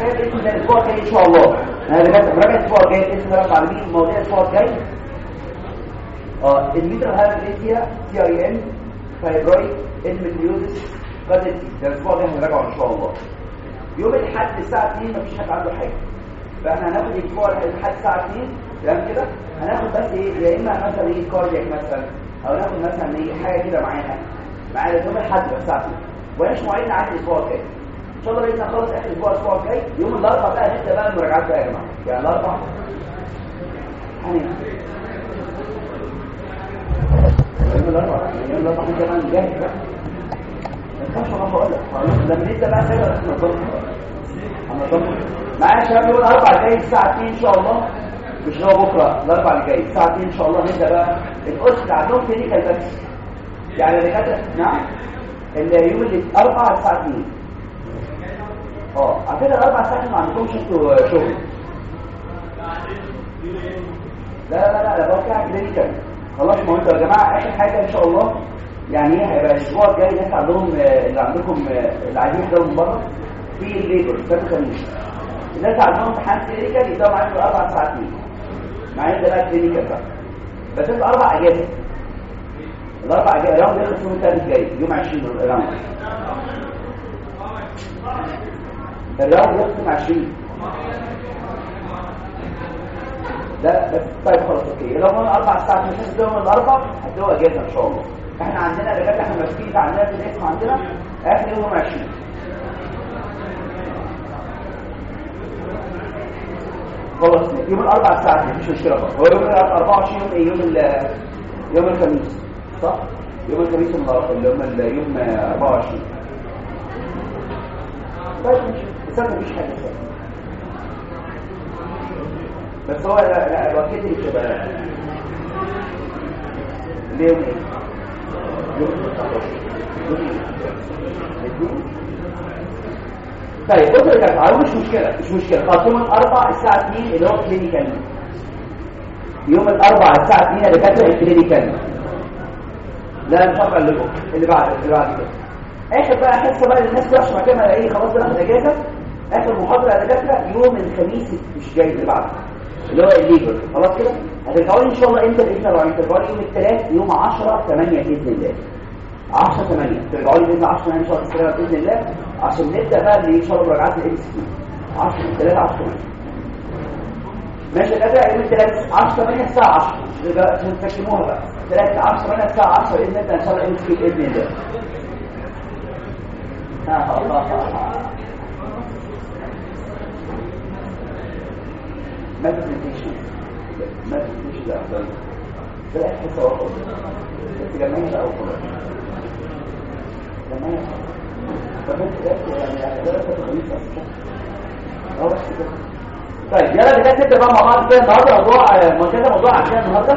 الجاي باذن الله الاسبوع الجاي ان شاء الله انا بجد مراجعه الاسبوع الجاي باذن الله رب العالمين مواضيع الاسبوع الجاي اه الميتر هالفيزيا سي اي ان فايبرويد اندوميتريوزس قدر ده الاسبوع الجاي هنراجعه ان شاء الله يوم الاحد الساعه 2 مفيش حد عنده حاجه فاحنا هناخد الاسبوع الاحد الساعه 2 تمام كده هناخد بس ايه يا اما مثلا ايه كاردياك مثلا او ناخد مثلا ايه حاجه كده معانا معانا يوم الاحد بس الساعه 2 وايش مواعيدنا عند الاسبوع الجاي ان شاء الله باذن الله نخلص اخر الاسبوع الاسبوع الجاي يوم الاربعاء بقى نبدا بقى المراجعات بقى يا جماعه يعني الاربعاء هنعمل يوم الاربعاء يوم الاربعاء انت كمان جاهز بقى ما تخافش انا بقول لك لما نبدا بقى كده احنا نظبط هنظبط معايا يا شباب يوم الاربعاء الجاي الساعه 2 ان شاء الله مش هو بكره الاربعاء اللي جاي الساعه 2 ان شاء الله نبدا بقى القدس اللي عندهم كلينيكال بس يعني اللي كانت نعم اللي يوم الاربعاء الساعه 2 اه على فكره الاربع ساعات ما عندكمش انتوا شغل لا لا لا لا بقى كده كلينيكال خلاص ما هو انتوا يا جماعه اخر حاجه ان شاء الله يعني ايه هيبقى الاسبوع الجاي الناس عندهم آه، اللي عندكم آه، اللي عايزين يبداوا من بره في الليبر سبت خميس الناس عندهم امتحان كلينيكال يبداوا معاك في اربع ساعات معايا ده بقى كلينيكال بقى بس انت اربع اجازه الاربع اجازه الراوند يخلص يوم الثالث الجاي يوم 20 الراوند الراوند يخلص 20 لا بس طيب خلاص اوكي لو قلنا اربع ساعات مش هتدوم الاربع هتدوم اجازه ان شاء الله احنا عندنا دكاتره احنا ماسكين عندنا في الاسم عندنا اخر يوم 20 خلاص يوم الاربع ساعات مفيش مشكله خالص هو يوم الاربع 24 يوم ايه يوم ال- يوم الخميس صح يوم الخميس النهارده اللي هم ال- يوم 24 طيب ماشي بس أنا مفيش حاجه بس. بس هو لا لا الوقت اللي بتبقى اليوم ايه يوم 19 يوم ايه الاثنين؟ طيب بصوا يا جماعه مش مشكله مش مشكله خلاص يوم الاربعاء الساعه 2 اللي هو كلينيكال يوم الاربعاء الساعه 2 اللي كانت الكلينيكال لا مش هقرا لكم اللي بعد اللي بعد كده اخر بقى حصه بقى للناس كلها عشان كده ايه خلاص بناخد اجازه اخر محاضره يا دكاتره يوم الخميس مش جاي اللي بعده اللي هو الليبر خلاص كده هترجعوا لي ان شاء الله امتى باذن الله هترجعوا لي يوم الثلاث يوم 10 8 باذن الله 10 8 ترجعوا لي باذن 10 8 ان شاء الله كده باذن الله عشان نبدا بقى اللي ان شاء الله مراجعات الام سي 10 3 10 8 ماشي يا دكاتره يوم الثلاث 10 8 الساعه 10 يبقى عشان تسكنوها بقى 3 10 8 الساعه 10 باذن الله ان شاء الله ام سي باذن الله آه الله الله ما تنسيش ما تنسيش ده أفضل ده إحساس وقت بس جمعية بقى وخلاص جمعية فبنت ده يعني ده خميس أصلا أو بس كده طيب يلا دلوقتي نبدا بقى مع بعض كده النهارده موضوع ما كده موضوع عشان النهارده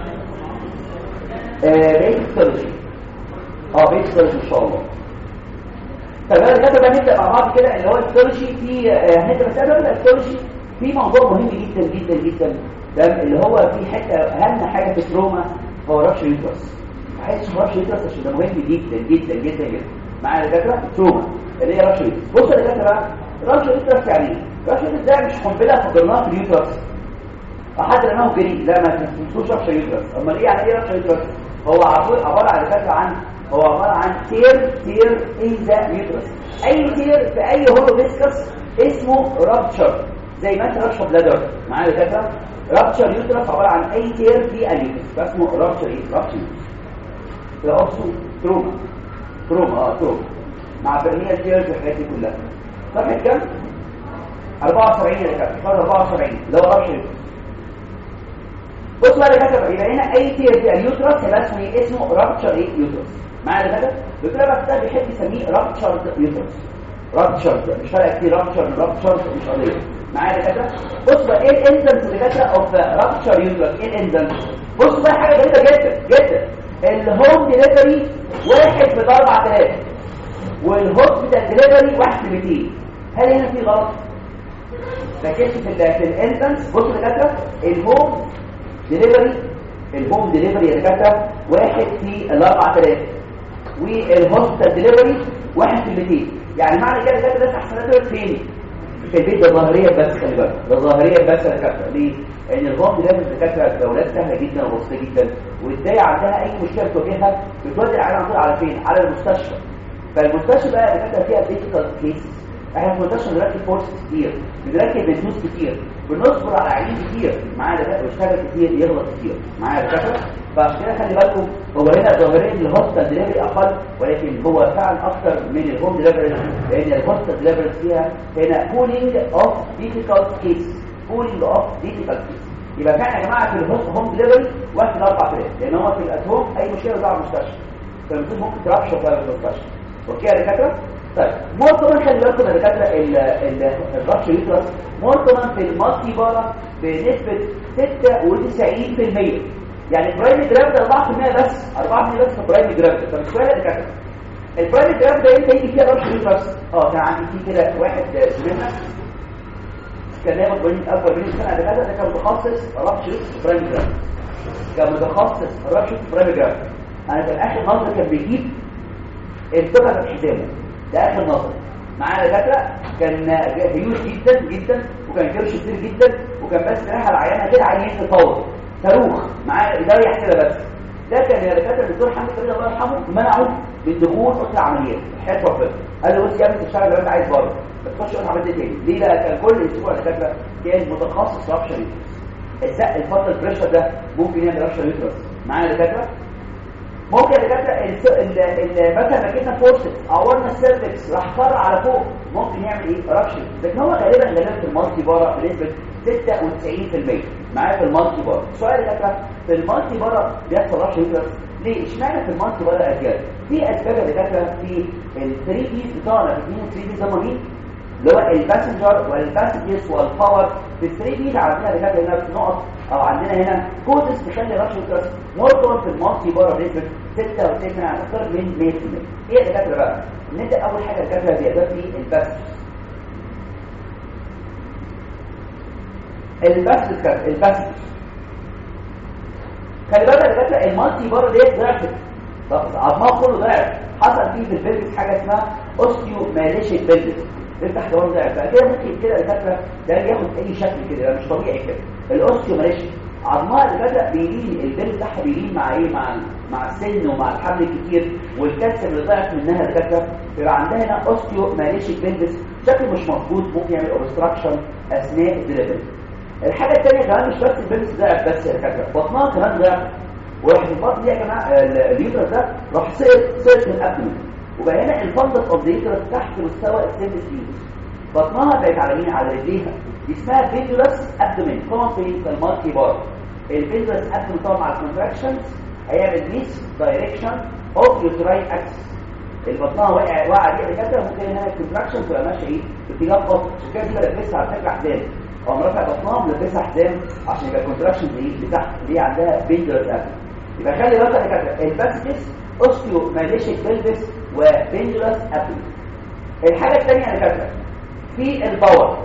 آه بيت ستورج اه بيت ستورج ان شاء الله طيب انا كده بقى نبدا مع بعض كده اللي هو الستورجي في هنبدا مثلا الستورجي في موضوع مهم جدا جدا جدا ده اللي هو في حته اهم حاجه في التروما هو رش يوترس عايز رش يوترس عشان ده مهم جدا جدا جدا جدا معايا يا دكاتره تروما اللي هي رش يوترس بصوا يا دكاتره بقى رش يوترس يعني ايه؟ رش يوترس ده مش قنبله فجرناها في اليوترس حد انه جريء لا ما تنسوش رش يوترس امال ايه يعني ايه رش يوترس هو عباره عباره عن دكاتره عن هو عباره عن تير تير ان ذا يوترس اي تير في اي هولو فيسكس اسمه رابتشر زي ما انت رابتشر بلادر معايا دكاتره رابتشر يوترس عباره عن اي تير في اليوترس فاسمه رابتشر ايه رابتشر ده اصله تروما تروما اه تروما مع برنيه تيرز والحاجات دي كلها صفحه كام 74 يا دكاتره صفحه 74 اللي هو رابتشر يوترس بص بقى يا دكاتره يبقى هنا اي تير في اليوترس يبقى اسمه ايه اسمه رابتشر ايه يوترس معايا يا دكاتره الدكتور بقى ده بيحب يسميه رابتشر يوترس رابتشر مش فارق كتير رابتشر رابتشر مش قضيه معايا يا دكاتره بص بقى ايه الانزمز اللي دكاتره اوف رابتشر يوترس ايه الانزمز بص بقى حاجه غريبه جدا جدا الهوم ديليفري واحد في 4000 والهوسبيتال ديليفري واحد في 200 هل هنا في غلط ركزت في ال في الانزمز بص يا دكاتره الهوم ديليفري الهوم ديليفري يا دكاتره واحد في ال 4000 والهوسبيتال ديليفري واحد في 200 يعني معنى كده دكاتره الناس احسن فين في البيت ده ظاهريا بس خلي بالك ده ظاهريا بس يا دكاتره ليه؟ لان الغم لازم الدكاتره الاولاد سهله جدا وبسيطه جدا وازاي عندها اي مشكله تواجهها بتودي العيان على طول على فين؟ على المستشفى فالمستشفى بقى الدكاتره فيها ديفيكالت كيسز احنا في المستشفى بنركب فورس كتير بنركب بنسوس كتير بنصبر على عيانين كتير معايا دكاتره بيشتغل كتير يغلط كتير معايا دكاتره فعشان كده خلي بالكم هو هنا ظاهريا الهوستال ديليفري اقل ولكن هو فعلا اكتر من الهوم ديليفري لان الهوستال ديليفري فيها هنا بولينج اوف ديفيكالت كيس بولينج اوف ديفيكالت كيس يبقى فعلا يا جماعه في الهوم ديليفري واحد الاربع فرق لان هو في الاتهوم اي مشكله بتاع المستشفى فالمفروض ممكن ترابشه في المستشفى اوكي يا دكاتره طيب مور كمان خلي بالكم يا دكاتره الرابش يوترس مور كمان في المالتي بارا بنسبه 96% يعني برايم جرافيد 4% بس 4% بس في برايم جرافيد طب السؤال يا دكاتره البرايم جرافيد ده امتى يجي فيها رابش يوترس اه كان عندي فيه كده واحد زميلنا كان ياخد برايم اكبر من سنه دكاتره ده كان متخصص رابش يوترس في برايم جرافيد كان متخصص رابش يوترس في برايم جرافيد انا كان اخر نظر كان بيجيب الثقه في حزامه ده اخر نظر معانا دكاتره كان هيوج جدا جدا وكان كرش كتير جدا وكان بس رايح العيانه كده عيان يتطور صاروخ معاه ده يحسبها بس ده كان يا دكاتره الدكتور حمد فريد الله يرحمه منعه من دخول اوضه العمليات حياه ربنا قال له بص يا ابني تشتغل لو انت عايز بره ما تخش اوضه عمليات تاني ليه بقى كان كل اسبوع دكاتره كان متخصص رابشر الزق الفتره البريشر ده ممكن يعمل رابشر يوترس معايا دكاتره ممكن يا دكاتره مثلا ركبنا فورسز عورنا السيرفكس راح فرع على فوق ممكن يعمل ايه رابشر لكن هو غالبا غالبا في المالتي بارا بنسبه 96% معايا في المالتي بارا سؤال يا دكاتره في المالتي بارا بيحصل رابشر يوترس ليه اشمعنى في المالتي بارا اسباب في اسباب يا دكاتره في ال 3 دي بتاعنا في 3 دي هم مين اللي هو الباسنجر والباسنجرز والباور في ال 3 دي عندنا دكاتره هنا نقط او عندنا هنا كودس تخلي رابشر يوترس مورتون في المالتي بارا بنسبه 96 يعني اكتر من 100% ايه يا دكاتره بقى نبدا اول حاجه دكاتره زيادات في الباسنجر الباسنجر الباسنجر خلي بالك يا دكاتره المالتي بارا ديت ضعفت عظمها كله ضعف حصل فيه في البلفس حاجه اسمها اوستيو ماليشيك بلفس نفتح دوران ضعف بقى كده ممكن كده دكاتره ده ياخد اي شكل كده مش طبيعي كده الاوستيو ماليشيك عظمها اللي بدأ بيلين البلد بتاعها بيلين مع ايه مع مع السن ومع الحمل الكتير والكالسيوم اللي ضعف منها دكاتره يبقى عندها هنا اوستيو ماليشيك بلفس شكله مش مظبوط ممكن يعمل اوبستراكشن اثناء الدليفري الحاجه الثانيه كمان مش بس البلفس ضعف بس يا دكاتره بطنها كمان ضعف وراح البطن دي يا جماعه اليوترس ده راح سقط سقط من الابدن وبقى هنا الفندق اوف ذا تحت مستوى السن سبيس بطنها بقت على مين على رجليها دي اسمها فيديولس ابدومين طبعا في المالتي بار الفيديولس ابدومين طبعا مع الكونتراكشنز هيعمل ميس دايركشن اوف يوتراين اكسس البطنها وقع وقع دي دكاتره ممكن هنا الكونتراكشن تبقى ماشيه ايه باتجاه خاطئ عشان كده دي بلبسها على فكره حزام او مرافع بطنها ملبسها حزام عشان يبقى الكونتراكشن ايه لتحت اللي عندها فيديولس ابدومين يبقى خلي بالك يا دكاتره الباسكس اوستيو ماليشيك بلفس وفيديولس ابدومين الحاجه الثانيه يا دكاتره في الباور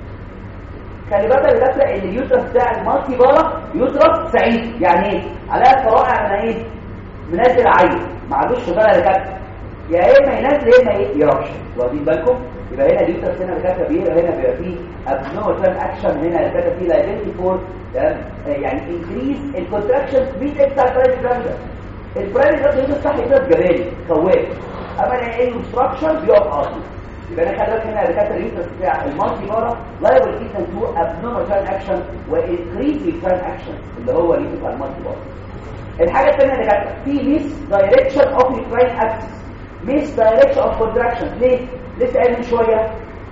خلي بالك يا دكاتره ان اليوترس بتاع المالتي بارا يوترس سعيد يعني ايه عليها فرائع من ايه منزل عين ما عندوش بقى يا دكاتره يا اما ينزل يا اما ايه يربشن واخدين بالكم يبقى هنا اليوترس هنا دكاتره بيبقى هنا بيبقى فيه ابنورمال تران اكشن هنا دكاتره فيه لايبيلتي فور يعني انكريز الكونتراكشن في اكسترا برايفت جرافيدا البرايفت جرافيدا صح يوترس جباني خواف اما الايه اوبستراكشن بيقف اصلا يبقى انا خلي بالك هنا دكاتره اليوترس بتاع المالتي بارا لايبل جدا تو ابنورمال تران اكشن وانكريز تران اكشن اللي هو اليوترس بتاع المالتي بارا الحاجه الثانيه يا دكاتره في ميس دايركشن اوف يوتراين اكسس ميس دايركشن اوف كونتراكشن ليه لسه قايل من شويه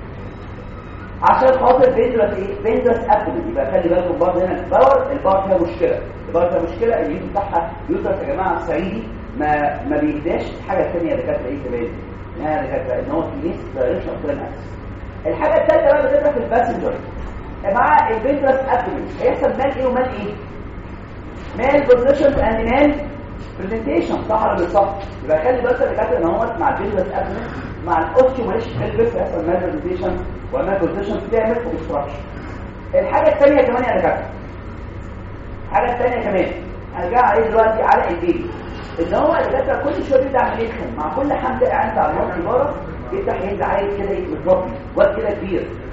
عشان خاطر بيندرس ايه بيندرس ابدومين يبقى خلي بالكم برضه هنا الباور الباور فيها مشكله الباور فيها مشكله اليوترس بتاعها يوترس يا جماعه صعيدي ما ما بيهداش حاجه ثانيه يا دكاتره ايه كمان يعني دكاتره ان هو في ميس دايركشن اوف كونتراكشن الحاجه الثالثه بقى بتبقى في الباسنجر مع البيندرس ابدومين هيحصل مال ايه ومال ايه مال بوزيشن اند مال برزنتيشن صح ولا مش صح يبقى خلي بالك يا دكاتره ان هو مع البيزنس ابدومين مع الاوستيو ماليش البس هيحصل مال برزنتيشن ومال بوزيشن تعمل اوبستراكشن الحاجه الثانيه كمان يا دكاتره الحاجه الثانيه كمان هرجع عليه دلوقتي على البيبي ان هو يا دكاتره كل شويه بيبدا عمال يدخن مع كل حمله قاعد على الموت بره يفتح ينزل عايز كده متربي واد كده كبير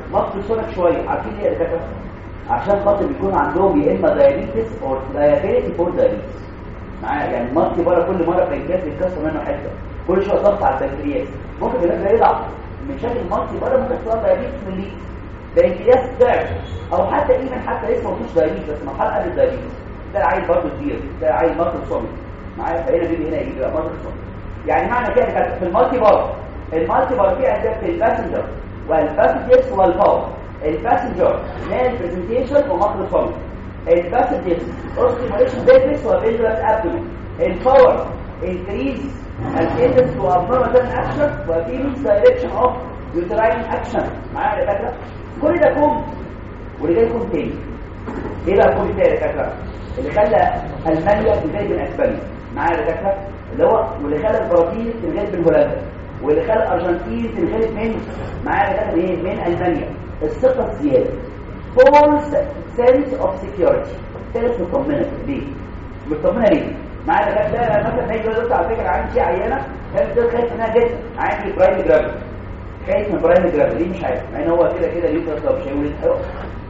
مصر سونك شويه عارفين ليه يا دكاتره عشان خاطر بيكون عندهم يا اما دايابيتس او دايابيتي فور دايابيتس معايا يعني المصري بره كل مره البنكرياس بيتكسر منه حته كل شويه ضغط على البنكرياس ممكن البنكرياس يضعف من شكل المصري بره ممكن يحصل دايابيتس من ليه بنكرياس ضعف او حتى ايمن حتى لسه مفيش دايابيتس بس مرحله قبل الدايابيتس ده عايز برضه كبير ده عايز مصر صامت معايا فهنا بيجي هنا يجي بقى مصر صامت يعني معنى كده كده في المالتي بار المالتي بار فيه عندك في الباسنجر والباسنجرز والباور الباسنجر مال برزنتيشن ومصر صامت الباسنجرز اوستيموليشن بيزنس وبيزنس ابدومين الباور انكريز الكيدنس تو ابنورمال اكشن وفي ميس دايركشن اوف يوتراين اكشن معايا يا دكاتره كل ده كوم واللي جاي يكون تاني ايه بقى الكوم التاني يا دكاتره اللي خلى المانيا تزايد من اسبانيا معايا يا دكاتره اللي هو واللي خلى البرازيل تزايد من هولندا واللي خلى الارجنتين تزايد من معايا يا دكاتره ايه من المانيا الثقه الزياده false sense of security ثالث مطمنه ليه مطمنه ليه معايا ده ده مثلا هيجي يقول على فكره عندي شيء عيانه كانت بتقول خايف منها جدا عندي برايم جرافيتي خايف من برايم جرافيتي ليه مش عارف مع ان هو كده كده اليوترس لو مش هيولد هيقف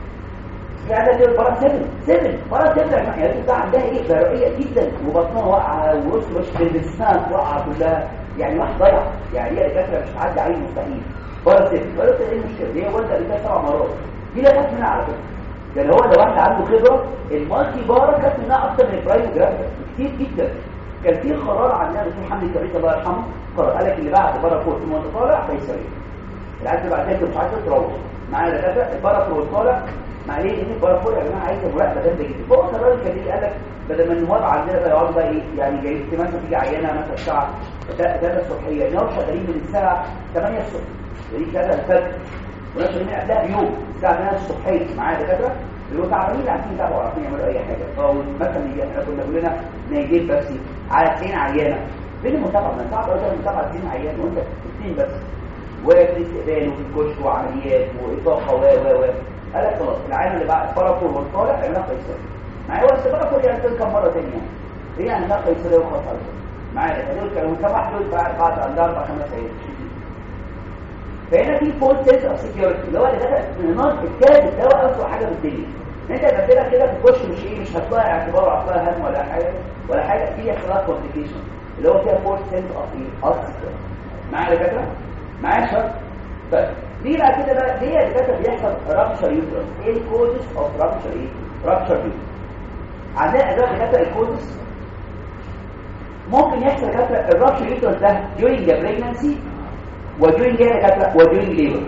في عندها كده برا سبن سبن برا سبن يا جماعه يعني عندها ايه برائيه جدا وبطنها واقعه ووش وش بالسنان واقعه كلها يعني واحد ضيع يعني هي الدكاتره مش هتعدي عليه مستحيل برا سبن برا سبن ايه المشكله هي والده اللي سبع مرات دي لا خاف منها على فكره يعني هو لو واحد عنده خبره المالتي بارا كانت منها اكتر من البرايم جرافيتي كتير جدا كان في قرار عندنا دكتور حمدي الكريت الله يرحمه قرار قال لك اللي بعد بره فوق ثم انت طالع فيسوي العايز بعد كده مش عايز تروح معايا دكاتره بره فوق طالع مع ليه ان بره فوق يا جماعه عايزه مراقبه جامده جدا فوق قرار كان قال لك بدل ما النواب عندنا بقى يقعدوا بقى ايه يعني جاي مثلا تيجي عيانه مثلا الساعه 3 الصبحيه النواب شغالين من الساعه 8 الصبح دي كده الفجر وناس شغالين قبلها بيوم الساعه 8 الصبحيه معايا دكاتره اللي تعبانين عارفين يتابعوا عارفين يعملوا اي حاجه او مثلا يجي احنا كنا كلنا نايجين بس على اثنين عيانه فين المتابعه ما صعب قوي المتابعه اثنين عيان وانت اثنين بس وفي استقبال وفي كشف وعمليات واطاقه و و و قال لك خلاص العيان اللي بعد فرقه والطالع عملها قيصري معايا هو السباقه يعني كم مره ثانيه هي عملها قيصريه وخلاص معايا دول كانوا تبع دول بعد بعد اربع خمس ايام فهنا في فول سيلز اوف سكيورتي اللي هو اللي دخل النار الكاد ده هو اسوء حاجه في الدنيا انت بتبقى كده تخش مش ايه مش هتطلع اعتبار عطلها هم ولا حاجه ولا حاجه فيها اختلاط كومبليكيشن اللي هو فيها فول سيلز اوف ايه اوف معايا يا دكاتره معايا شرط طيب دي بقى كده بقى ليه يا دكاتره بيحصل رابشر يوترس ايه الكوزز اوف رابشر ايه رابشر يوترس عندنا ادوات دكاتره الكوزز ممكن يحصل دكاتره الرابشر يوترس ده during the pregnancy وduring ايه يا دكاتره وduring labor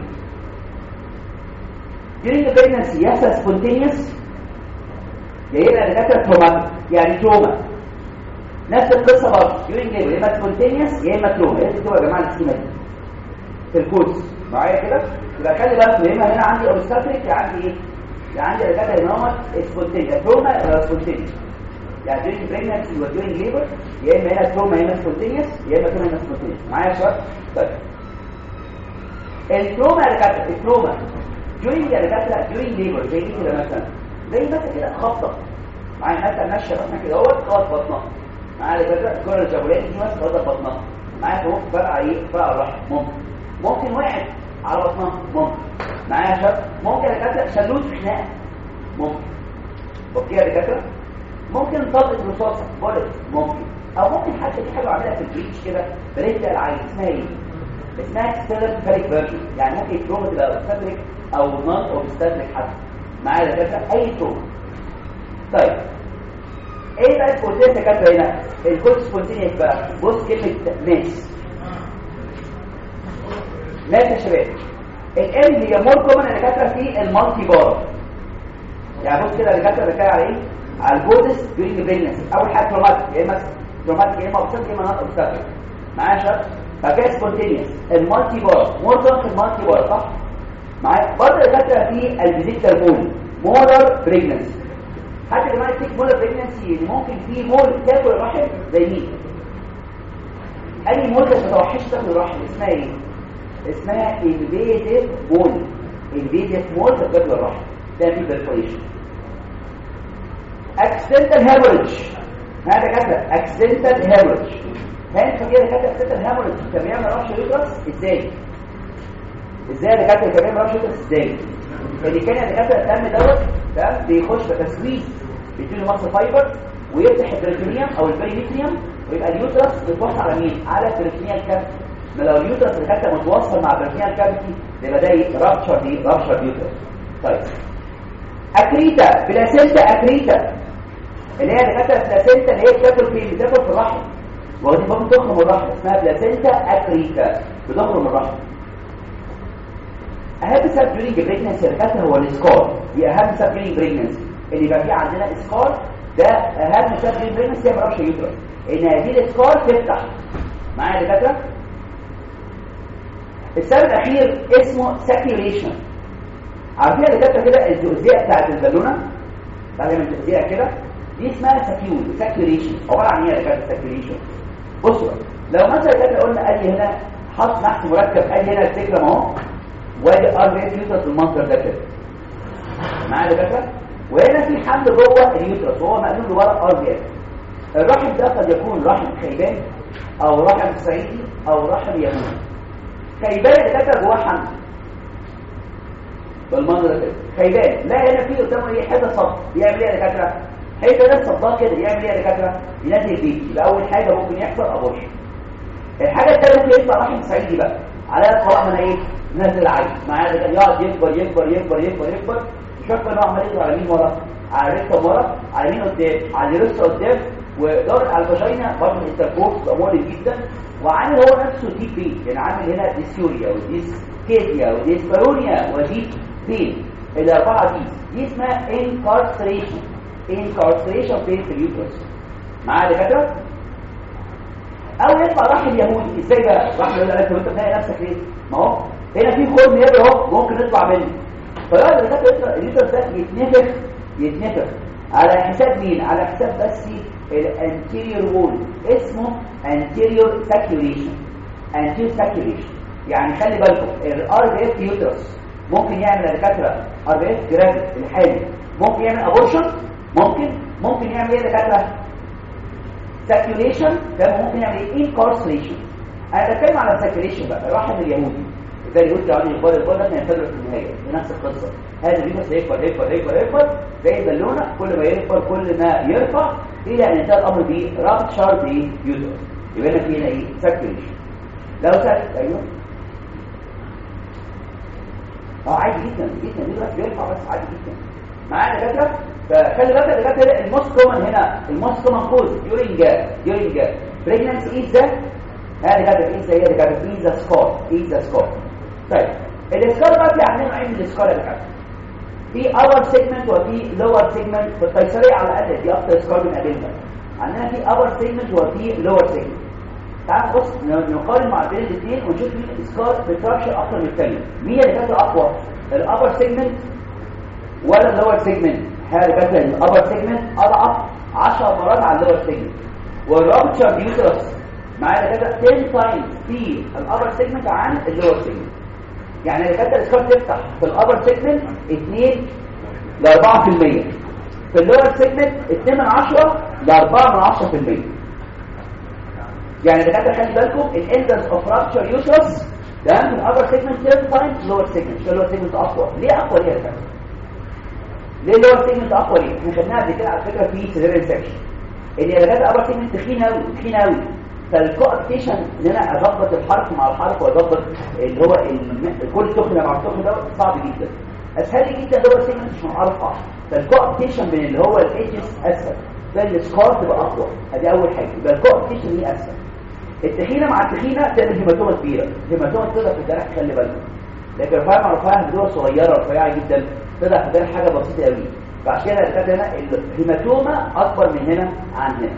during the pregnancy يحصل spontaneous يا اما دكاتره تروما يعني تروما نفس القصه برضه during labor يا اما spontaneous يا اما تروما لازم تبقى يا جماعه السكيمه دي في الكودز معايا كده يبقى خلي بالك يا اما هنا عندي اوبستاتريك يا عندي ايه يا عندي دكاتره هنا هو سبونتينيوس تروما ولا سبونتينيوس يعني during pregnancy و during labor يا اما هنا تروما يا اما سبونتينيوس يا اما تروما يا اما سبونتينيوس معايا يا شباب طيب التروما يا دكاتره التروما during يا دكاتره during labor زي دي كده مثلا زي مثلا كده خبطه معايا مثلا ماشيه بطنها كده اهوت خبط بطنها معايا يا دكاتره الكره الجبليه دي مثلا خبط بطنها معايا ممكن فرقع ايه فرقع الرحم ممكن ممكن وقعت على بطنها ممكن معايا يا شباب ممكن يا دكاتره شلوت في خناقه ممكن اوكي يا دكاتره ممكن طلقه رصاصه بولت ممكن او ممكن حتى في حاجه عاملها في البريتش كده بريتش العين اسمها ايه اسمها اكسترنال فاريك فيرجن يعني ممكن تروما تبقى اوبستاتريك او نون اوبستاتريك حتى معايا يا دكاتره اي تروما طيب ايه بقى الكورتيز يا دكاتره هنا الكورتيز سبونتينيوس بقى بص كلمه ماس ماس يا شباب الام هي مور كومن يا دكاتره في المالتي بار يعني بص كده الدكاتره بتتكلم على ايه على الكورتيز ديورينج بريجنسي اول حاجه تروماتيك يا اما تروماتيك يا اما اوبستاتريك يا اما نون اوبستاتريك معايا يا شباب فكده سبونتينيوس المالتي بار مور كومن في المالتي بار صح معايا برضه الدكاتره في الفيزيكال مول مولر بريجنسي حتى يا جماعه تيك مولر بريجنسي اللي ممكن في مول تاكل الرحم زي مين اي مول ما تتوحش تاكل الرحم اسمها ايه اسمها انفيزيف مول انفيزيف مول تاكل الرحم ده في برفوريشن اكسنتال هيموريدج هذا كده اكسنتال هيموريدج هل فاكر كده اكسنتال هيموريدج كان بيعمل رش يوترس ازاي ازاي دكاتره كمان رابش يوترس ازاي اللي كان دكاتره الدم دوت تمام بيخش بتسويس بيديله مصر فايبر ويفتح البريتونيوم او البريمتريوم ويبقى اليوترس بيتوصل على مين على البريتونيال كافيتي ما لو اليوترس دكاتره متوصل مع البريتونيال كافيتي يبقى ده رابشر دي رابشر يوترس طيب اكريتا بلاسنتا اكريتا اللي هي دكاتره بلاسنتا اللي هي بتاكل فين بتاكل في الرحم ودي برضه تخرم الرحم اسمها بلاسنتا اكريتا بتخرم الرحم اهم سبب ديورينج بريجنسي دكاتره هو السكار دي اهم سبب ديورينج بريجنسي اللي يبقى فيه عندنا سكار ده اهم سبب ديورينج بريجنسي ما اعرفش يوترس ان هذه السكار تفتح معايا يا دكاتره السبب الاخير اسمه ساكيوليشن عارفين يا دكاتره كده الزقزقه بتاعت البالونه بعد ما الزقزقه كده دي اسمها ساكيول ساكيوليشن عباره عن ايه يا دكاتره ساكيوليشن بصوا لو مثلا دكاتره قلنا ادي هنا حط نحت مركب ادي هنا الفكره اهو وادي ار بي يوترس المنظر ده كده معايا يا دكاتره وهنا في حمل جوه اليوترس وهو مقلوب لورا ار بي الرحم ده قد يكون رحم خيبان او رحم صعيدي او رحم يمني خيبان دكاتره جواه حمل بالمنظر كده خيبان لا هنا في قدامه ايه حته صد بيعمل ايه يا دكاتره حته ده الصداق كده يعمل ايه يا دكاتره ينزل البيت يبقى اول حاجه ممكن يحصل ابورشن الحاجه الثانيه ممكن يطلع رحم صعيدي بقى على القوام من ايه نازل عين معايا ده يقعد يكبر يكبر يكبر يكبر يكبر شوف ان هو عمال يطلع على مين ورا على الريكتم ورا على مين قدام على الريكتم قدام ودار على الفاجينا برضه الانتركورس اموري جدا وعامل هو نفسه ديب بين يعني عامل هنا ديسيوريا وديسكيديا وديسبارونيا وديب بين الاربعه دي دي اسمها انكارسريشن انكارسريشن بين في اليوترس معايا دكاتره او يطلع رحم يهودي ازاي بقى رحم يقول لك انت بتلاقي نفسك ليه ما هو هنا في خرم يد اهو ممكن يطلع منه فيقعد الدكاتره اليوترس ده يتنفخ يتنفخ على حساب مين على حساب بس الانتيريور وول اسمه انتيريور ساكيوليشن انتيريور ساكيوليشن يعني خلي بالكم الار بي اف يوترس ممكن يعمل دكاتره ار بي اف جرافيد الحالي ممكن يعمل ابورشن ممكن ممكن يعمل ايه دكاتره ساكيوليشن ده ممكن يعمل ايه انكارسريشن انا بتكلم على الساكيوليشن بقى الرحم اليهودي ده اليهودي يقعد يكبر يكبر لغايه ما ينفجر في النهايه دي نفس القصه هذا الفيروس هيكبر يكبر يكبر يكبر زي البالونه كل ما يكبر كل ما يرفع الى ان ينتهي الامر برابتشر دي يوترس يبقى هنا في هنا ايه ساكيوليشن لو ساكت ايوه اه عادي جدا جدا الفيروس بيرفع بس عادي جدا معايا دكاتره فخلي بالك يا دكاتره الموست كومن هنا الموست كومن كوز during during pregnancy is the هذا دكاتره is هي دكاتره is the score is the score طيب السكار بقى في عندنا نوعين من السكار يا دكاتره في upper segment وفي lower segment في القيصريه على الاقل دي اكتر سكار بنقابلها عندنا في upper segment وفي lower segment تعال بص نقارن مع بين الاثنين ونشوف مين السكار بتراكشر اكتر من الثانيه مين اللي كانت اقوى الابر سيجمنت ولا اللور سيجمنت هذا كانت الابر سيجمنت اضعف 10 مرات على اللور سيجمنت والرابتشر بيوترس معايا كده 10 تايمز في الابر سيجمنت عن اللور سيجمنت يعني اللي كانت السكار تفتح في الابر سيجمنت 2 ل 4% في اللور سيجمنت 2 من 10 ل 4 من 10% يعني دكاتره خلي بالكم الاندرز اوف رابتشر يوترس ده في الابر سيجمنت 10 تايمز لور سيجمنت اللور سيجمنت اقوى ليه اقوى ليه يا دكاتره ليه اللور سيجمنت اقوى ليه احنا خدناها قبل كده على فكره في سيزيريان سكشن ان يا دكاتره الابر سيجمنت تخين قوي تخين قوي فالكوابتيشن ان انا اظبط الحرف مع الحرف واظبط اللي هو كل سخنه مع السخن ده صعب جدا اسهل جدا اللور سيجمنت مش ارفع فالكوابتيشن من اللي هو الايدجز اسهل فالسكار تبقى اقوى ادي اول حاجه يبقى الكوابتيشن دي اسهل التخينه مع التخينه تعمل هيماتومه كبيره هيماتومه تقدر في الجرح خلي بالك لكن الرفاعه مع الرفاعه دول صغيره رفيعه جدا تقدر في الجرح حاجه بسيطه قوي فعشان كده الكتاب هنا الهيماتومه اكبر من هنا عن هنا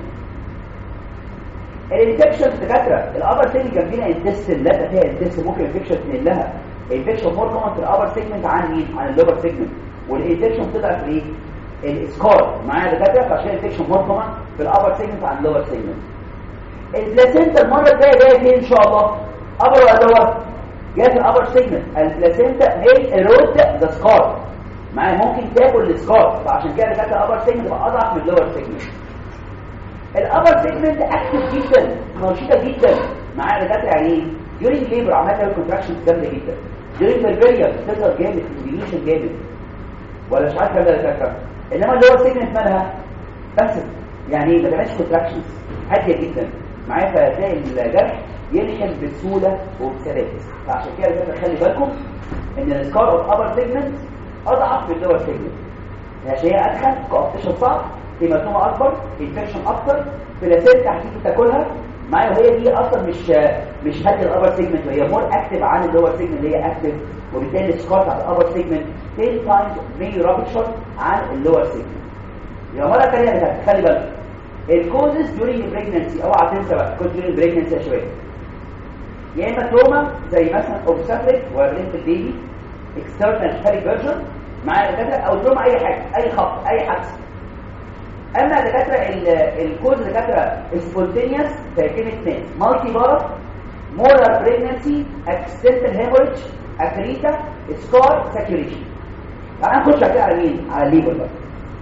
الانفكشن دكاتره الابر سيجمنت جنبنا انتستين لا فيها انتستين ممكن انفكشن تنقل لها الانفكشن مور كومن في الابر سيجمنت عن مين عن اللور سيجمنت والانفكشن بتبقى في ايه السكار معايا دكاتره فعشان الانفكشن مور كومن في الابر سيجمنت عن اللور سيجمنت البلاسينتا المرة الجاية جاية فين ان شاء الله ابر ولا لور جاية في الابر سيجمنت البلاسينتا هي ايرود ذا سكار معايا ممكن تاكل السكار فعشان كده كانت الابر سيجمنت تبقى اضعف من اللور سيجمنت الابر سيجمنت اكتف جدا نشيطه جدا معايا دكاتره يعني ايه ديورنج ليبر عملت له كونتراكشن جامده جدا during البريم بتظهر جامد كومبينيشن جامد ولا مش عارف كده الفكره انما اللي هو سيجمنت مالها بس يعني ايه ما تعملش كونتراكشنز هاديه جدا معايا فتلاقي الجرح يلحم بسهوله وبسلاسه فعشان كده لازم خلي بالكم ان السكار اوف ابر سيجمنت اضعف من اللور سيجمنت عشان هي ادخل كوبتيشن صعب هيماتوما اكبر انفكشن اكتر بلاسيتا هتيجي تاكلها معايا وهي دي اصلا مش مش هاديه الابر سيجمنت وهي مور اكتف عن اللور سيجمنت اللي هي اكتف وبالتالي السكار بتاع الابر سيجمنت 10 تايمز مي رابتشر عن اللور سيجمنت يبقى مره ثانيه بتاعت خلي بالك الكوزز during pregnancy اوعى تنسى بقى كوز during pregnancy يا شويه يا اما تروما زي مثلا اوبستاتريك وبنت البيبي اكسترنال هاري فيرجن مع الدكاتره او تروما اي حاجه اي خط اي حدث اما دكاتره الكوز دكاتره سبونتينيوس زي كلمه ناس مالتي بارت مولر بريجنسي اكستنتال هيموريدج اكريتا سكار ساتوريشن تعال نخش كده على مين على الليبر بقى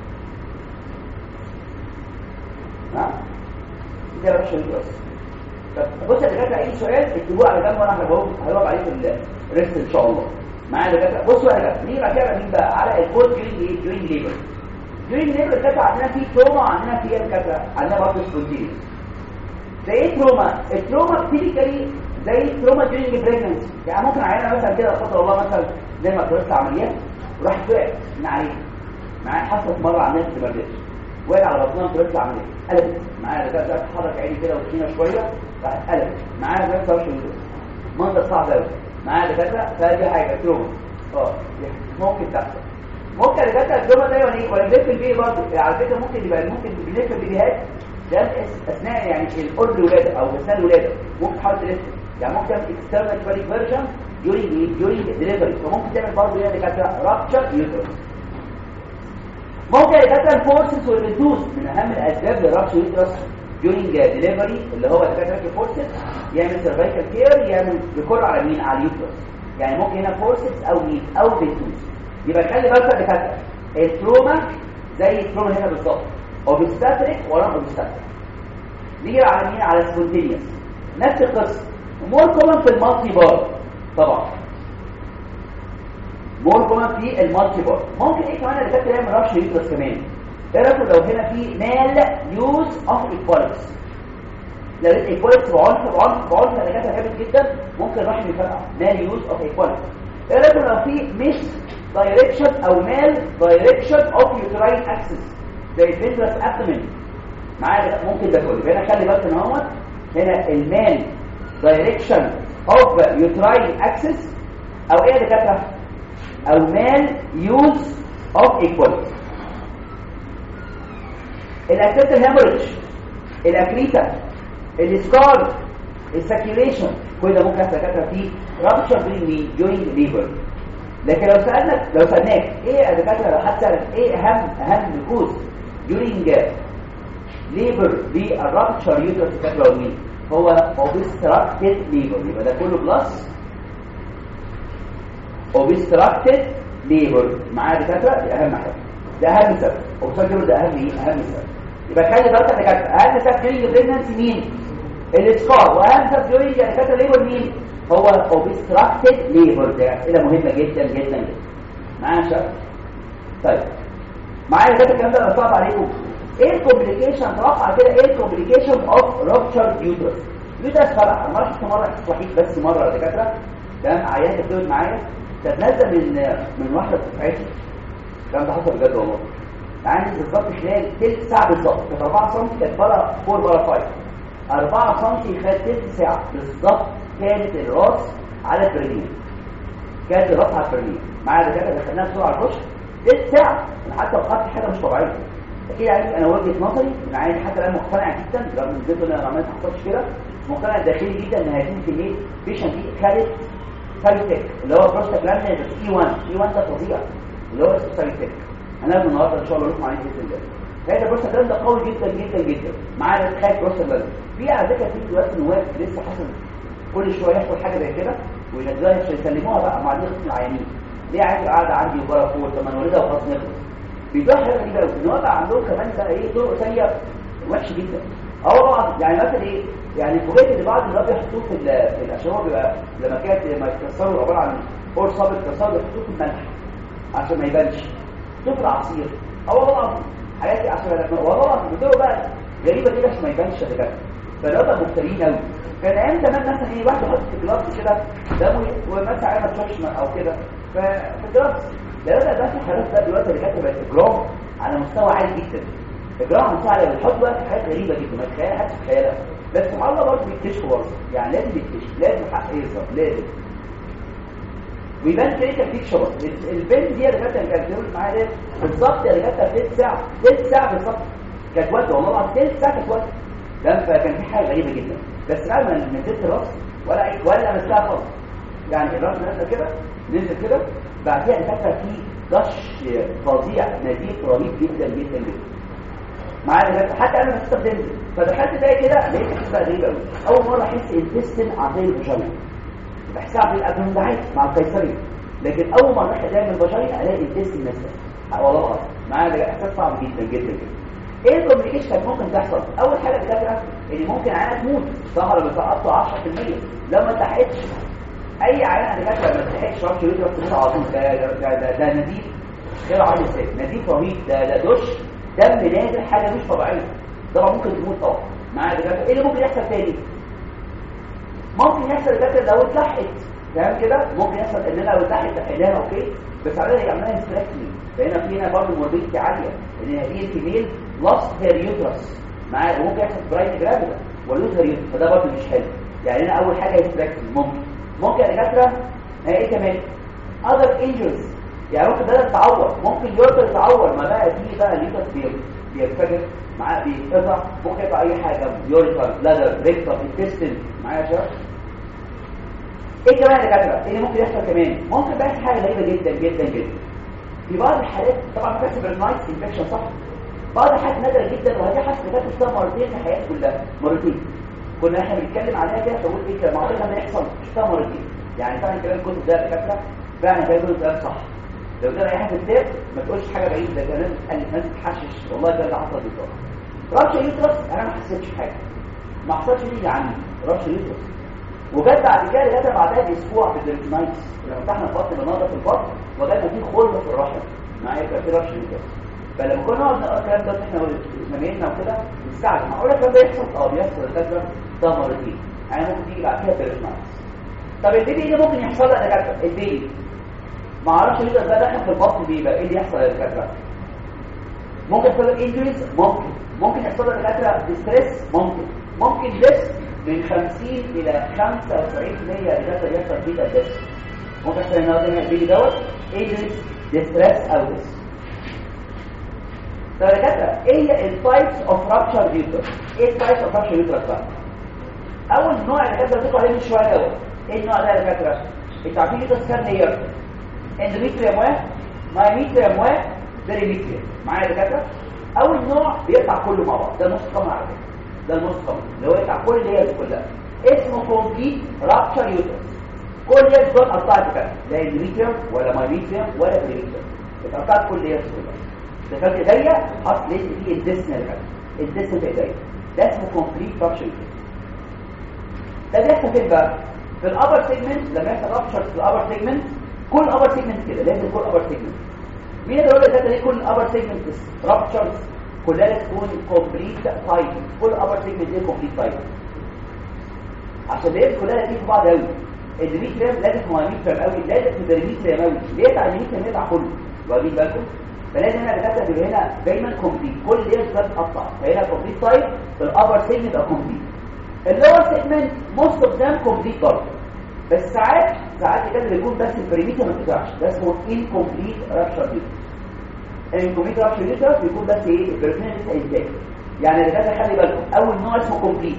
نعم ده مش بس طب بص يا دكاتره اي سؤال اكتبوه على جنب وانا هجاوب هجاوب عليه في الريست ان شاء الله معايا يا دكاتره بصوا يا دكاتره نيجي بعد كده مين بقى على الكود جرين ايه جرين ليبر جرين ليبر دكاتره عندنا فيه تروما عندنا فيه دكاتره عندنا برضه سبونتينيوس زي ايه تروما التروما تيبيكالي زي تروما جرين بريجنسي يعني ممكن عيانه مثلا كده قدر الله مثلا زي ما ترسل عمليات وراحت وقعت من عليه معايا حصلت مره عمليه في البردش وقع على بطنها ترسل عمليه قلبت معايا دكاتره تتحرك عيني كده وتخينه شويه راحت قلبت معايا دكاتره وش منظر صعب قوي معايا دكاتره فدي حاجه تروما اه ممكن تحصل ممكن دكاتره التروما ده يعني ايه ولا بنلف البيبي برضه على فكره ممكن يبقى ممكن بنلف البيبيهات ده اثناء يعني القرب الولاده او اثناء الولاده ممكن تحاول تلف يعني ممكن تعمل اكسترنال كواليك فيرجن during during ديليفري فممكن تعمل برضه يعني دكاتره رابتشر يوترس ممكن دكاتره الفورسز والريدوس من اهم الاسباب للرابتشر يوترس during delivery اللي هو دكاتره فورسز يعمل سيرفايكال كير يعمل بكل على مين على اليوترس يعني ممكن هنا فورسز او مين او ريدوس يبقى خلي بالك دكاتره التروما زي التروما هنا بالظبط اوبستاتريك ورا اوبستاتريك نيجي على مين على سبونتينيوس نفس القصه مور كومن في المالتي بار طبعا مور كومن في المالتي بار ممكن ايه كمان اللي كانت يعمل رابش يوترس كمان ايه رايكم لو هنا في مال يوز اوف ايكواليتس لو الايكواليتس بعنف بعنف بعنف اللي كانت جامد جدا ممكن الرحم يفرقع مال يوز اوف ايكواليتس ايه رايكم لو في مش دايركشن او مال دايركشن اوف يوتراين اكسس زي الفينترس ابتمن معايا ممكن ده كله هنا خلي بالك ان هو هنا المان دايركشن اوف يوتراين اكسس او ايه يا دكاتره او مان يوز اوف ايكواليتي الاكتيف هيموريدج الاكريتا السكار الساكيوليشن كل ده ممكن دكاتره فيه رابشر بين مين جوينج ليبر لكن لو سالناك لو سالناك ايه يا دكاتره لو حد سالك ايه اهم اهم كوز during labor بالرابتشر يوترس دكاتره مين هو obstructed labor يبقى ده كله بلس obstructed labor معايا دكاتره دي اهم حاجه ده اهم سبب obstructed ده اهم ايه اهم سبب يبقى خلي بالك يا دكاتره اهم سبب during pregnancy مين الاسكار واهم سبب during دكاتره labor مين هو obstructed labor ده اسئله مهمه جدا جدا جدا معايا يا شباب طيب معايا ده الكلام ده صعب عليكم ايه الكومبليكيشن توقع كده ايه الكومبليكيشن اوف رابتشر يوترس يوترس فرع انا ما شفت مره وحيد بس مره يا دكاتره تمام عيان كانت بتقعد معايا كانت نازله من من واحده دفعتي الكلام ده حصل بجد والله يعني بالظبط خلال تلت ساعه بالظبط كانت 4 سم كانت بره 4 بره 5 4 سم خلال تلت ساعه بالظبط كانت الراس على البرلين كانت الراس على البرلين معايا دكاتره دخلناها بسرعه على الرشد تلت ساعه انا حتى وقفت حاجه مش طبيعيه اكيد يعني انا وجهه نظري من عايز حتى انا مقتنع جدا رغم ان الفيديو انا عملت ما حصلش كده مقتنع داخلي جدا ان هيكون في ايه بيشن دي خالد سايتك اللي هو بروستاجلاندين بس اي 1 اي 1 ده فظيع اللي هو اسمه سايتك هنعمل النهارده ان شاء الله لكم عليه باذن الله هذا البروستاجلاندين ده قوي جدا جدا جدا معانا خايف بروستاجلاندين في على فكره في دلوقتي نواب لسه حصل كل شويه يحصل حاجه زي كده وينزلوها يسلموها بقى مع قسم العيانين ليه عايز قاعده عندي وبره فوق طب ما نولدها وخلاص نخلص بيبقى حاجه غريبه قوي ان هو بقى عندهم كمان بقى ايه طرق ثانيه وحشه جدا اه طبعا يعني مثلا ايه يعني فوجئت ان بعض الناس بيحطوه في في عشان هو بيبقى لما كانت لما يتكسروا عباره عن اور صابت كسر يحطوه في الملح عشان ما يبانش طفل عصير اه والله العظيم حاجات دي عشان لما والله العظيم بتقول بقى غريبه كده عشان ما يبانش ده كده فالوضع مختلفين قوي كان ايام زمان مثلا ايه واحد يحط في جلاس كده دمه ومثلا عليه ما تشوفش او كده ففي جلاس ده ده في حالات بقى دلوقتي اللي كاتبه الجرام على مستوى عالي جدا الجرام على مستوى عالي بتحط بقى في حاجات غريبه جدا ما تخيلها حد تخيلها بس سبحان الله برضه بيكتشفوا برضه يعني لازم يكتشف لازم حق يظهر لازم ويبان كده بيكشر البنت دي اللي كانت بتقول معايا ده بالظبط اللي كانت ثلث ساعه ثلث ساعه بالظبط كانت والده والله العظيم ثلث ساعه كانت والده ده فكان في حاجه غريبه جدا بس بعد ما نزلت الراس ولا عيش ولا مساها خالص يعني الراس نزل كده نزل كده بعديها الفتره في غش فظيع نزيف رهيب جدا جدا جدا معايا حتى انا ما استخدمت فدخلت ده كده لقيت حاجه غريبه قوي اول مره احس انتستين عن طريق الفاجينا بحسها بالابندعيت مع القيصري لكن اول ما اروح الاقي من الفاجينا الاقي الانتستين نازله والله العظيم معايا ده احساس صعب جدا جدا جدا ايه الكوميونيكيشن كانت ممكن تحصل اول حاجه بتاعتها ان ممكن عينه تموت طبعا لو سقطته 10% لو ما اتلحقتش اي عينه دكاتره ما تلحقش رش يدرس تموت على طول ده ده ده, ده نزيف غير عامل ازاي نزيف رهيب ده ده دش دم نازل حاجه مش طبيعيه طبعا ممكن تموت طبعا معايا دكاتره ايه اللي ممكن يحصل تاني ممكن يحصل دكاتره لو اتلحقت فاهم كده ممكن يحصل ان انا لو اتلحقت لحقناها اوكي بس عليها يعملها هيستراكتمي فهنا في هنا برضه موربيدتي عاليه ان هذه الفيميل لاست هير يوترس معايا وممكن يحصل برايت جرافيدا واليوتر يوترس فده برضه مش حلو يعني هنا اول حاجه هيستراكتمي ممكن ممكن يا دكاتره ايه كمان other injuries يعني ممكن ده يتعور ممكن اليوتر يتعور ما بقى فيه بقى اليوتر بينفجر معاه بيتقطع ممكن يبقى اي حاجه يوريتر بلادر ريكتر انتستين معايا يا شباب ايه كمان يا دكاتره ايه اللي ممكن يحصل كمان ممكن بقى في حاجه غريبه جدا جدا جدا في بعض الحالات طبعا بس بالنايتس انفكشن صح بعض الحالات نادره جدا وهذه حصلت كانت بتحصل مرتين في حياتي كلها مرتين كنا احنا بنتكلم عليها كده فقلت ايه كده معقول لما يحصل شفتها مرتين يعني فعلا كلام الكتب ده دكاتره فعلا كلام الكتب ده صح لو ده رايح في الكتاب ما تقولش حاجه بعيده ده كلام الناس بتحشش والله ده اللي حصل بالظبط رش يوترس انا ما حسيتش حاجه ما حصلش لي يعني رش يوترس وجت بعد كده لغايه بعدها باسبوع في الدريتنايتس لما فتحنا البطن بننظف البطن وجدنا فيه خلق في الرحم معايا كان في رش يوترس فلما كنا نقعد نقرا الكلام ده احنا زمايلنا وكده نستعجب معقول الكلام ده يحصل اه بيحصل الدكاتره ده مرتين يعني ممكن تيجي بعد كده الدريتنايتس طب البيبي ايه اللي ممكن يحصل له يا دكاتره البيبي ما اعرفش ليه ده داخل في البطن بيبقى ايه اللي يحصل يا دكاتره ممكن يحصل له انجريز ممكن ممكن يحصل له دكاتره ستريس ممكن ممكن بس من 50 الى 95% دكاتره يحصل فيه ده ممكن يحصل ان هو زي البيبي دوت انجريز ديستريس او ديس طب يا دكاتره ايه هي التايبس اوف رابشر يوترس ايه التايبس اوف رابشر يوترس بقى اول نوع اللي كانت بتقول عليه من شويه دوت ايه النوع ده يا دكاتره انتوا عارفين يوترس كام لير اندوميتريوم واحد مايميتريوم واحد بريميتريوم معايا يا دكاتره اول نوع بيقطع كله مع بعض ده نص قمر على فكره ده النص قمر اللي هو يقطع كل الليرز كلها اسمه كومبليت رابشر يوترس كل ليرز دول قطعت كده لا اندوميتريوم ولا مايميتريوم ولا بريميتريوم اتقطعت كل الليرز كلها دخلت ايديا حط لقيت فيه الديسنال كده الديسنال في ايديا ده اسمه كومبليت رابشر يوترس ده بيحصل فين بقى في الابر سيجمنت لما يحصل رابشر في الابر سيجمنت كل ابر سيجمنت كده لازم كل ابر سيجمنت مين اللي يقول لك ده كل ابر سيجمنت رابشرز كلها تكون كومبليت تايب كل ابر سيجمنت دي كومبليت تايب عشان ليه كلها دي في بعض قوي الديميتريم لازم هو ميتريم قوي لازم في الديميتريم قوي ليه على الديميتريم يقطع كله واخدين بالكم فلازم هنا الدكاتره تبقى هنا دايما كومبليت كل لير بتتقطع فهنا كومبليت تايب في الابر سيجمنت يبقى كومبليت اللور سيجمنت موست اوف ذم كومبليت برضه بس ساعات ساعات كده بيكون بس البريميتر ما بتقطعش ده اسمه انكومبليت رابشر الكومبليت رابشر يوترس بيكون بس ايه البريميتر لسه انتاج يعني الدكاتره خلي بالكم اول نوع اسمه كومبليت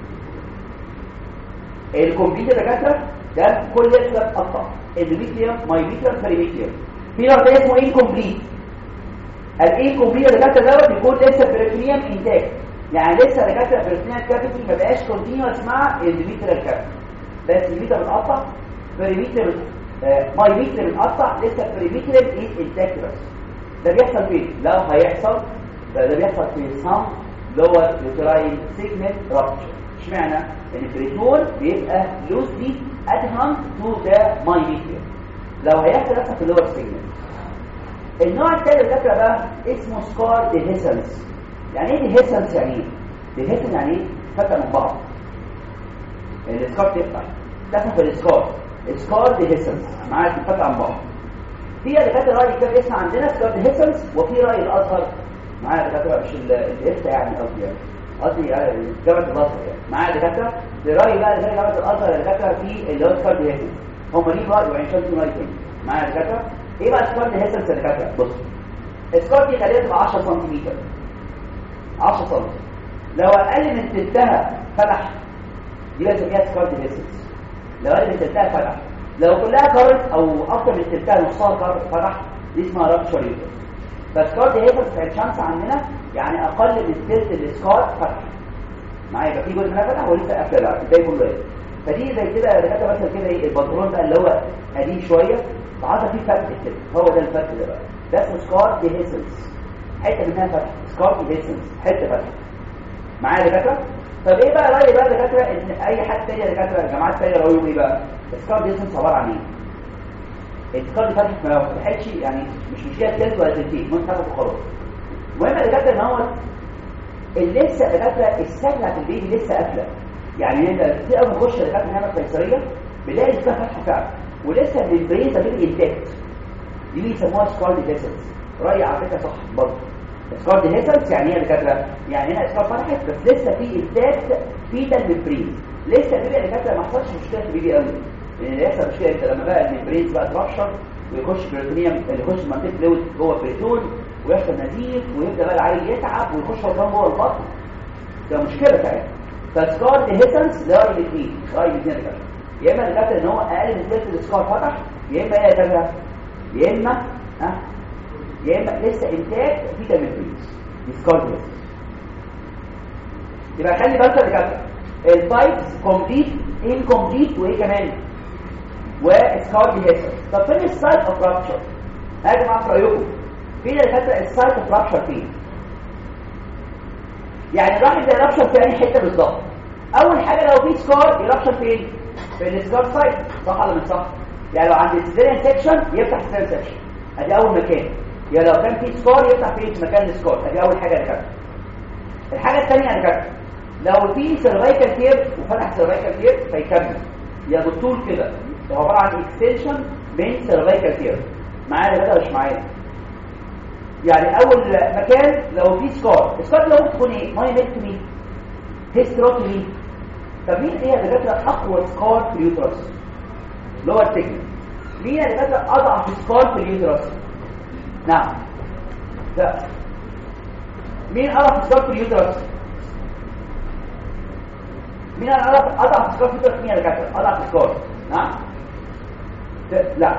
الكومبليت يا دكاتره ده كل لسه بتقطع اندوميتريوم مايميتريوم بريميتريوم في نوع تاني اسمه انكومبليت الانكومبليت يا دكاتره دوت بيكون لسه بريميتريوم انتاج يعني لسه دكاتره بريميتريوم كافيتي ما بقاش كونتينوس مع الاندوميتريال كافيتي بس الميتر بتقطع بريميتر ماي ميتر بتقطع لسه بريميتر ايه انتاكترس ده بيحصل فين لو هيحصل ده, ده بيحصل في سام لور يوتراين سيجمنت رابتشر اشمعنى ان البريتون بيبقى لوسلي ادهان تو ذا ماي ميتر لو هيحصل يحصل في اللور سيجمنت النوع الثاني الدكاتره بقى اسمه سكار ديهيسنس يعني ايه ديهيسنس يعني ايه ديهيسنس يعني ايه فتح من بعض السكار تفتح تفتح في السكار سكار ديهيسنس معاك فتح عن بعض في دكاتره راي كتاب اسم عندنا سكار ديهيسنس وفي راي الازهر معايا دكاتره مش الاسم يعني قصدي يعني قصدي جامعه الازهر يعني معايا دكاتره راي بقى زي جامعه الازهر دكاتره في اللي هو سكار ديهيسنس هم ليه راي وعين شمس راي تاني معايا دكاتره ايه بقى سكار ديهيسنس يا دكاتره بص السكار دي خليها تبقى 10 سم 10 سم لو اقل من تلتها فتح دي بنسميها سكار ديهيسنس لو اقل من تلتها فتح لو كلها كارت او اكتر من تلتها نصها كارت فتح دي اسمها رابتشر يوترس فسكار ديهيسنس في الشمس عندنا يعني اقل من تلت السكار فتح معايا يبقى في جزء منها فتح ولسه قافله بقى الباقي كله ايه فدي زي كده دكاتره مثلا كده ايه البنطلون بقى اللي هو قديم شويه فعاطى فيه فتح كده هو ده الفتح ده بقى ده اسمه سكار ديهيسنس حته منها فتح سكار ديهيسنس حته فتح معايا دكاتره طب ايه بقى رايي بقى دكاتره ان اي حد تاني دكاتره جامعات تانيه رايهم ايه بقى السكار ديهيسنس عباره عن ايه السكار دي فتحت ما فتحتش يعني مش مشكله تلت ولا تلتين ممكن تاخد وخلاص المهم يا دكاتره ان هو لسه دكاتره السكه بتاعت البيبي لسه قافله يعني انت كتير قوي نخش دكاتره نعمل قيصريه بنلاقي السكه فاتحه فعلا ولسه البرين ده بيبقى انتاكت دي بيسموها سكار ديهيسنس رايي على فكره صح برضه سكار ديهيسنس يعني ايه يا دكاتره يعني هنا سكار فتحت بس لسه في انتاكت في ده الممبرين لسه البيبي يا دكاتره ما حصلش مشكله في البيبي قوي لان اللي يحصل مشكله انت لما بقى الممبرين بقى ترشر ويخش بريتونيوم اللي يخش منطقه فلويد جوه البريتون ويحصل نزيف ويبدا بقى العيل يتعب ويخش هو كمان جوه البطن ده مشكله ساعتها فسكار ديهيسنس ده راي الاثنين راي الاثنين يا دكاتره يا اما الدكاتره ان هو اقل من ثلث السكار فتح يا اما ايه يا دكاتره يا اما ها يا اما لسه انتاج في تمرينز سكار ديهيسنس يبقى خلي بالك يا دكاتره التايبس كومبليت انكومبليت وايه كمان وسكار ديهيسنس طب فين السايت اوف رابتشر يا جماعه في رايكم فين يا دكاتره السايت اوف رابتشر فين يعني الواحد زي رابشر في اي حته بالظبط اول حاجه لو في سكار يرابشر فين في السكار سايت صح ولا مش صح يعني لو عند السيلين سيكشن يفتح السيلين سيكشن ادي اول مكان يعني لو كان في سكار يفتح فين في مكان السكار ادي اول حاجه دكاتره الحاجه الثانيه يا دكاتره لو في سيرفايكال كير وفتح سيرفايكال كير فيكمل يا بالطول كده هو عباره عن اكستنشن من سيرفايكال كير معايا دكاتره مش معايا يعني اول مكان لو في سكار السكار لو تكون ايه مايمكتومي هيستروتومي طب مين ايه يا دكاتره اقوى سكار في اليوترس لور سيجمنت مين يا دكاتره اضعف سكار في اليوترس نعم لا مين اضعف سكار في اليوترس مين اضعف اضعف سكار في اليوترس مين يا دكاتره اضعف سكار نعم لا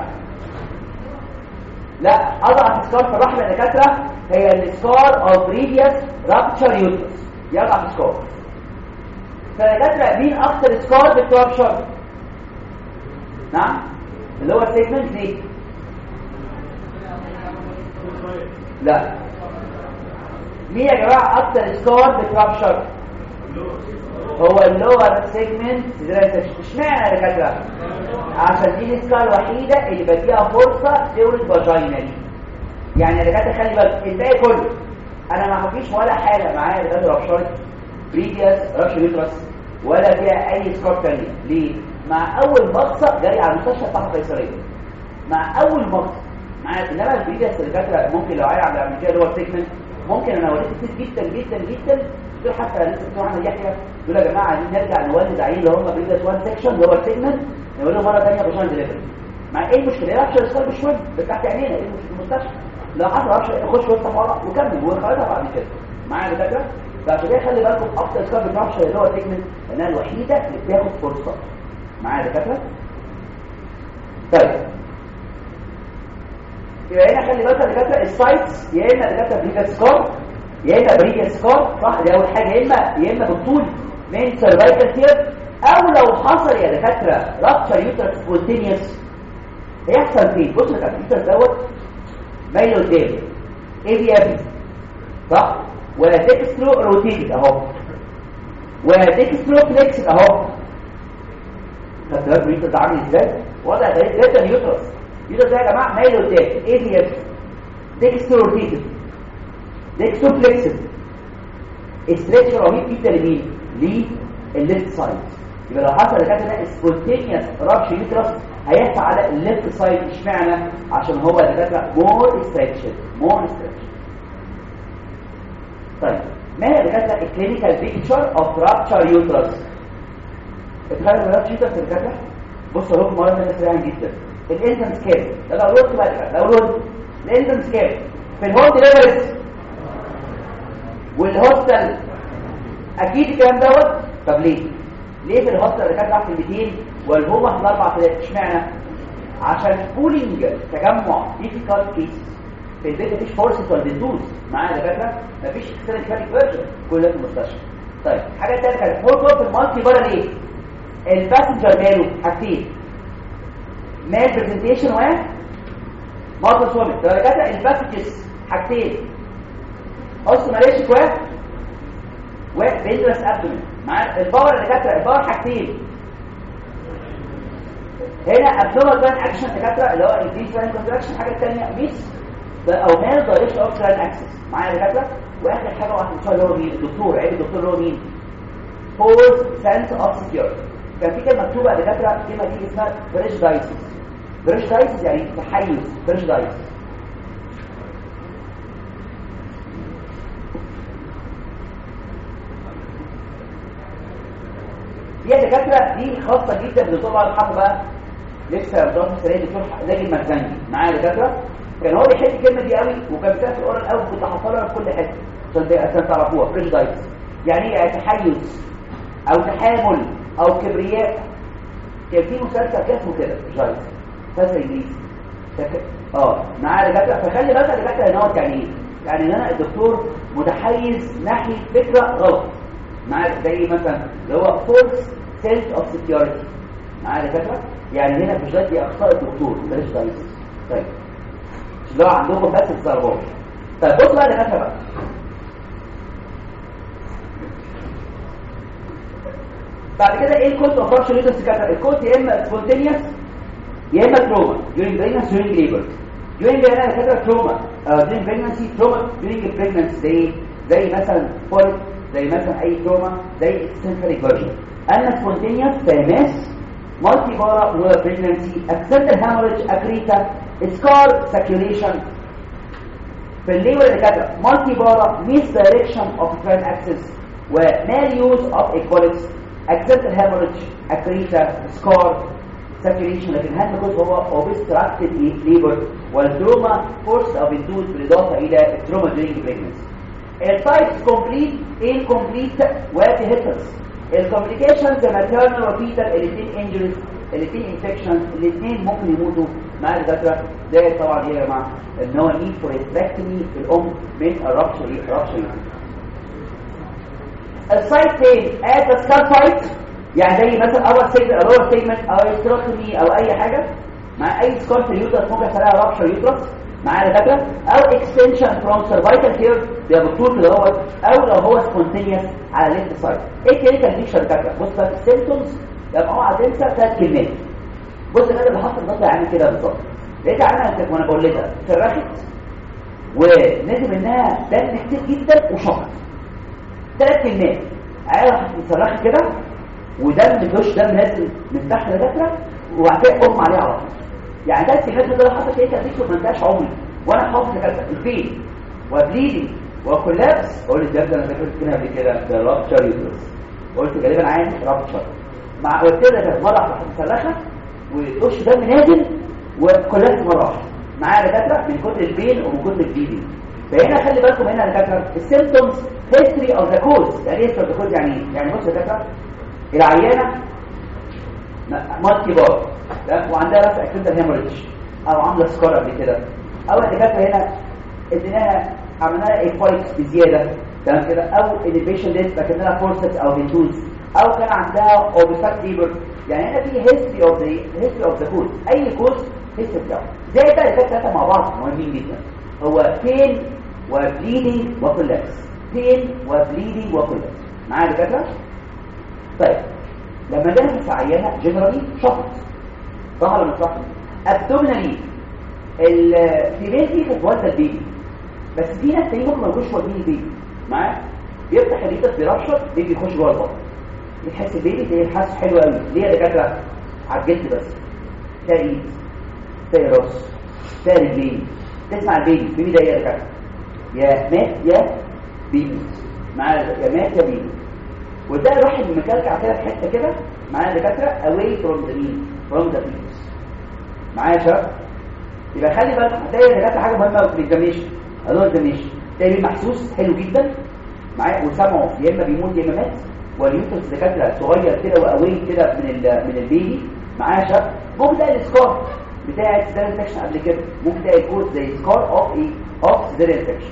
لا اضعف سكار في الرحم يا دكاتره هي السكار اوف بريفيوس رابتشر يوترس دي اضعف سكار فدكاتره مين اكتر سكار بترابشر نعم اللي هو السيجمنت دي لا مين يا جماعه اكتر سكار بترابشر هو اللور سيجمنت اشمعنى يا دكاتره عشان دي السكار الوحيده اللي بديها فرصه تولد فاجينالي يعني يا دكاتره خلي بالك الباقي كله انا ما فيش ولا حاله معايا دكاتره رابشر بريفيوس رابشر يوترس ولا فيها اي سكار ثانيه ليه مع اول مقصه جاي على المستشفى بتاع القيصريه مع اول مقصه مع انما البريفيوس الدكاتره ممكن لو عايز على كده اللي هو سيجمنت ممكن انا ولدت كتير جدا جدا جدا دول حتى لسه بتوع احمد يحيى دول يا جماعه عايزين نرجع نولد عيل اللي هم بريفيوس 1 سيكشن اللي هو السيجمنت نولده مره ثانيه بشان ديليفري مع ايه المشكله يرابشر سكار بشويه بتاعت عينينا ايه المشكله في المستشفى لو حصل رابشر يخش ويفتح ورا وكمل وخرجها بعد كده معايا دكاتره فعشان كده خلي بالكم اكتر سكار بترابشر اللي هو سيجمنت لانها الوحيده اللي بتاخد فرصه معايا دكاتره طيب يبقى هنا خلي بالك يا دكاتره السايتس يا اما دكاتره بريجا سكار يا اما بريجا سكار صح دي اول حاجه يا اما يا اما بالطول من سيرفايكال تير او لو حصل يا دكاتره رابتشر يوترس سبونتينيوس هيحصل فين بص يا دكاتره اليوترس دوت مايل قدام ايه دي ابي صح وديكسترو روتيتد اهو وديكسترو فليكسد اهو خدت بالك اليوترس عامل ازاي وضع ده ده اليوترس يوترس ده يا جماعه مايل قدام ايه هي ديكستو روتيتد ديكستو فليكسد استريتش رهيب جدا لمين للليفت سايد يبقى لو حصل الكاتب ده سبونتينيوس رابش يوترس هيحصل على الليفت سايد اشمعنى عشان هو الدكاتره مور ستريتشد مور ستريتشد طيب ما هي الدكاتره الكلينيكال بيكتشر اوف رابتشر يوترس اتخيل رابتشر يوترس الدكاتره بص لكم مره ثانيه سريعا جدا الانسان سكيل ده لو رد بقى لو رد الانسان سكيل في الهوت ليفلز والهوستل اكيد الكلام دوت طب ليه ليه في الهوستل اللي كانت تحت ال 200 والهوما في الاربع ثلاث اشمعنى عشان بولينج تجمع ديفيكالت كيس في البيت مفيش فورسز ولا بندوز معايا دكاتره مفيش اكسترنال كاريك فيرجن كل ده في المستشفى طيب حاجه ثالثه كانت فور في المالتي بره ليه الباسنجر ماله حاجتين مال برزنتيشن و مالتي سويمنج طب دكاتره الباسنجرز حاجتين قص ماليش و وبيدرس ابدومين مع الباور اللي كاتره الباور حاجتين هنا ابدومين بان اكشن دكاتره اللي هو الديس لاين كونتراكشن حاجه ثانيه ميس او مال دايركت اوف لاين اكسس معايا دكاتره واخر حاجه واحده ان شاء الله هو مين الدكتور عيب الدكتور اللي هو مين فورس سنس اوف سكيورتي كان في كلمه مكتوبه دكاتره كلمه دي اسمها بريش دايسس بريش دايسس يعني تحيز بريش دايسس دي دكاتره دي خاصه جدا بالدكتور الله يرحمه بقى لسه دراسه السنه دي دكتور زي المرزنجي معايا دكاتره كان هو بيحب الكلمه دي قوي وكان بتاعت الاورال قوي كنت حافظها في كل حته عشان عشان تعرفوها فريش دايتس يعني ايه تحيز او تحامل او كبرياء كان في مسلسل كده اسمه كده جايز مسلسل انجليزي اه معايا دكاتره فخلي بالك دكاتره ان هو يعني ايه يعني ان انا الدكتور متحيز ناحيه فكره غلط معايا زي مثلا اللي هو فولس سيلف اوف سكيورتي معايا دكاتره يعني هنا في الجد دي اخطاء الدكتور بلاش دايسس طيب اللي هو عندهم بس الضربات طيب بص بقى دكاتره بقى بعد كده ايه الكوست اوف فانكشن ليتس دكاتره الكوست يا اما سبونتينيوس يا اما تروما during pregnancy during labor during the دكاتره تروما during pregnancy trauma during pregnancy زي زي مثلا فولت زي مثلا اي تروما زي اكستنفريك فيرجن اما سبونتينيوس فماس مالتي بارا ولا بريجنسي اكسنتر هاموريج اكريتا سكار ساكيوليشن في الليبر اللي كاتب مالتي بارا ميس دايركشن اوف تران اكسس ومال يوز اوف ايكواليكس اكسنتر هاموريج اكريتا سكار ساكيوليشن لكن هذا جزء هو اوبستراكتد ليبر والتروما فورس او بتدوز بالاضافه الى التروما during pregnancy التايبس كومبليت انكمبليت وهيترس الكومبليكيشنز ماتيرنال وفيتال الاثنين انجريز الاثنين انفكشنز الاثنين ممكن يموتوا مع الدكاتره زي طبعا ايه يا جماعه ان هو نيد فور هيستريكتومي في الام من الرابشر رابشر السايت فين ات ذا سكال سايت يعني زي مثلا اول سيجمنت او لور سيجمنت او هيستروتومي او اي حاجه مع اي سكار في اليوترس ممكن يحصل لها رابشر يوترس معايا دكاتره او اكستنشن فروم سيرفايكال كير ده بالطول كده هو او لو هو سبونتينيوس على الليفت سايد ايه كلينيكال بيكشر دكاتره بص بقى السيمبتومز يبقى اوعى تنسى ثلاث كلمات بص كده اللي حصل بالظبط عامل كده بالظبط لقيت عامله وانا بقول لها صرخت ونزل منها دم كتير جدا وشفط ثلاث كلمات عارف صرخت كده ودم دوش دم نازل من تحت الدكاتره وبعد كده اغمى عليها على طول يعني ده السيجنال ده حصل ايه كان بيكتب ما انتهاش عمري وانا حافظ كده الفين وبليدنج وكولابس قلت ده انا فاكر كده قبل كده ده رابتشر يوترس قلت غالبا عين رابتشر مع قلت لها كانت مره واحده مسلخه ودوش دم نازل وكولابس مره واحده معايا دكاتره من كتر البين ومن كتر البليدنج فهنا خلي بالكم هنا يا دكاتره السيمبتومز هيستوري اوف ذا كوز يعني ايه هيستوري اوف ذا كوز يعني ايه؟ يعني بص يا دكاتره العيانه مالتي بار وعندها بس اكسنتال هيموريدج او عامله سكار قبل كده او الدكاتره هنا اديناها عملنا لها ايكواليكس بزياده تمام كده او انيبيشن ديت فكان لها فورسز او فينتوز او كان عندها اوبستاك ليبر يعني هنا في هيستوري اوف ذا هيستوري اوف ذا كوز اي كوز هيستوري بتاعه زي بقى الثلاثه مع بعض مهمين جدا هو بين وبليدنج وكولابس بين وبليدنج وكولابس معايا دكاتره طيب لما جينا في عيانه جنرالي شخص ظهر من صح ابدومينالي الفيميل دي كانت والده البيبي بس في ناس تانيين ممكن ما يكونوش والدين البيبي معايا بيفتح الريتس بيرشر بيبي يخش جوه البطن بتحس البيبي تلاقيه حاسس حلو قوي ليه يا دكاتره على الجلد بس تلاقي ايد تلاقي راس تلاقي رجلين تسمع البيبي البيبي ده ايه يا دكاتره يا مات يا بيموت معايا يا مات يا بيموت وتلاقي الواحد مكلكع كده في حته كده معايا دكاتره away from the mean from the fetus معايا يا شباب يبقى خلي بالك هتلاقي دكاتره حاجه مهمه في الاكزاميشن هذول الاكزاميشن تلاقي محسوس حلو جدا معايا وسمعه يا اما بيموت يا اما مات واليوتس دكاتره صغير كده وقوي كده من ال من البيبي معايا شاب ممكن تلاقي السكار بتاع السيدال انفكشن قبل كده ممكن تلاقي الكود زي سكار اوف ايه اوف سيدال انفكشن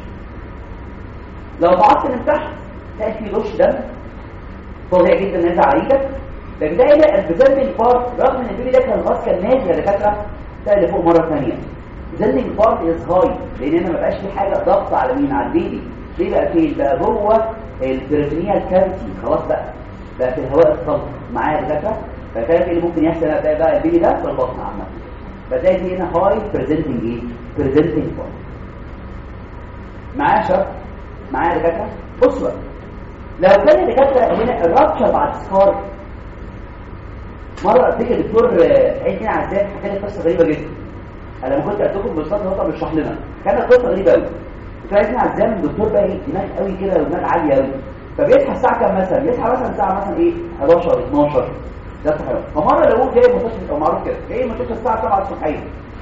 لو بعضت من تحت تلاقي في رش دم فظيع جدا نازل على ايدك لكن ده ايه البزنج بارت رغم ان البيبي ده كان خلاص كان نازل يا دكاتره تلاقي اللي فوق مره ثانيه البزنج بارت از هاي لان هنا ما بقاش في حاجه ضغط على مين على البيبي ليه بقى فين بقى جوه البريتونيال كافيتي خلاص بقى بقى في الهواء الصلب معايا دكاتره فكان اللي ممكن يحصل بقى, بقى البيبي ده في البطن عامه فتلاقي في هنا هاي بريزنتنج ايه بريزنتنج بارت معايا شرط معايا دكاتره بصوا بقى لو كان الدكاتره هنا الرابشر بعد سكار مره افتكر الدكتور عيد دين عزام حكى لي قصه غريبه جدا انا لما كنت اديكم بالظبط هو بيشرح لنا كانت قصه غريبه قوي فاحنا عزام الدكتور بقى ايه دماغ قوي كده ودماغ عاليه قوي فبيصحى الساعه كام مثلا يصحى مثلا الساعه مثلا ايه 11 12 ده صحيح فمره لو جاي المستشفى او معروف كده جاي المستشفى الساعه 7 الصبحيه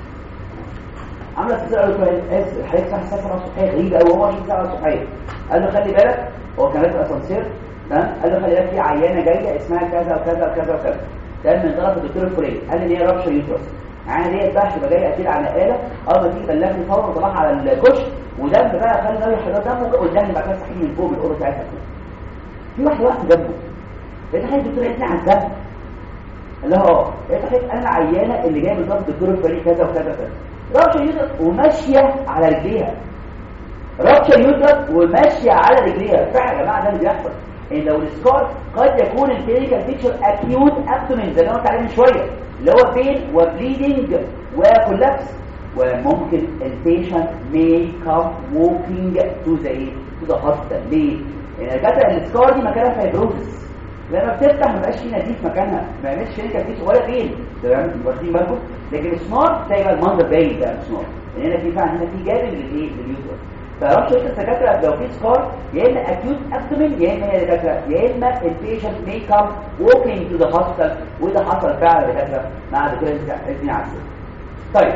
عامله استاذ قال له اسف حضرتك الساعه 7 الصبحيه غريبه قوي هو 20 ساعه الصبحيه قال له خلي بالك هو كان راكب اسانسير تمام قال له خلي بالك في عيانه جايه اسمها كذا وكذا وكذا وكذا ده من طرف الدكتور الفلاني قال لي ان هي رابشه يوترس يعني ديت بقى تبقى جايه اكيد على نقاله اول ما تيجي بلغني فورا وطلعها على الكشك ودم بقى خلي بالك حضرتك دمه قدامي بعد كده صحيح من فوق من الاوضه بتاعتها في واحد واقف جنبه لقيت حضرتك الدكتور قالت لي على الدم قال لها اه لقيت حضرتك انا عيانه اللي جايه من طرف الدكتور الفلاني كذا وكذا وكذا رابشه يوترس وماشيه على رجليها رابشه يوترس وماشيه على رجليها فعلا يا جماعه ده اللي بيحصل ان لو السكار قد يكون الكلينيكال بيكتشر اكيوت ابدومين زي ما قلت عليه من شويه اللي هو بين وبليدنج وكولابس وممكن البيشنت may come walking to the to the hospital ليه؟ لان الجدع السكار دي مكانها فايبروزس لما بتفتح ما بقاش في نزيف مكانها ما يعملش كلينيكال بيكتشر ولا بين تمام واخدين بالكم لكن السنار تلاقي المنظر باين بقى السنار لان هنا في فعلا هنا في جانب للايه لليوتر فعرفش انت الدكاتره لو في سكار يا اما اكيوت ابدومين يا اما هي دكاتره يا اما البيشنت مي كام ووكينج تو ذا هوسبيتال وده حصل فعلا دكاتره مع دكتور ابن عسل طيب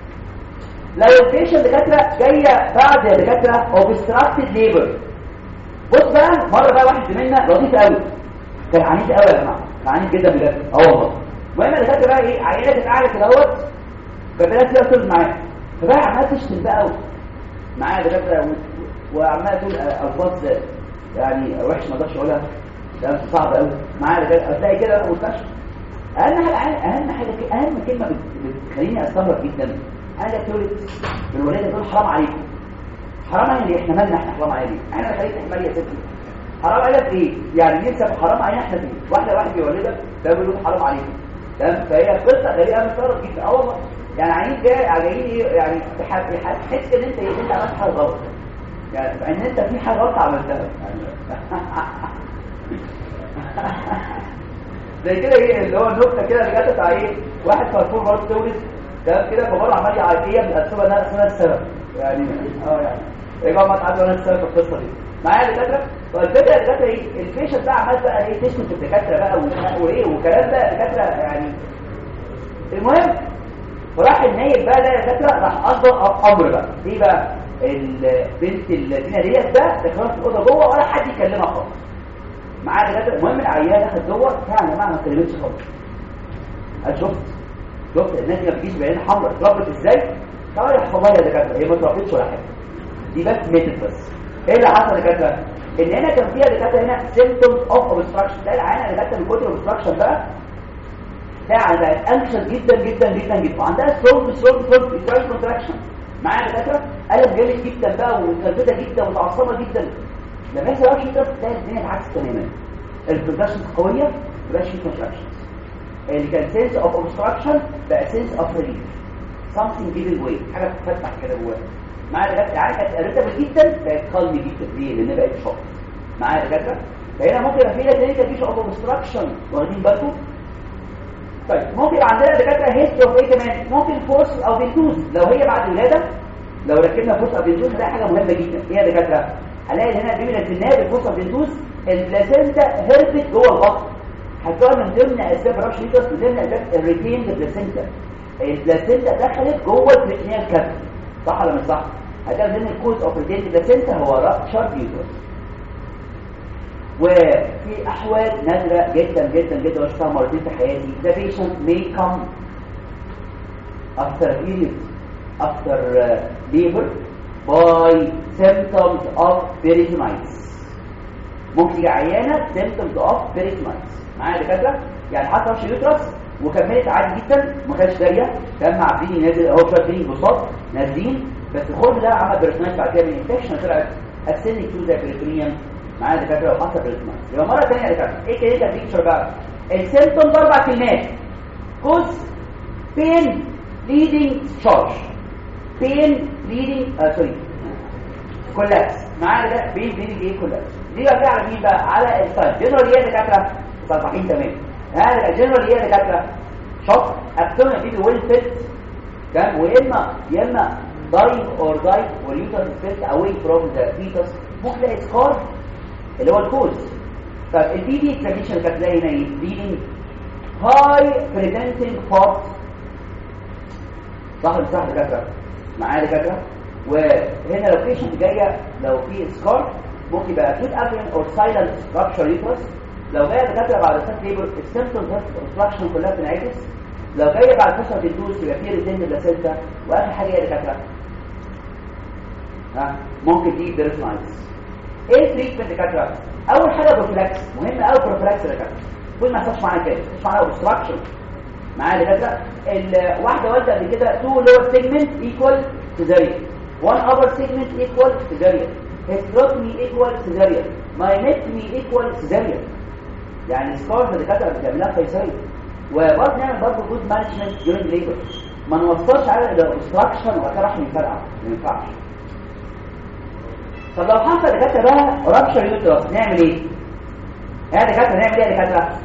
لو البيشنت دكاتره جايه بعد يا دكاتره اوبستراكتد ليبر بص بقى مره بقى واحد زميلنا لطيف قوي كان عنيف قوي يا جماعه كان عنيف جدا بجد اه والله المهم الدكاتره بقى ايه عينه كانت قاعده كده اهوت فبدات كده تقول معايا فبقى عماله تشتم بقى معايا دكاتره وعماله تقول الفاظ يعني وحش ما اقدرش اقولها ده صعب قوي معايا دكاتره تلاقي كده بقى مستشفى اهم حاجه اهم حاجه اهم كلمه بتخليني استغرب جدا انا تقول الولاده تقول حرام عليكم حرام علينا احنا مالنا احنا حرام علينا احنا خليك احمال يا ستي حرام عليك ايه يعني ننسى حرام علينا احنا فيه واحده واحد بيولدك ده بيقول حرام عليكم تمام فهي قصه غريبه انا مستغرب جدا اه والله يعني عينيك جاي جايين ايه يعني تحس ان انت ان انت عملت حاجه غلط يعني ان انت في حاجه غلط عملتها زي كده ايه اللي هو النكته كده اللي جت بتاع ايه واحد فرفور برضه تولد ده كده فبره عمال يعيط ايه بتقسمها انها اسمها السبب يعني اه يعني يا جماعه ما تعدوا انا السبب في القصه دي معايا الدكاتره فالفكره الدكاتره ايه البيشنت بقى عمال بقى ايه تشتم في الدكاتره بقى وايه وكلام بقى الدكاتره يعني المهم فراح النايب بقى ده يا دكاتره راح اصدر امر بقى ايه بقى البنت الذين ديت ده دخلت في الاوضه جوه ولا حد يكلمها خالص معايا دكاتره المهم العيال دخلت جوه فعلا يا جماعه ما اتكلمتش خالص انا شفت شفت الناس ما بتجيش بعين حمراء اتربت ازاي طبعا يحصل لها يا دكاتره هي ما اتربتش ولا حاجه دي بس ماتت بس ايه اللي حصل يا دكاتره ان هنا كان فيها دكاتره هنا سيمبتومز اوف اوبستراكشن تلاقي العيانه دكاتره من كتر الاوبستراكشن بقى تلاقي بقت انكشن جدا جدا جدا جدا وعندها سترونج سترونج سترونج سترونج كونتراكشن معايا دكاتره قلب جامد جدا بقى ومتلبده جدا ومتعصبه جدا لما يحصل اوبشن ده تلاقي الدنيا اتعكس تماما الكونتراكشن قويه ما بقاش فيه كونتراكشن اللي كان سنس اوف اوبستراكشن بقى سنس اوف ريليف something given way حاجه بتفتح كده جواها معايا دكاتره يعني كانت اريتابل جدا بقت كالم جدا ليه لان بقت شوك معايا دكاتره فهنا ممكن يبقى في كلينيكال فيش اوف اوبستراكشن واخدين بالكم طيب ممكن يبقى عندنا دكاتره هيستري اوف ايه كمان ممكن فورس او بنتوز لو هي بعد الولاده لو ركبنا فورس او بنتوز ده حاجه مهمه جدا ايه يا دكاتره هلاقي هنا بيبي نزلناها بالفورس او بنتوز البلاسينتا هربت جوه البطن هتكون من ضمن اسباب رش ليترس من ضمن اسباب الريتيند بلاسينتا البلاسينتا دخلت جوه البريتنيال كاب صح ولا مش صح هتلاقي من ضمن الكوز اوف ريتيند بلاسينتا هو رابشر يوترس وفي احوال نادره جدا جدا جدا وشفتها مرتين في حياتي the patient may come after period after uh, labor by symptoms of peritonitis ممكن تيجي عيانه symptoms of peritonitis معايا دكاتره يعني حتى رش يوترس وكملت عادي جدا ما كانش جاريه كان معديني نازل اهو شويه تاني بساط نازلين بس الخرم ده عمل بيرتونايتس بعد كده من انفكشن طلعت اسينيك تو زي بريتونيوم معايا دكاتره وحصل بيرتونايتس يبقى مره ثانيه يا دكاتره ايه كلينيكال بيكتشر بقى السيمبتومز اربع كلمات كوز بين ليدنج تشارج بين ليدنج آه سوري كولابس معايا ده بين ليدنج ايه كولابس دي بقى على مين بقى على السايد جنرال ايه يا دكاتره صحيحين تمام هذا الجنرال ايه يا دكاتره شوك ابتومن بيبي ويل فيت تمام واما يا اما دايف اور دايف واليوترس فيت اواي فروم ذا فيتس ممكن تلاقي سكار اللي هو الكوز طب البي دي اكسبريشن كانت زي هنا ايه بليدنج هاي بريزنتنج فورت صح ولا صح دكاتره معايا دكاتره وهنا لو بيشنت جايه لو في سكار ممكن يبقى اكيد ابرين اور سايلنت رابشر يوترس لو جايه دكاتره بعد السات ليبر السيمبتومز اوبستراكشن كلها بتنعكس لو جايه بعد فتره الدوس يبقى في ريزنت بلاسينتا واخر حاجه ايه يا دكاتره ها ممكن دي بيرسونايتس ايه التريتمنت دكاتره اول حاجه بروفلاكس مهم قوي بروفلاكس دكاتره كل ما يحصلش معانا كده مش معانا اوبستراكشن معايا دكاتره الواحده والده قبل كده تو لور سيجمنت ايكوال سيزاريان وان ابر سيجمنت ايكوال سيزاريان هيستروتمي ايكوال سيزاريان ماينكتمي ايكوال سيزاريان يعني سكارز الدكاتره بتعملها قيصريه وبرضه نعمل برضه جود مانجمنت ديورنج ليبر ما نوصلش على الاوبستراكشن وبعد كده راح يفرقع ما ينفعش طب لو حصل دكاتره بقى رابشر يوترس نعمل ايه ها دكاتره نعمل ايه يا دكاتره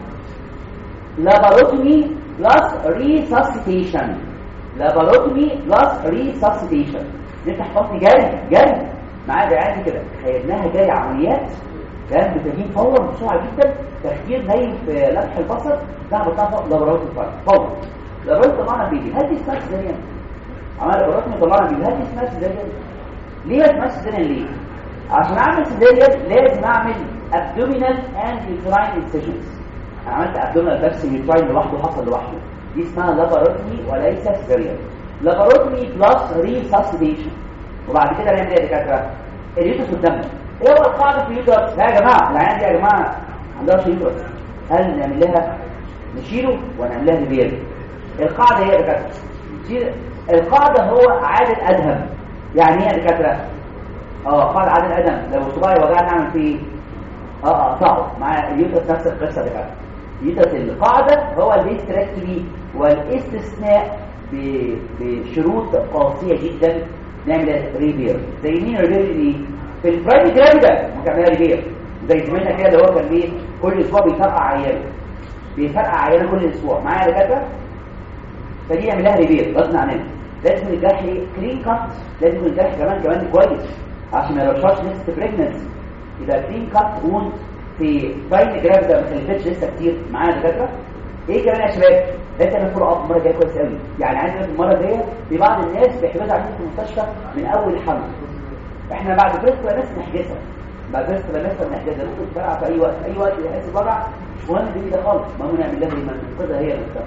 لاباروتومي بلس ريساسيتيشن لاباروتومي بلس ريساسيتيشن نفتح بطن جري جري معايا ده عادي كده خيلناها جري عمليات كان بتجيب فورا بسرعه جدا تفكير نايم في لمح البصر ده بتاع لاباروتومي فورا لاباروتومي طبعا بيجي هل دي اسمها سيزاريان عمل لاباروتومي طبعا بيجي هل دي اسمها سيزاريان ليه اسمها سيزاريان ليه عشان اعمل سيزاريان لازم اعمل abdominal and uterine incisions انا عملت abdominal بس uterine لوحده حصل لوحده دي اسمها لاباروتومي وليس سيزاريان لاباروتومي بلس ريساسيتيشن وبعد كده نعمل ايه يا دكاتره اليوتس قدامنا ايه هو القاعده في اليوتس لا يا جماعه العيان دي يا جماعه عندها يوتس هل نعمل لها نشيله ونعمل لها ريبير القاعده هي يا دكاتره القاعده هو عادة ادهم يعني ايه يا دكاتره اه قاعده عادة ادهم لو صباعي وجعني اعمل فيه اه اقطعه مع اليوتس نفس القصه دي كده اليوتس القاعده هو الاستراكتومي والاستثناء بشروط قاسيه جدا نعمل ريبير زي مين ريبير دي في البرايمري جرافيدا مكمله ريبير زي زميلنا كده اللي هو كان ايه كل اسبوع بيفرقع عياله بيفرقع عياله كل اسبوع معايا دكاتره فدي يعمل لها ريبير غصب عننا لازم الجرح كلين كات لازم الجرح كمان كمان كويس عشان ما يرشاش نفس بريجننسي يبقى كلين كات وون في باين جرافيدا ما خلفتش لسه كتير معايا دكاتره ايه كمان يا شباب انت المفروض اب المره الجايه كويس قوي يعني عايز المره الجايه في بعض الناس بيحجزوا عندنا في المستشفى من اول الحمل احنا بعد فيست بس نحجزها بعد فيست بس نحجزها ممكن تفرقع في اي وقت اي وقت يحس بوجع مش مهم دي ده خالص المهم نعمل لها ما ننقذها هي نفسها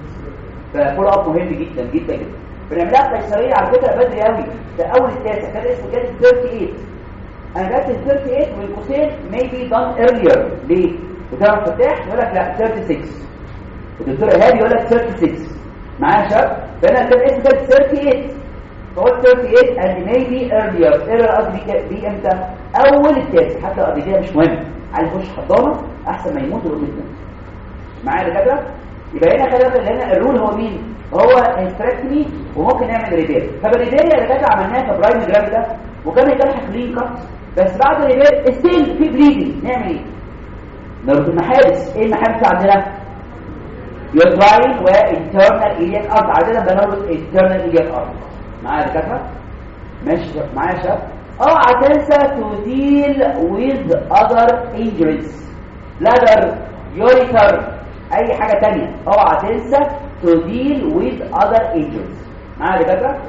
ففول اب مهم جدا جدا جدا بنعملها قيصريه على فكره بدري قوي في اول التاسع كان اسمه كان 38 انا جبت ال 38 من قوسين maybe done earlier ليه؟ وتعرف فتاح يقول لك لا 36 الدكتور ايهاب يقول لك 36 معايا يا شباب فانا كان اسمه كان 38 فقلت 38 and maybe earlier earlier قصدي دي امتى؟ اول التاسع حتى قبل كده مش مهم عايز يخش حضانه احسن ما يموت ويروح يتنام معايا يا دكاتره يبقى هنا خلي بالك هنا الرول هو مين هو هيستريكتمي وممكن نعمل ريبير فالريبير اللي كانت عملناها في برايم جرام ده وكان الجرح كلين كات بس بعد الريبير ستيل في بليدنج نعمل ايه نربط المحابس ايه المحابس عندنا يوتراين وانترنال ايليك ارض عندنا بنربط انترنال ايليك ارض معايا يا دكاتره ماشي معايا يا شباب اوعى تنسى تو ديل ويز اذر انجريز بلادر يوريتر اي حاجه تانية اوعى تنسى تو ديل ويز اذر انجريز معايا يا دكاتره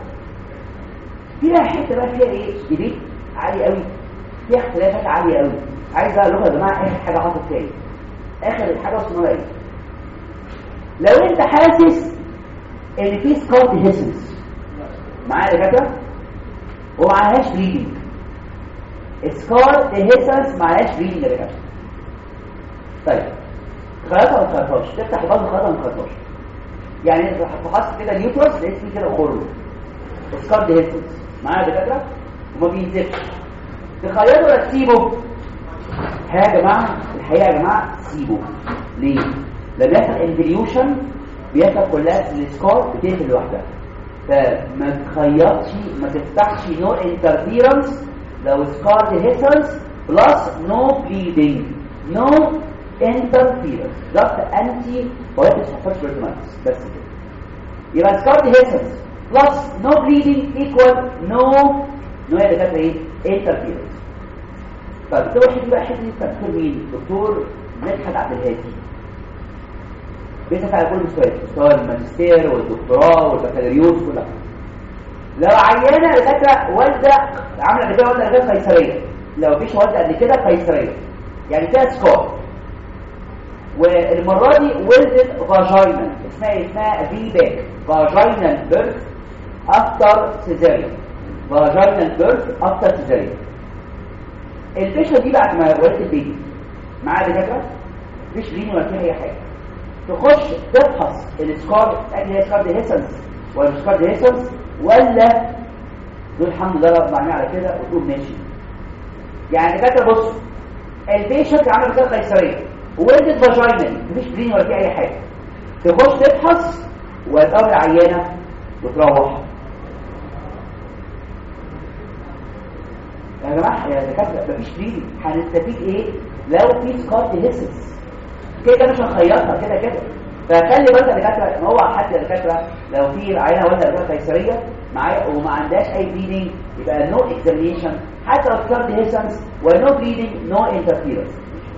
فيها حته بقى فيها ايه ديبيت عالي قوي فيها اختلافات عاليه قوي عايز اقول لكم يا جماعه اخر حاجه حصلت فيها ايه اخر الحاجه اسمها ايه لو انت حاسس ان في سكارد هيسنس معايا يا دكاتره ومعهاش بليدنج سكارد هيسنس معهاش بليدنج يا دكاتره طيب خياطه ما تخيطهاش تفتح البطن خياطه ما تخيطهاش يعني انت فحصت كده اليوترس لقيت فيه كده خرم سكارد هيسنس معايا يا دكاتره وما بينزلش تخيطه ولا تسيبه ها يا جماعه الحقيقه يا جماعه سيبه ليه لما يحصل انفليوشن بيحصل كلها السكار بتقفل لوحدها فما تخيطش ما تفتحش نو انترفيرنس لو سكار هيسنس بلس نو بليدنج نو انترفيرنس جاست انتي بايوتكس فورس بيرتمانس بس كده يبقى سكار هيسنس بلس نو بليدنج ايكوال نو نو يا دكاتره ايه انترفيرنس طيب دكتور حته بقى حته دكتور مين دكتور مدحت عبد الهادي بيسأل على كل المستويات مستوى الماجستير والدكتوراه والبكالوريوس كل حاجه لو عيانه دكاتره والده عامله قبل كده والده قبل قيصريه لو مفيش والده قبل كده قيصريه يعني فيها سكار والمره دي ولدت فاجينال اسمها إيه؟ اسمها في باك فاجينال بيرث افتر سيزاريان فاجينال بيرث افتر سيزاريان البيشة دي بعد ما ولدت البيبي معاها دكاتره مفيش رين ولا فيها اي حاجه تخش تفحص السكار تاكد هي سكار هيسنس ولا مش سكار هيسنس ولا تقول الحمد لله رب العالمين على كده وتقول ماشي يعني دكاتره بص البيشنت عمل كده قيصريه وولدت فاجينال مفيش برين ولا في اي حاجه تخش تفحص وتقابل عيانه وتروح يا جماعه يا دكاتره مفيش برين هنستفيد ايه لو في سكار هيسنس كده كده مش هنخيطها كده كده فخلي بالك يا دكاتره ما هو حد يا دكاتره لو في عينه ولا دكاتره قيصريه معايا وما عندهاش اي بليدنج يبقى نو اكزامينشن حتى لو كارد هيسنس ونو بليدنج نو انترفيرنس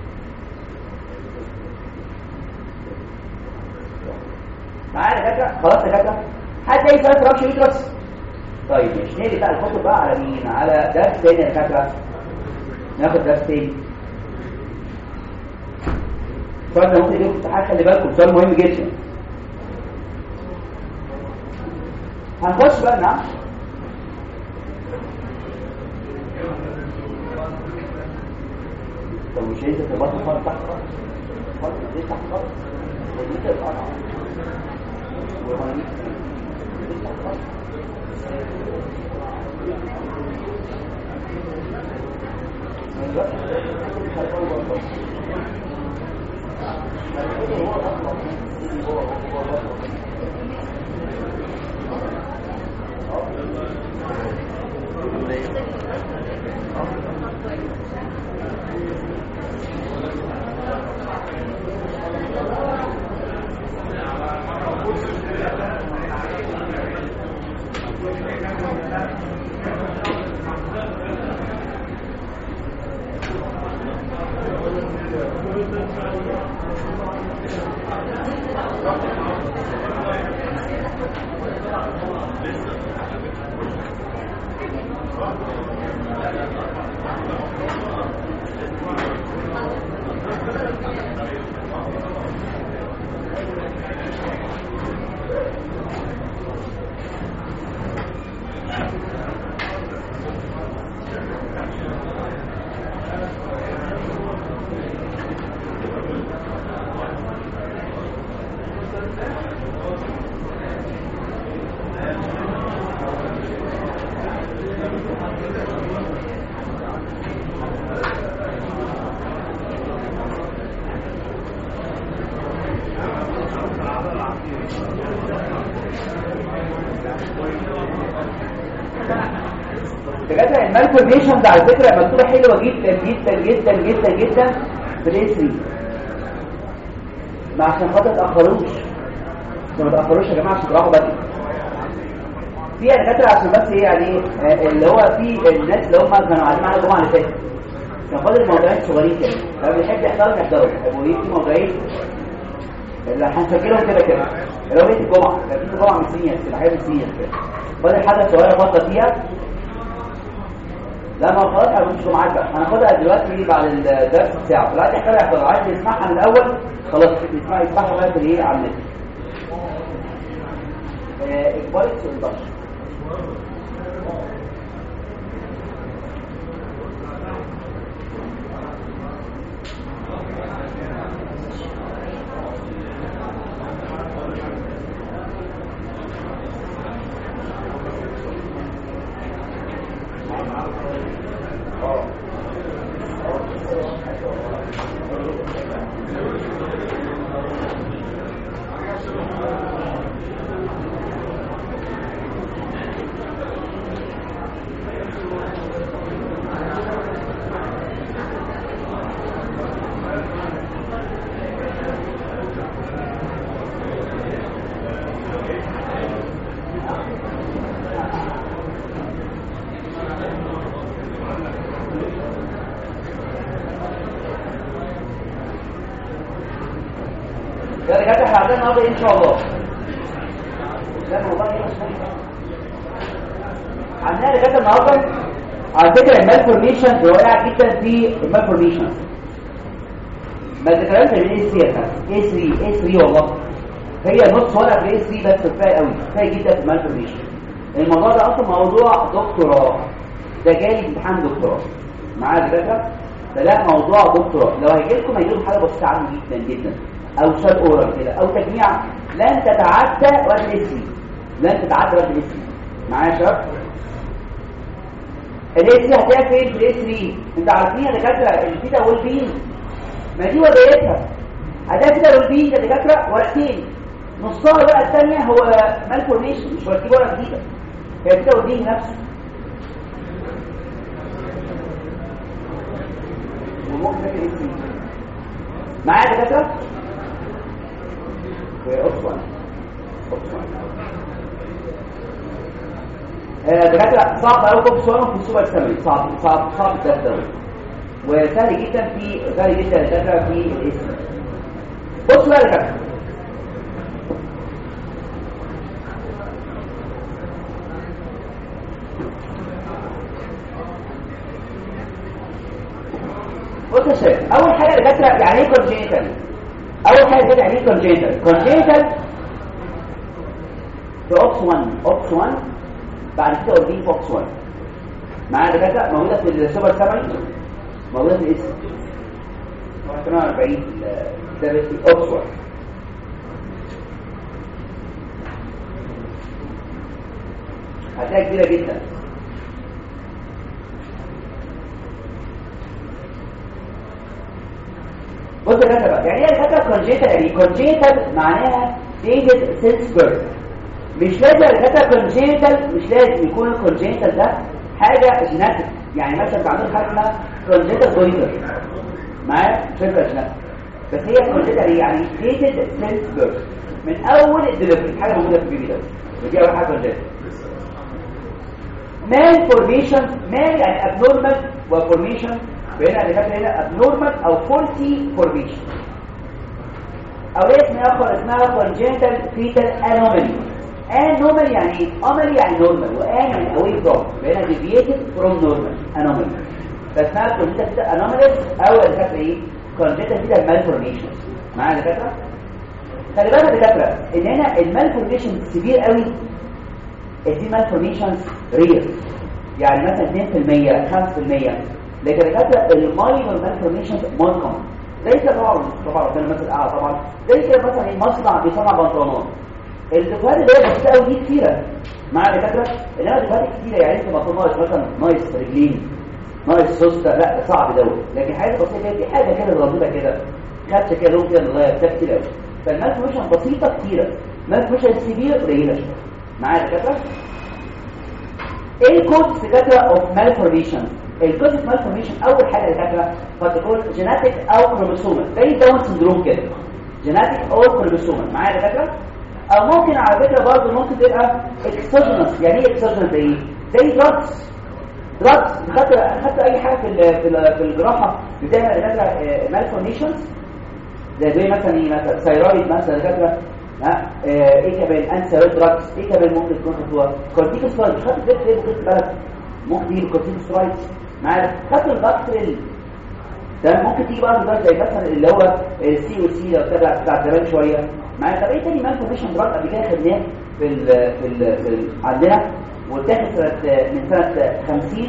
معايا يا دكاتره خلاص يا دكاتره حد اي سؤال ترابش يوترس طيب مش نيجي بقى الخطوه بقى على مين على درس تاني يا دكاتره ناخد درس تاني السؤال ده ممكن يجيب امتحان خلي بالكم سؤال مهم جدا هنخش بقى نعم طب مش انت تبطل خالص تحت خالص خالص ليه تحت خالص ودي تبقى وهنجيب تحت خالص المالفورميشنز على فكره مكتوبه حلوه جدا جدا جدا جدا جدا في الاسم ما عشان خاطر تاخروش ما تاخروش يا جماعه عشان تروحوا بدري في دكاتره عشان بس ايه يعني آه، اللي هو في الناس اللي هم كانوا قاعدين معانا الجمعه اللي فاتت كان فاضل موضوعين صغيرين كده لو بيحب يحضروا يحضروا هيبقوا ايه في موضوعين اللي هنسجلهم كده كده اللي هو بيت الجمعه كان في الجمعه من سنين كده حاجه من سنين كده فاضل حاجه صغيره فاضله فيها لا ما خلاص هنمشي جمعات بقى هناخدها دلوقتي بعد الدرس بتاعه دلوقتي احنا هيحضر عايز يسمعها من الاول خلاص يسمع يسمعها بقى في الايه على النت آه، اجباري البشر ده اللي جت احنا عندنا النهارده ان شاء الله ده الموضوع ايه عندنا اللي جت النهارده على فكره المالفورميشن رائع جدا في المالفورميشن ما ذكرت الاي سي اي 3 اي 3 والله هي نص ورقه في اي 3 بس كفايه قوي كفايه جدا في المالفورميشن الموضوع ده اصلا موضوع دكتوراه ده جاي امتحان دكتوراه معايا دكاتره ده لا موضوع دكتوراه لو هيجي لكم هيجي لكم حاجه بسيطه عنه جدا جدا او شات اورال كده او تجميع لن تتعدى وزن اسمي لن تتعدى وزن اسمي معايا يا شباب الاس هتلاقيها فين في الاس 3 انت عارفين يا دكاتره الفيتا والبين ما دي وظيفتها هتلاقي فيتا والبين يا دكاتره ورقتين نصها الورقه الثانيه هو مالفورميشن مش ورقتين ورقه جديده هي فيتا والبين نفسه وممكن تاكل الاس معايا يا دكاتره أصلا أصلا دكاترة صعب قوي كوب سؤال في السوبر سامري صعب صعب صعب ده الدوري وسهل جدا في سهل جدا دكاترة في الاسم بص بقى يا دكاترة بص يا شباب اول حاجه يا دكاترة يعني ايه كونجينيتال اول حاجه كده يعني ايه كونجينيتال كونجينيتال في اوبس 1 اوبس 1 بعد كده اوربين فوكس 1 معايا دكاتره موجوده في السوبر سامري موجوده في الاسم 48 ده في اوبس 1 هتلاقي كبيره جدا بص يا دكاتره يعني ايه دكاتره كونجيتال يعني كونجيتال معناها ديجيت سيلسبرج مش لازم دكاتره كونجيتال مش لازم يكون الكونجيتال ده حاجه جيناتيك يعني مثلا بعمل حاجه اسمها كونجيتال بوينتر معايا مش فاكره جيناتيك بس هي كونجيتال يعني ديجيت سيلسبرج من اول الدليفري حاجه موجوده في البيبي ده ودي اول حاجه كونجيتال مال فورميشن مال يعني ابنورمال وفورميشن فهنا اللي فاكر هنا abnormal او faulty formation او ايه اسمها اخر اسمها congenital fetal anomaly anomaly يعني ايه anomaly يعني normal وان يعني away from فهنا deviated from normal anomaly فاسمها congenital fetal anomalies او اللي فاكر ايه congenital fetal malformations معايا يا دكاتره خلي بالك يا دكاتره ان هنا المالفورميشن كبير قوي دي malformations rare يعني مثلا 2% 5% لكن دكاتره الماينور مالفورميشن مور كومن زي كده طبعا طبعا ربنا مثل اعلى طبعا زي كده مثلا المصنع بيصنع بنطلونات الدكاتره اللي هي بسيطه قوي دي كتيره مع دكاتره انما دكاتره كتيره يعني انت ما تناقش مثلا ناقص رجلين ناقص سوسته لا ده صعب دوت لكن حاجه بسيطه دي حاجه كده ظريفه كده خدت كده لون كده صغير ده كتير قوي فالمالفورميشن بسيطه كتيره مالفورميشن سيفير قليله شويه معايا دكاتره ايه الكودز دكاتره اوف مالفورميشن الكودز اوف مالفورميشن اول حاجه دكاتره قد تكون جيناتيك او كروموسومال زي داون سندروم كده جيناتيك او كروموسومال معايا دكاتره او ممكن على فكره برضه ممكن تبقى اكسوجينوس يعني ايه اكسوجينوس ايه زي دراجز دراجز خدت خدت اي حاجه في ال في, ال في الجراحه بتعمل دكاتره مالفورميشنز زي زي مثلا ايه مثلا ثايرويد مثلا دكاتره ها ايه كمان انسيرويد دراجز ايه كمان ممكن تكون خطوه كورتيكوسترويد خدت ده ليه ممكن بالك ممكن تيجي كورتيكوسترويد معايا خدت الباكتريل ده ممكن تيجي بقى دراج زي مثلا اللي هو السي او سي بتاع بتاع زمان شويه معايا طب ايه تاني مالفورميشن دراج قبل كده خدناه في ال في ال في ال عندنا واتاخد سنه من سنه 50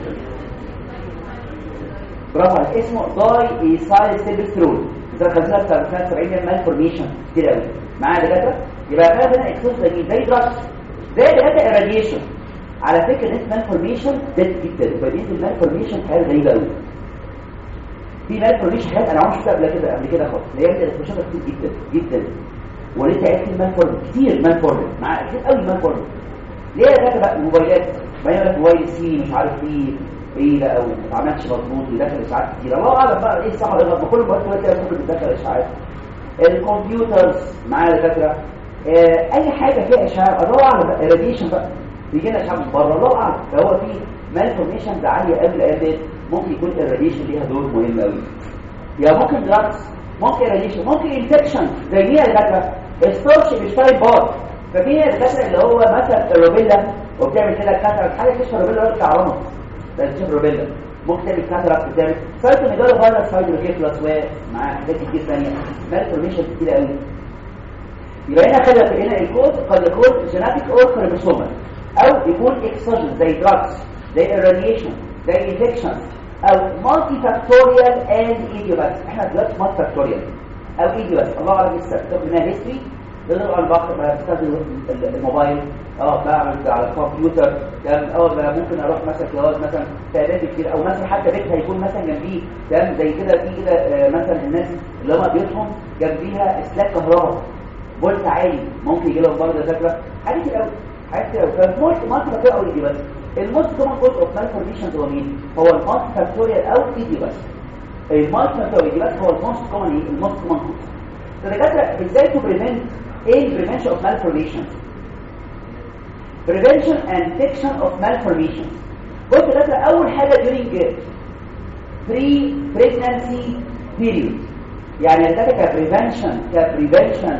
برافو عليك اسمه داي ايسايل ستيبسترول سنه 50 سنه 70 مالفورميشن كتير قوي معايا دكاتره يبقى فعلا هنا اكسوس ده زي دراج زي دكاتره الراديشن على فكره نسبه مالفورميشن زادت جدا وبديت المالفورميشن حاجه غريبه قوي في مالفورميشن حاجات انا عمري شفتها قبل كده قبل كده خالص اللي هي الاكسبوجر كتير جدا جدا ولسه عرفت المالفورم كتير مالفورم مع كتير قوي مالفورم ليه يا دكاتره بقى الموبايلات ما يقول لك موبايل سي مش عارف ايه ايه لا او ما عملش مظبوط يدخل اشعاعات كتير الله اعلم بقى ايه الصح ولا غلط ما كل الموبايلات دلوقتي ممكن تدخل اشعاعات الكمبيوترز معايا دكاتره آه اي حاجه فيها اشعاع الله اعلم بقى الراديشن بقى بيجي لنا اشعاع من بره الله اعلم فهو في مالفورميشنز عاليه قوي الايام ديت ممكن يكون الراديشن ليها دور مهم قوي يا ممكن دراجز ممكن راديشن ممكن انفكشن زي مين يا دكاتره الستورش بيشتغل بار ففي الدكاتره اللي هو مثلا الروبيلا وبتعمل كده كاتراكت حاجه تشفى الروبيلا بتاع رمض ده تشفى الروبيلا ممكن تعمل كاتراكت بتعمل سايتو ميجالو فايروس فايبروكيفلس ومع حاجات كتير ثانيه مالفورميشن كتير قوي يبقى هنا خلي في هنا الكود قد يكون جيناتيك اور كروموسومال او يكون اكسوجين زي دراجز زي الراديشن زي انفكشنز او مالتي فاكتوريال اند ايديوباث احنا دلوقتي مالتي فاكتوريال او ايديوباث الله اعلم لسه تاخد منها هيستوري تقدر على البحر بستخدم الموبايل اه بعمل على الكمبيوتر اه ممكن اروح مثلا جواز مثلا تعداد كتير او مثلا حتى بيت هيكون مثلا جنبيه تمام زي كده في كده آه مثلا الناس اللي هم بيوتهم جنبيها اسلاك كهرباء فولت عالي ممكن يجي لهم برضه ذاكره حاجات كتير قوي حاجات كتير قوي فالموت ما تبقى قوي دي بس الموست كومن كوز اوف مالفورميشنز هو مين؟ هو المالتي فاكتوريال او ايدي بس المالتي فاكتوريال بس هو الموست كومن ايه؟ الموست كومن كوز فدكاتره ازاي تو بريفنت ايه البريفنشن اوف مالفورميشنز prevention and detection of malformation بص دكاتره اول حاجه during pre pregnancy period يعني الدكاتره كبريفنشن كبريفنشن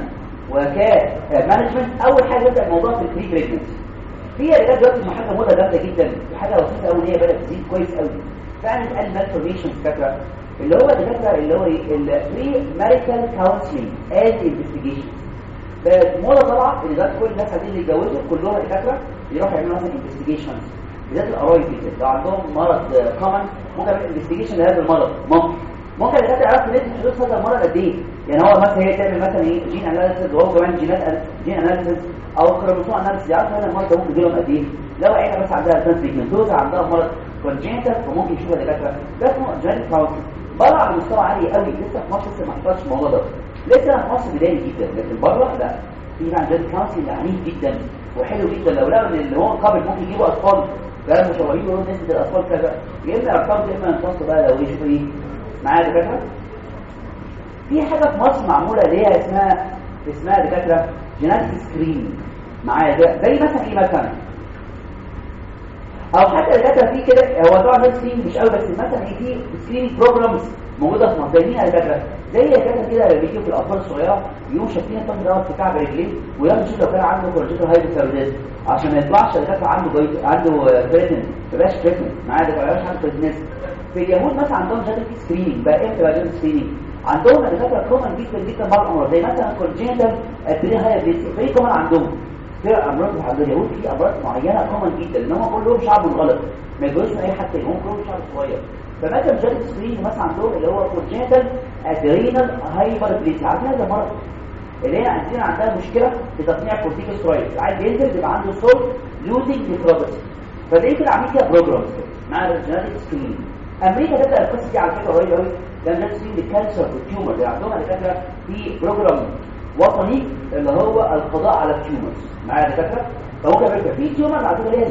وكمانجمنت اول حاجه يبدا الموضوع في البري بريجنسي في رجال دلوقتي حاجه موضه جامده جدا حاجه بسيطه قوي هي بدات تزيد كويس قوي فعلا اتقال مالفورميشن فاكره اللي هو الدكاتره اللي هو البري ماريتال كونسلنج اند انفستيجيشن موضه طبعا ان دلوقتي كل الناس عايزين يتجوزوا كلهم دكاتره يروحوا يعملوا مثلا انفستيجيشنز بالذات القرايب جدا لو عندهم مرض كومن ممكن يعمل انفستيجيشن لهذا المرض ممكن ممكن الدكاتره يعرفوا نسبه حدوث هذا المرض قد ايه يعني هو مثلا هي تعمل مثلا ايه جين اناليسيس وهو كمان جينات جين اناليسيس او كروموسوم اناليسيس يعرفوا هذا المرض ممكن يجي لهم قد ايه لو عيله بس عندها ادفانس بيجمنتوزا عندها مرض كونجنتال فممكن يشوفها دكاتره ده اسمه جينيتك كونسل بره على مستوى عالي قوي لسه في مصر لسه ما حصلش الموضوع ده لسه في مصر بدايه جدا لكن بره لا في عن جينيتك كونسل عنيف جدا وحلو جدا لو لقوا ان اللي هو قابل ممكن يجيبوا اطفال كلام مشوهين يقولوا نسبه الاطفال كذا يا اما ارقام يا اما ينتصوا بقى لو يشوفوا ايه معايا دكاتره في حاجه في مصر معموله اللي هي اسمها اسمها دكاتره جيناتيك سكرين معايا زي مثلا ايه مثلا او حتى دكاتره في كده هو طبعا ده سكرين مش قوي بس مثلا ايه في سكرين بروجرامز موجوده في مصر زي مين يا دكاتره زي دكاتره كده بيجيبوا في الاطفال الصغيره يقوموا شايفين الطفل دوت في كعب رجليه وياخدوا يشوفوا لو كان عنده كونجنتال هايبوثايروديزم عشان ما يطلعش دكاتره عنده جيد عنده بريتن ما يبقاش بريتن معايا ده ما يبقاش عنده بريتنس في اليهود مثلا عندهم جينيتك سكريننج بقى امتى بقى جينيتك سكريننج عندهم دكاتره كومن جدا جدا بعض الامراض زي مثلا كونجنتال ادرينال هايبوثايروديزم في كومن عندهم في امراض عند اليهود في امراض معينه كومن جدا ان هم كلهم شعب منغلق ما يجوز اي حد هم كلهم شعب صغير فمثلا جينيتك سكريننج مثلا عندهم اللي هو كونجنتال ادرينال هايبربليزيا عارفين هذا المرض اللي هي عندنا عندها مشكله في تصنيع كورتيكوسترويد عايز ينزل يبقى عنده صوت لوزنج نيفروباثي فدي كده عاملين فيها بروجرامز مع الجينيتك سكريننج امريكا تبدا القصه دي على فكره قريب قوي ده الناس في الكانسر والتيومر اللي عندهم دكاتره في بروجرام وطني اللي هو القضاء على التيومرز معايا دكاتره فهو كمان في تيومر على فكره ليها جينات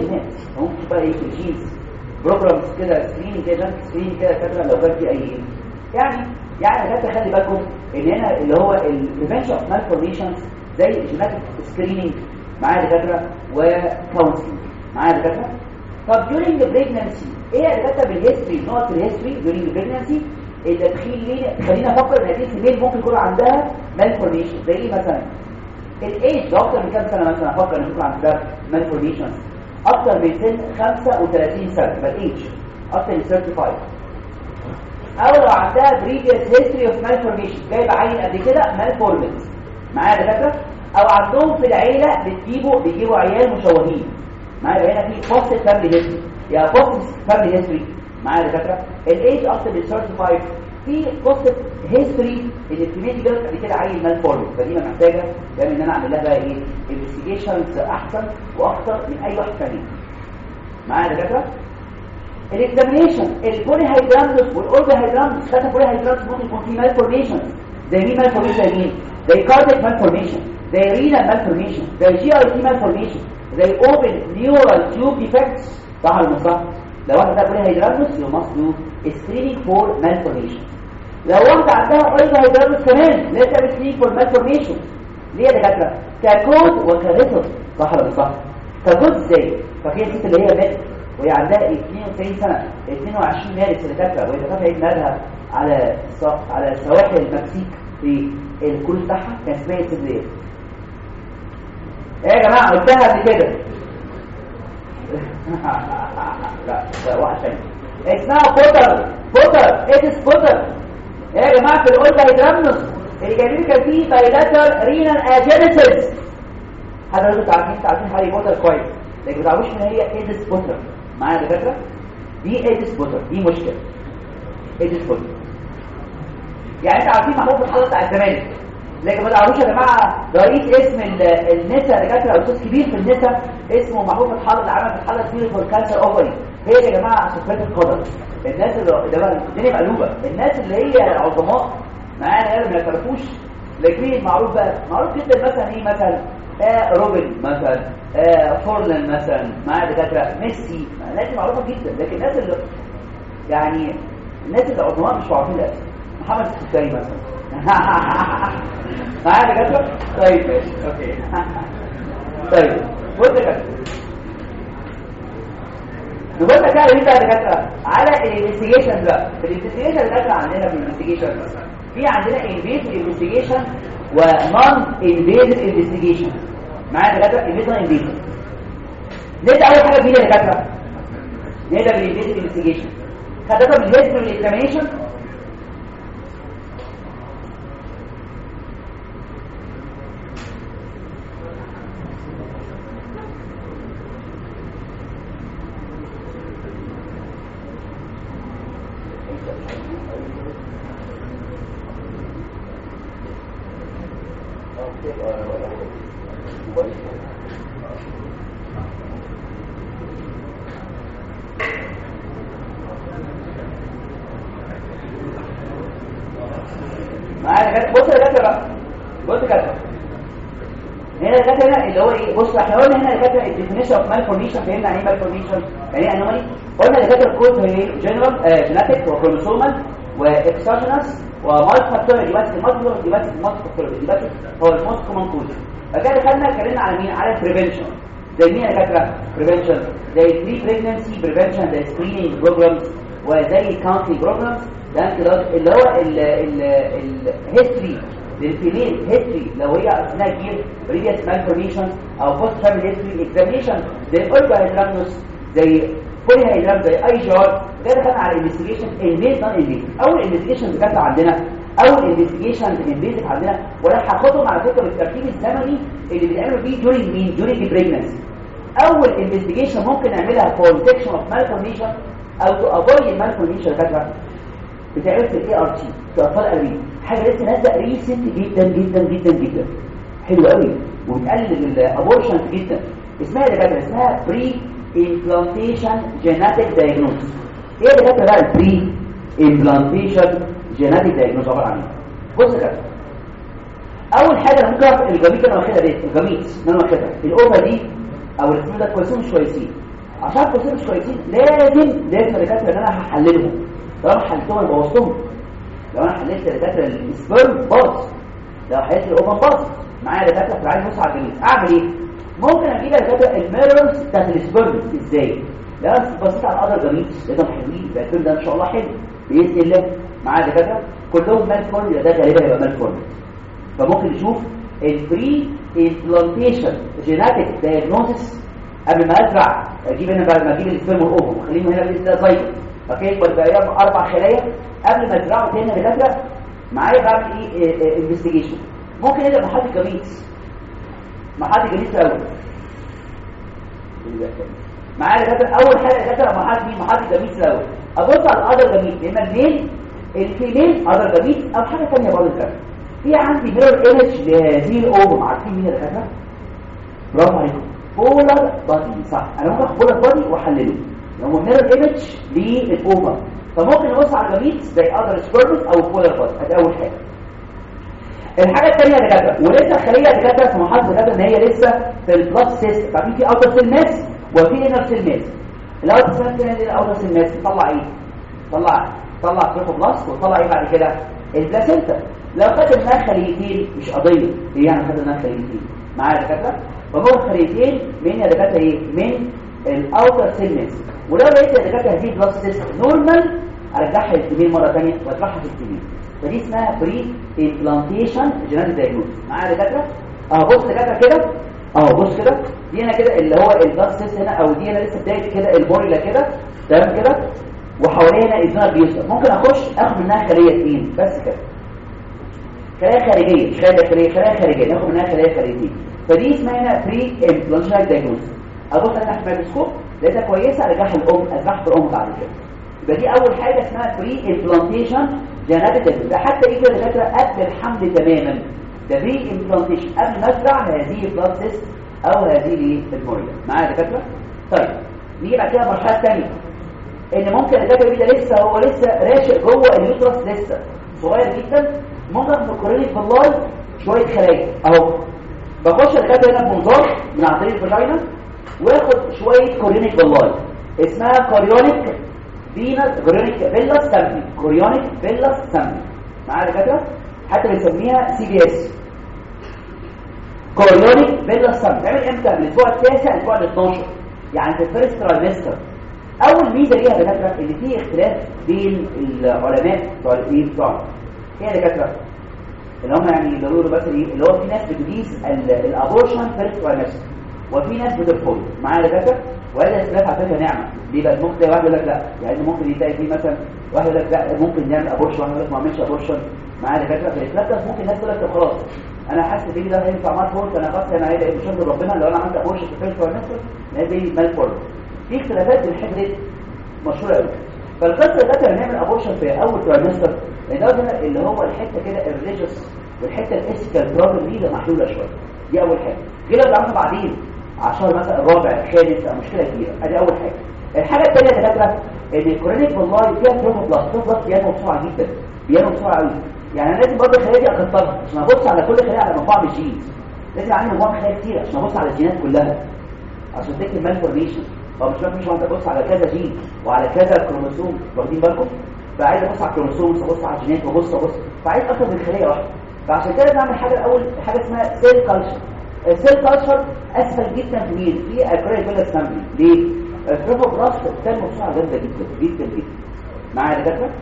ممكن تشوف بقى ايه في الجينز بروجرامز كده سكرين كده سكرين كده كده لو كان في اي يعني يعني ده خلي بالكم ان هنا اللي هو البريفنشن اوف مالفورميشنز زي جيناتيك سكريننج معايا دكاتره وكونسلنج معايا دكاتره طب during the pregnancy ايه يا دكاتره بالهيستوري نقط الهيستوري during the pregnancy اللي تخليني خلينا افكر ان دي سنين ممكن يكون عندها مالفورميشن زي ايه مثلا الايج اكتر من كام سنه مثلا افكر ان يكون عندها مالفورميشنز اكتر من سن 35 سنه يبقى الايج اكتر من 35 او لو عندها previous history of malformation جايب عين قبل كده malformance معايا دكاتره او عندهم في العيله بتجيبوا بيجيبوا عيال مشوهين معايا هنا في positive family history يا positive family history معايا دكاتره الايج اكتر من 35 في positive history ان الكميه جابت قبل كده عيل malformance فدي محتاجه يعني ان انا اعمل لها بقى ايه investigations احسن واكتر من اي واحد ثاني معايا دكاتره الاكزامينيشن البولي هيدرامز والاورجا هيدرامز خدنا بولي هيدرامز ممكن يكون في مالفورميشنز زي مين مالفورميشن مين زي كارديك مالفورميشن زي رينال مالفورميشن زي جي ار تي مالفورميشن زي اوبن نيورال تيوب ديفكتس صح ولا مش صح لو واحد ده بولي هيدرامز يو ماست دو سكرينينج فور مالفورميشن لو واحده عندها اورجا هيدرامز كمان لازم تعمل سكرينينج فور مالفورميشن ليه يا دكاتره ككود وكريتم صح ولا مش صح ككود ازاي فاكرين الست اللي هي مات وهي عندها 92 سنة 22 مارس اللي فاتها وهي فاتحة عيد ميلادها على صف على سواحل المكسيك في الكروز بتاعها كان اسمها ايه الست ايه يا جماعة قلتها قبل كده لا لا واحد ثاني اسمها بوتر بوتر اتس بوتر ايه يا جماعة في الاولتا هيدرامنوس اللي جايبين كان فيه بايلاتر رينال اجينيسيس حضرتك عارفين عارفين هاري بوتر كويس لكن ما تعرفوش ان هي ايدس بوتر معايا دكاتره دي ايدس بوتر دي مشكله ايدس بوتر يعني انتوا عارفين محمود الحضر بتاع الزمالك لكن ما تعرفوش يا جماعه رئيس اسم النسا دكاتره استاذ كبير في النسا اسمه محمود الحضر اللي عمل في الحضر كبير فور كانسر اوفري هي يا جماعه سكرات القدم الناس اللي ده بقى الدنيا مقلوبه الناس اللي هي عظماء معانا ما يعرفوش لكن مين معروف بقى معروف جدا مثلا ايه مثلا آه روبن مثلا آه فورلان مثلا معاه دكاتره ميسي ناس معروفه جدا لكن الناس اللي يعني الناس اللي عظماء مش معروفين لا محمد السكري مثلا معاه دكاتره طيب ماشي اوكي طيب بص يا دكاتره نقول لك على ايه بقى دكاتره على الانفستيجيشن بقى الانفستيجيشن اللي داخل عندنا في الانفستيجيشن في عندنا انفيسيف انفستيجيشن ونون انفيسيف انفستيجيشن معايا دكاتره انفيسيف انفيسيف نبدا اول حاجه فيها دكاتره نبدا بالانفيسيف انفستيجيشن خدتها بالهيستوري الاكزامينشن بص احنا قلنا هنا دكاتره الديفينيشن اوف مالفورميشن فهمنا يعني ايه مالفورميشن يعني ايه انومالي قلنا دكاتره الكود هي جنرال جيناتيك وكروموسومال واكسوجينس ومالتي فاكتوريال دي بس المالتي دي بس المالتي فاكتوريال دي بس هو الموست كومن كود فكده خدنا اتكلمنا على مين على البريفنشن زي مين يا دكاتره بريفنشن زي بري بريجنسي بريفنشن زي سكريننج بروجرامز وزي كاونتنج بروجرامز ده اللي هو الهيستوري للفيميل هيستوري لو هي اثناء كبير بريفيس مالفورميشن او بوست فاميلي هيستوري اكزامينشن زي اورجا هيدرامنوس زي بولي هيدرام زي اي جار ده دخلنا على الانفستيجيشن البيز نون البيز اول انفستيجيشن كانت عندنا اول انفستيجيشن البيز عندنا وانا هاخدهم على فكره بالترتيب الزمني اللي بنعمله فيه during مين during البريجنسي اول انفستيجيشن ممكن نعملها فور ديتكشن اوف مالفورميشن او تو افويد المالفورميشن فاكره بتعمل في الاي ار تي في اطفال قوي حاجه لسه نازله ريسنت جدا جدا جدا جدا حلو قوي وبتقلل الابورشنز جدا اسمها يا دكاتره اسمها بري امبلانتيشن جيناتيك دايجنوز ايه يا دكاتره بقى البري امبلانتيشن جيناتيك دايجنوز عباره عن ايه بص يا دكاتره اول حاجه انا ممكن اعرف الجميت اللي انا واخدها دي الجميت اللي انا واخدها الاوفا دي او الاسم ده كويسين مش كويسين عشان القوسين مش كويسين لازم لازم الدكاتره اللي انا هحللهم لو انا حللتهم بوظتهم لو انا حللت الدكاتره السبيرم باظ لو حللت الاوبن باظ معايا دكاتره في العين نص على الجنين اعمل ايه ممكن اجيب دكاتره الميرورز بتاعت السبيرم ازاي لا بصيت على الاذر جميل ده حلوين ده ده ان شاء الله حلو باذن الله معايا دكاتره كلهم مال فورمولا ده غالبا هيبقى مال فورمولا فممكن نشوف البري امبلانتيشن جيناتيك دايجنوستس قبل ما ازرع اجيب هنا بعد ما اجيب السبرم والاوفم واخليهم هنا باذن الله زيت اوكي يكبر بقى اربع خلايا قبل ما ازرعه تاني دكاتره معايا بعمل ايه انفستيجيشن ممكن نبدا محل جميس محل جميس الاول معايا دكاتره اول حاجه دكاتره محل مين محل جميس الاول ابص على الادر جميس يا اما الميل الفيميل ادر جميس او حاجه ثانيه برضه كده في عندي ميرور ايمج لهذه الاوفم عارفين مين الدكاتره برافو عليكم بولر بادي صح انا ممكن اخد بولر بادي واحلله هو ميرور ايمج للاوفر فممكن نبص على جميل زي اذر سبيرمز او بولر بادي ادي اول حاجه الحاجه الثانيه يا دكاتره ولسه الخليه يا دكاتره في مرحله دكاتره ان هي لسه في البلس سيستم ففي في اوتر سيل ماس وفي انر سيل ماس الاوتر سيل ماس دي الاوتر سيل ماس بتطلع ايه طلع طلع تروفوبلاست وطلع ايه بعد كده البلاسينتا لو خدت منها خليتين مش قضيه ايه يعني خدت منها خليتين معايا يا دكاتره فهو خليتين من يا دكاتره ايه من الاوتر سيل ماس ولو لقيت يا دكاتره هذه بلس سيستم نورمال ارجعها للكبير مره ثانيه واطرحها في الكبير فدي اسمها بري امبلانتيشن جينيتك دايجنوز معايا يا دكاتره اهو بص دكاتره كده اهو بص كده دي هنا كده اللي هو البلس سيستم هنا او دي هنا لسه بدايه كده البوريلا كده تمام كده وحواليها هنا ازنار بيوصل ممكن اخش اخد منها خليه اثنين بس كده خلايا خارجيه مش خلايا داخليه خلايا خارجيه ناخد منها خلايا خارجيه فدي اسمها هنا بري امبلانتيشن دايجنوز ابص انا تحت الميكروسكوب لقيتها كويسه ارجعها الام ارجعها الام بعد كده يبقى دي اول حاجه اسمها بري امبلانتيشن جينيتك ده حتى يجي الدكاتره قبل الحمل تماما ده بري امبلانتيشن قبل ما ازرع هذه البلاسيس او هذه الموريا معايا يا دكاتره طيب نيجي بعد كده المرحله الثانيه ان ممكن الدكاتره ده لسه هو لسه راشق جوه اليوترس لسه صغير جدا ممكن نقرنك بالله شويه خلايا اهو بخش الدكاتره هنا بمنظار من عن طريق الفاجينا واخد شويه كوريونيك بالله اسمها كوريونيك فينس كوريونيك فيلاس سامبلي كوريونيك فيلاس سامبلي معايا دكاتره حتى بنسميها سي بي اس كوريونيك فيلاس سامبلي تعمل امتى من الاسبوع التاسع للاسبوع ال 12 يعني في الفيرست ترايمستر اول ميزه ليها يا دكاتره ان في اختلاف بين العلماء بتوع الايه بتوع ايه يا دكاتره اللي هم يعني اللي بيقولوا بس ايه اللي هو في ناس بتجيز الابورشن فيرست ترايمستر وفي ناس بترفض معايا يا دكاتره وهذا اختلاف على فكره نعمه ليه بقى ممكن واحد يقول لك لا يعني ممكن يلاقي في مثلا واحد يقول لك لا ممكن نعمل ابورشن واحد يقول لك ما اعملش ابورشن معايا دكاتره في الاختلاف ده ممكن الناس تقول لك طب خلاص انا حاسس ان ده هينفع مال فورس انا خلاص انا هيبقى بشكل ربنا لو انا عملت ابورشن في فيرست ترايمستر ده زي مال فورس في اختلافات في الحته دي مشهوره قوي فالقصه ده كان نعمل ابورشن في اول ترايمستر ده اللي هو الحته كده الريجس والحته الايثيكال بروبلم دي اللي محلوله شويه دي اول حاجه كده بنعرفها بعدين عشان مثلا الرابع الخامس او مشكله كبيره ادي اول حاجه الحاجه الثانيه يا دكاتره ان الكورونيك والله فيها تروفوبلاست تروفوبلاست بينمو بسرعه جدا بينمو بسرعه قوي يعني انا لازم برضه الخلايا دي اكترها عشان ابص على كل خليه على مجموعه من الجينز لازم عندي مجموعه خلايا كتير عشان ابص على الجينات كلها عشان تكتب مالفورميشن هو مش مش هقعد ابص على كذا جين وعلى كذا كروموسوم واخدين بالكم فعايز ابص على الكروموسوم وابص على الجينات وابص وابص فعايز اكتر من خليه واحده فعشان كده بعمل حاجه الاول حاجه اسمها سيل كلتشر السيل كلتشر اسهل جدا في مين في اكريل فيلا اسامبلي ليه التروفوبلاست بتنمو بسرعه جامده جدا جدا جدا معايا يا دكاتره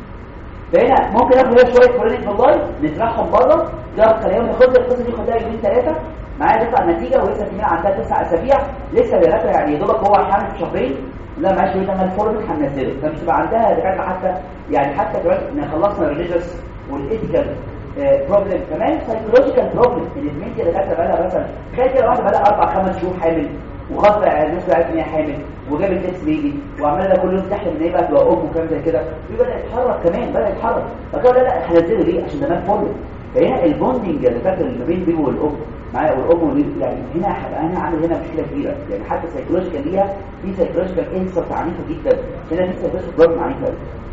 فهنا ممكن اخد هنا شويه كورونيك بالله نزرعهم بره ده خليهم ناخد القصه دي خدها يومين ثلاثه معايا تطلع النتيجه ولسه في عندها تسع اسابيع لسه دكاتره يعني يا دوبك هو حامل في شهرين لا معلش ده مال فورمك هننزله فمش تبقى عندها دكاتره حتى يعني حتى كمان خلصنا الريليجيوس والايثيكال بروبلم كمان سايكولوجيكال بروبلم الادمنت اللي دكاتره بقى لها مثلا تخيل كده واحده بقى لها اربع خمس شهور حامل وخاصه الناس عارفه ان هي حامل وجاب التكس بيبي وعمال لها كل يوم تحلم ان هي بقى تبقى ام وكلام زي كده بدا يتحرك كمان بدا يتحرك فقال لا لا هنزله ليه عشان ده مال فورمك فهنا البوندنج اللي فاكر اللي بين بيه والام معايا والام والبيبي يعني هنا هبقى انا عامل هنا مشكله كبيره يعني حتى سايكولوجيكال ليها في سايكولوجيكال انسرت عنيفه جدا هنا في سايكولوجيكال بروبلم عنيفه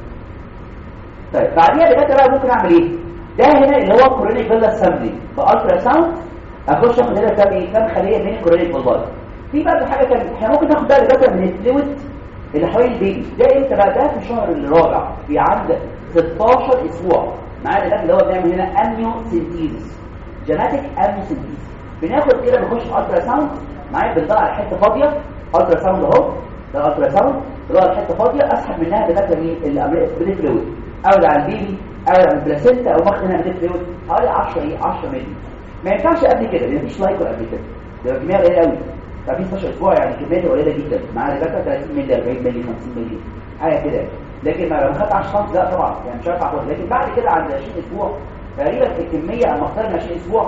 طيب بعديها دكاتره بقى ممكن اعمل ايه ده هنا اللي هو كورونيك فيلا اسامبلي بالترا ساوند اخش اخد هنا كام ايه كام خليه من الكورونيك فيلا في بقى حاجه ثانيه احنا ممكن ناخد بقى دكاتره من الفلويد اللي حوالين البيبي ده امتى بقى ده في الشهر الرابع في عند 16 اسبوع معانا ده اللي هو بنعمل هنا اميو سينتيز جيناتيك اميو سينتيز بناخد كده بنخش الترا ساوند معايا بنطلع على حته فاضيه الترا ساوند اهو ده الترا ساوند اللي هو الحته فاضيه اسحب منها دكاتره مين اللي فلويد او على البيبي او على البلاسينتا او باخد منها فلويد حوالي 10 ايه 10 مللي ما ينفعش قبل كده لان مفيش لايكو قبل كده ده كميه قليله قوي ففي 16 اسبوع يعني كميه قليله جدا مع دكاتره 30 مللي 40 مللي 50 مللي حاجه كده لكن ما لو خدت 10 سم لا طبعا يعني مش هينفع لكن بعد كده عند 20 اسبوع تقريبا الكميه اما اختار من 20 اسبوع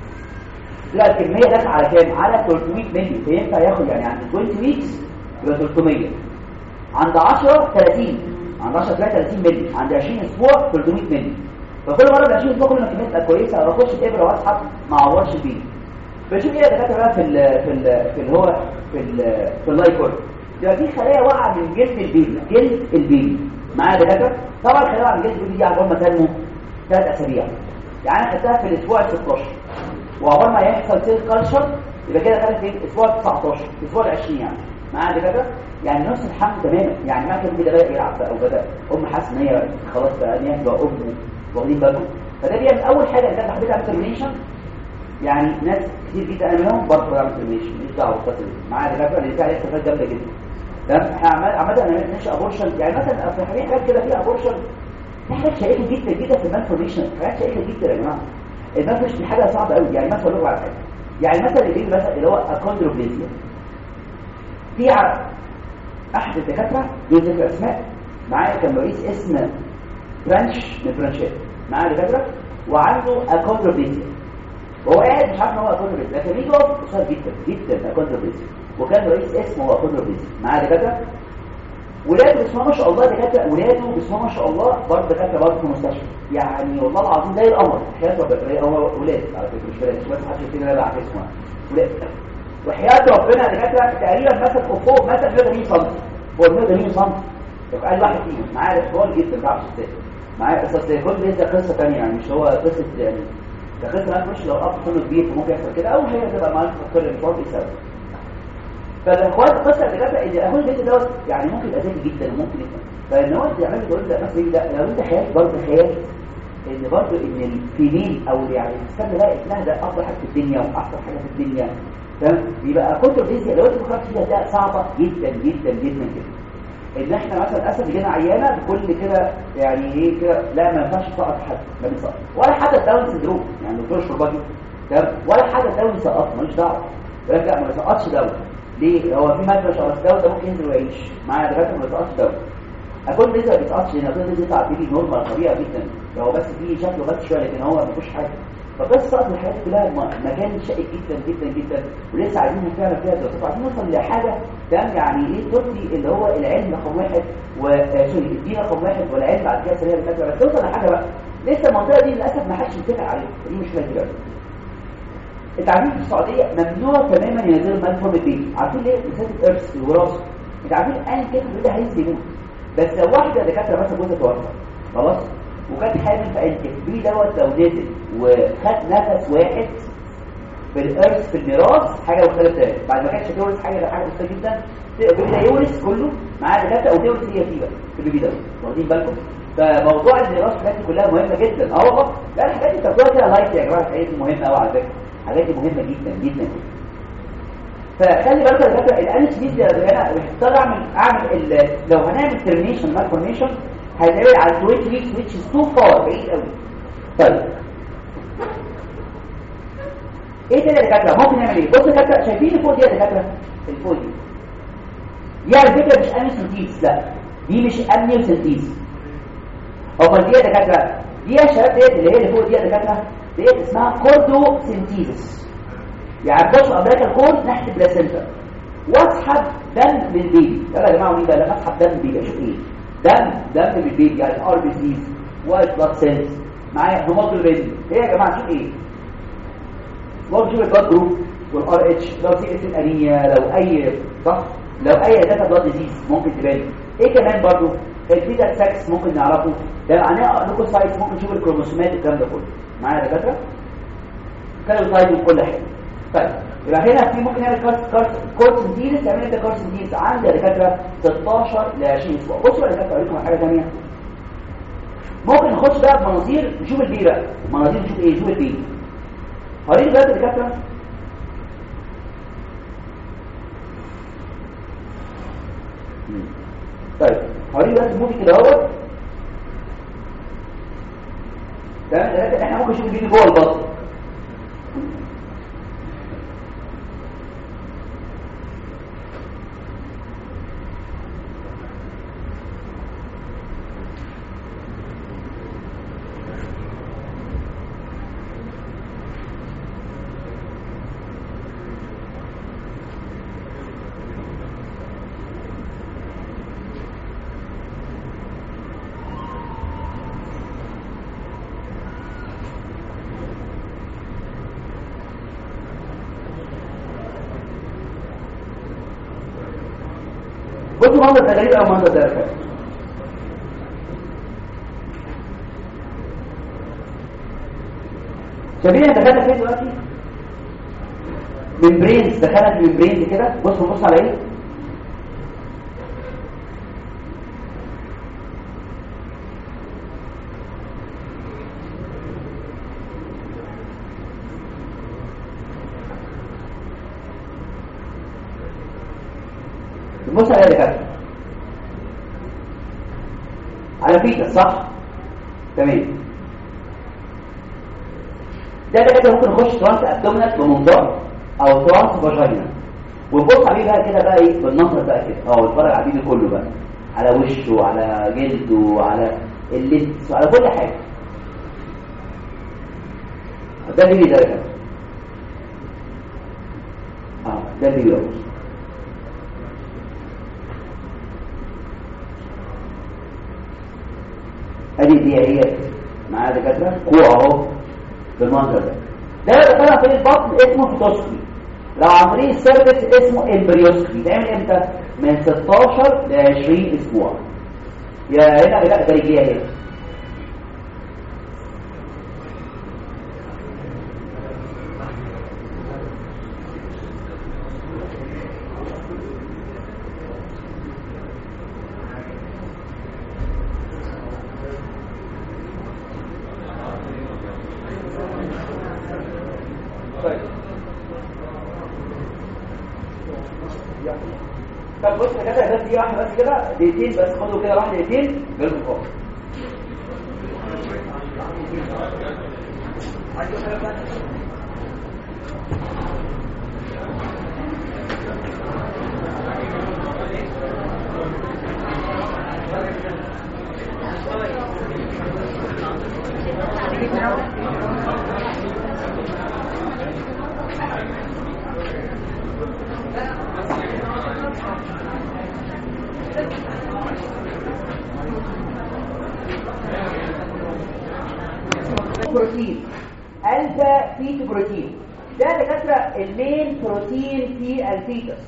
لا الكميه داخله على كام على 300 مللي فينفع ياخد يعني عند 20 ويكس يبقى 300 عند 10 30 عند 10 30 مللي عند 20 اسبوع 300 مللي فكل مره ب 20 اسبوع كل ما الكميه تبقى كويسه اروح اخش الابره واسحب ما اعورش بيه بشوف ايه الدكاتره بقى في ال في ال في اللي هو في ال في اللايكور يبقى في خلايا واقعه من جلد البيبي جلد البيبي معايا دكاتره طبعا الخلايا واقعه من جلد البيبي دي عقبال ما تنمو ثلاث اسابيع يعني انا خدتها في الاسبوع ال 16 وعقبال ما يحصل سيل كلشر يبقى كده خدت في الاسبوع 19 الاسبوع ال 20 يعني معايا دكاتره يعني نفس الحمل تماما يعني ما كان كده بدا يلعب بقى وبدا ام حاسه ان هي خلاص بقى ان هي تبقى ام واخدين بالكم فده بيعمل اول حاجه اللي انا حبيت اعمل ترمينيشن يعني ناس كتير جدا انا منهم برضه بعمل ترمينيشن مش دعوه بالفتره دي معايا دكاتره اللي فيها استفادات جامده جدا تمام احنا عمال انا ما بنعملش ابورشن يعني مثلا اصل في حاجات كده فيها ابورشن في حاجات شائكه جدا جدا في المالفورميشن حاجات شائكه جدا يا جماعه المالفورميشن دي حاجه صعبه قوي يعني مثلا اقول على حاجه يعني مثلا اللي بيجي مثلا اللي هو اكوندروبليزيا في احد الدكاتره دول ذكر اسماء معايا كان رئيس اسم برانش من برانشات معايا دكاتره وعنده اكوندروبليزيا وهو قاعد مش عارف ان هو اكوندروبليزيا لكن بيجي يقف قصير جدا جدا اكوندروبليزيا وكان رئيس اسمه هو اكوندروبليزيا معايا دكاتره ولاده بسم الله ما شاء الله دكاتره ولاده بسم الله ما شاء الله برضه دكاتره برضه في المستشفى يعني والله العظيم زي القمر حياه ربنا هو ولاد على فكره مش بنات مش بس حد فينا لا على اسمه ولاد وحياه ربنا دكاتره تقريبا مثلا فوق مثلا 180 سم هو 180 سم يبقى اي واحد فيهم معايا طوال جدا ما تعرفش ازاي معايا بس اصل كل ده قصه ثانيه يعني مش هو قصه يعني ده قصه مش لو اب سنه كبير ممكن يحصل كده او هي تبقى معاك تفكر المشوار بسبب فالاخوات القصه الدكاتره ان الاهول البيت دوت يعني ممكن يبقى ذكي جدا وممكن يبقى فان هو انت يعمل تقول ده مثلا ده لو انت خيال برضه خيال ان برضه ان الفيميل او يعني تستنى بقى ابنها ده افضل حاجه في الدنيا واحسن حاجه في الدنيا تمام يبقى كنت فيزياء لو انت فكرت فيها ده صعبه جدا جدا جدا جدا ان احنا مثلا اسف جينا عيانه بكل كده يعني ايه كده لا ما ينفعش تسقط حد ما بيسقط ولا حاجه داون سندروم يعني دكتور شرباجي تمام ولا حاجه داون يسقط ماليش دعوه يقول لك لا ما بيسقطش داون ليه هو في مايكرو شارس داون ده ممكن ينزل ويعيش معايا دكاتره ما بيسقطش داون اكون لسه ما بيسقطش لان اكون لسه يطلع بيجي نورمال طبيعي جدا هو بس فيه شكله بس شويه لكن هو ما فيهوش حاجه فبس سقط الحياه كلها مكان شائك جدا جدا جدا ولسه عايزين فعلا فيها دراسات عايزين نوصل لحاجه تمام يعني ايه ترضي اللي هو العلم رقم واحد وسوري الدين رقم واحد والعلم بعد كده سريع الفكره بس توصل لحاجه بقى لسه المنطقه دي للاسف ما حدش يتفق عليها دي مشكله كبيره التعليم في السعوديه ممنوع تماما ينزلوا المالفورم البيبي عارفين ليه مساله الارث الوراثه انت عارفين ان كده ده هينزل يموت بس لو واحده دكاتره مثلا جوزها توفى خلاص وكانت حامل في عيلتك بيه دوت لو نزل وخد نفس واحد في الارث في الميراث حاجه مختلفه تاني بعد ما كانتش تورث حاجه ده حاجه بسيطه جدا البيبي ده يورث كله معاه دكاتره او تورث هي فيه بقى في البيبي ده واخدين بالكم فموضوع الميراث الحاجات دي كلها مهمه جدا اه والله لا الحاجات دي بتاخدوها كده لايت يا جماعه الحاجات دي مهمه قوي على فكره الحاجات دي مهمه جدا جدا جدا فخلي بالك يا دكاتره الانس دي انا محتاج اعمل اعمل لو هنعمل ترميشن مالفورميشن هيتعمل على 20 ويكس which is too far بعيد قوي طيب ايه تاني يا دكاتره ممكن نعمل ايه بصوا يا دكاتره شايفين اللي فوق دي يا دكاتره اللي فوق دي دي على فكره مش اميوسنتيز لا دي مش اميوسنتيز امال دي يا دكاتره دي يا شباب ديت اللي هي اللي فوق دي يا دكاتره ديت اسمها كوردو سنتيزس يعني بص امريكا الكورد ناحيه البلاسنتا واسحب دم من البيبي يلا يا جماعه مين بقى لما اسحب دم من البيبي اشوف ايه دم دم من البيبي يعني ار بي سيز وايت بلاد سيلز معايا هيموجلوبين ايه يا جماعه شوف ايه برضه شوف البلاد جروب والار اتش لو سي اس انيميا لو اي صح لو اي داتا بلاد ديزيز ممكن تبان ايه كمان برضه البيتا ساكس ممكن نعرفه ده معناه لوكوسايتس ممكن نشوف الكروموسومات والكلام ده كله معايا يا دكاتره كانوا طيب وكل حاجه طيب يبقى هنا في ممكن نعمل كارس كارس كورسنتينس تعمل انت كورسنتينس عند دكاتره 16 ل 20 اسبوع بصوا يا دكاتره اوريكم حاجه ثانيه ممكن نخش بقى بمناظير نشوف البي بقى مناظير نشوف ايه نشوف البي هوريك بقى الدكاتره طيب هوريك بقى الموفي كده اهوت تمام دلوقتي احنا ممكن نشوف الفيديو جوه البطن بصوا منظر ده غريب قوي منظر ده يا فندم. شايفين انت دخلت فين دلوقتي ممبرينز دخلت ممبرينز كده بص بص على ايه بص على ايه كده على فيتا صح تمام ده ده كده ممكن نخش ترانس ابدومينال بمنظار او ترانس فاجينا ونبص عليه بقى كده بقى ايه بالنظر بقى كده اه ونتفرج على الفيديو كله بقى على وشه على جلده على اللبس وعلى كل حاجه ده الفيديو ده كده اه ده الفيديو ده ادي دي هي معايا دكاتره كوع اهو بالمنظر ده ده اللي طلع في البطن اسمه فيتوسكوبي لو عن طريق السيرفكس اسمه امبريوسكوبي بيتعمل امتى من 16 ل 20 اسبوع يا هنا لا ده رجليه اهي طيب طب بص يا كده بس دي واحده بس كده دقيقتين بس خدوا كده واحده دقيقتين جالكم خالص بروتين الفا فيتو بروتين ده دكاتره المين بروتين في الفيتس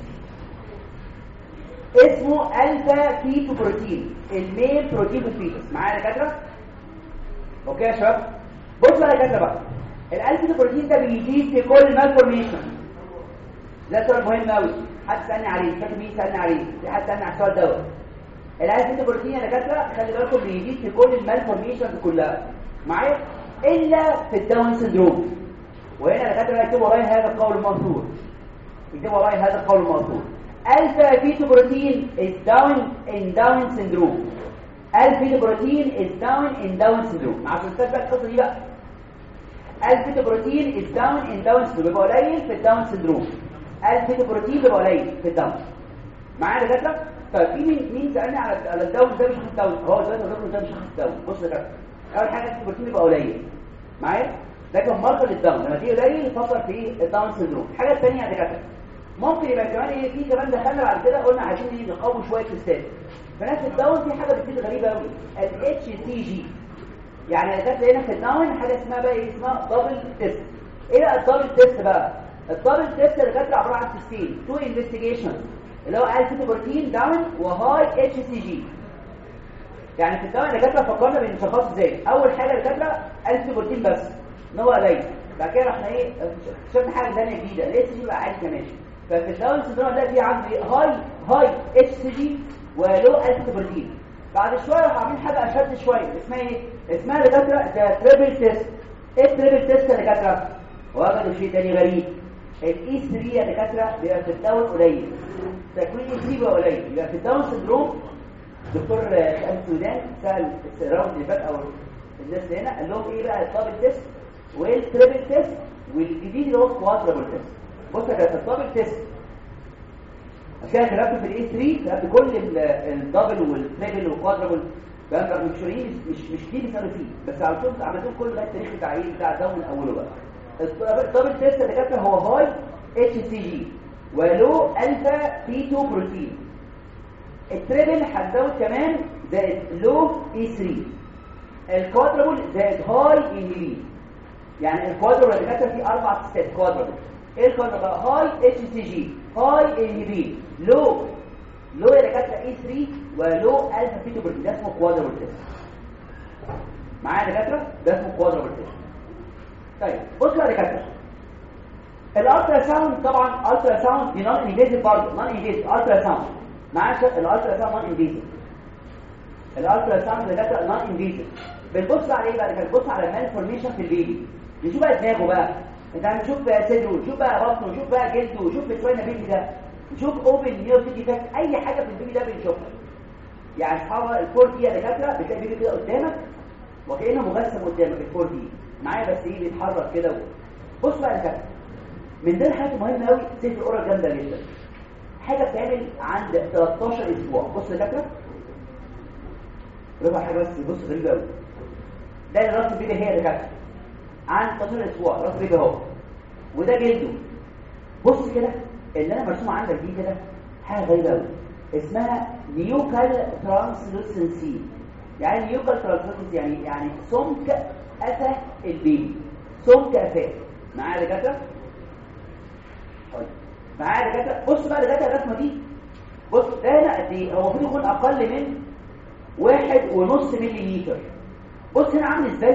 اسمه الفا فيتو بروتين المين بروتين في الفيتس معايا يا دكاتره اوكي يا شباب بصوا يا دكاتره بقى الالفا بروتين ده بيزيد في كل المالفورميشن ده سؤال مهم قوي حد سالني عليه فاكر مين سالني عليه في حد سالني على السؤال دوت الالفا بروتين يا دكاتره خلي بالكم بيزيد في كل المالفورميشنز كلها معايا الا في الداون سندروم وهنا دكاتره يكتبوا ورايا هذا القول المنصور يكتبوا ورايا هذا القول المنصور الفا فيتو بروتين is down in down syndrome الفا فيتو بروتين is down in down syndrome عشان تثبت القصه دي بقى الفا فيتو بروتين is down in down syndrome بيبقى قليل في الداون سندروم الفا فيتو بروتين بيبقى قليل في الداون معايا يا دكاتره طيب في مين مين سالني على على الداون ده مش خد داون هو دلوقتي الراجل ده مش خد داون بص يا دكاتره اول حاجه البروتين يبقى قليل معايا ده كان ماركر للداون لما تيجي قليل يفكر في الداون سيندروم الحاجه الثانيه يا دكاتره ممكن يبقى كمان ايه في كمان دخلنا بعد كده قلنا عايزين ايه نقوي شويه تستات فنفس الداون في حاجه بتزيد غريبه قوي الاتش سي جي يعني يا دكاتره هنا في الداون حاجه اسمها بقى ايه اسمها دبل تيست ايه بقى الدبل تيست بقى الدبل تيست يا دكاتره عباره عن تيستين تو انفستيجيشن اللي هو الفا بروتين داون وهاي اتش سي جي يعني في الدواء الدكاتره فكرنا بنشخصه ازاي اول حاجه الدكاتره الف بروتين بس ان هو قليل بعد كده احنا ايه شفنا حاجه ثانيه جديده الاس جي بقى عادي كمان ففي الداون سندروم ده في عندي هاي هاي اتش جي ولو الف بروتين بعد شويه راح عاملين حاجه اشد شويه اسمها ايه اسمها دكاتره ذا تريبل تيست ايه التريبل تيست يا دكاتره وجدوا شيء تاني غريب الاي 3 يا دكاتره بيبقى في الداون قليل تكوين اي 3 بقى قليل يبقى في الداون سندروم دكتور خالد سودان سال الراوند اللي فات او الناس اللي هنا قال لهم ايه بقى الدبل تيست والتريبل تيست والجديد اللي هو الكوادربل تيست بص يا جماعه الدبل تيست عشان كتبت في الاي 3 كتبت كل الدبل والتريبل والكوادربل بقى مش مش مش دي بيسالوا فيه بس على طول عملتهم كل بقى التاريخ بتاع ايه بتاع الداون من اوله بقى الدبل تيست اللي كاتبه هو هاي اتش سي جي ولو الفا بي 2 بروتين التريبل هتزود كمان زائد لو اي 3 الكوادربل زائد هاي انهبي يعني الكوادربل اللي كاتبه فيه اربع ستات كوادربل ايه الكوادربل هاي اتش سي جي هاي انهبي لو لو يا دكاتره اي 3 ولو الفا بي 2 بروتين ده اسمه كوادربل تيست معايا يا دكاتره ده اسمه كوادربل تيست طيب بصوا يا دكاتره الالترا ساوند طبعا الترا ساوند دي نون انفيزيف برضه نون انفيزيف الترا ساوند معايا الالترا ساوند نون انفيزيف الالترا ساوند دكاتره نون انفيزيف بنبص على ايه بقى بنبص على المالفورميشن في البيبي نشوف بقى دماغه بقى انت هنشوف بقى صدره نشوف بقى بطنه نشوف بقى جلده نشوف الشويه بيبي ده نشوف اوبن نيو سيتي فاك اي حاجه في البيبي ده بنشوفها يعني اصحاب الفور دي يا دكاتره بتلاقي البيبي كده قدامك وكانه مجسم قدامك الفور دي معايا بس ايه بيتحرك كده بص بقى يا دكاتره من ضمن حاجه مهمه قوي سيف الاورال جامده جدا حاجه بتعمل عند 13 اسبوع بص يا دكاتره ربع حاجه بس بص غريب قوي ده راس البيبي هي يا دكاتره عند 13 اسبوع راس البيبي اهو وده جلده بص كده اللي انا مرسومه عندك دي كده حاجه غريبه قوي اسمها نيوكال ترانسلوسنسي يعني نيوكال ترانسلوسنسي يعني يعني سمك قفا البيبي سمك قفاه معايا يا دكاتره طيب معايا يا دكاتره بص بقى دكاتره الرسمه دي بص ده هنا قد ايه هو المفروض يكون اقل من واحد ونص ملي بص هنا عامل ازاي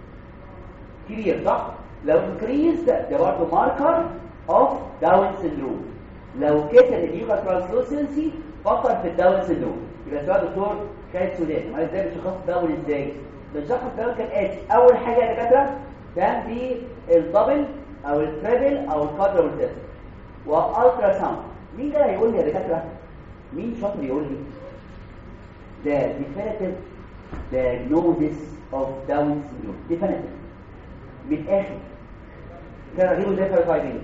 كبير صح لو انكريز ده برضه ماركر اوف داون سيندروم لو كتر النيوكال ترانسلوسنسي فكر في الداون سيندروم يبقى سؤال دكتور خالد سودان ما ازاي بنشخص الداون ازاي بنشخص الداون كالاتي اول حاجه يا دكاتره كان في الدبل او التريبل او الكوادربل تيست والترا ساوند مين ده هيقول لي يا دكاتره مين شاطر يقول لي ده definitive diagnosis of Down syndrome definitive بالاخر كان غيره زي فايبين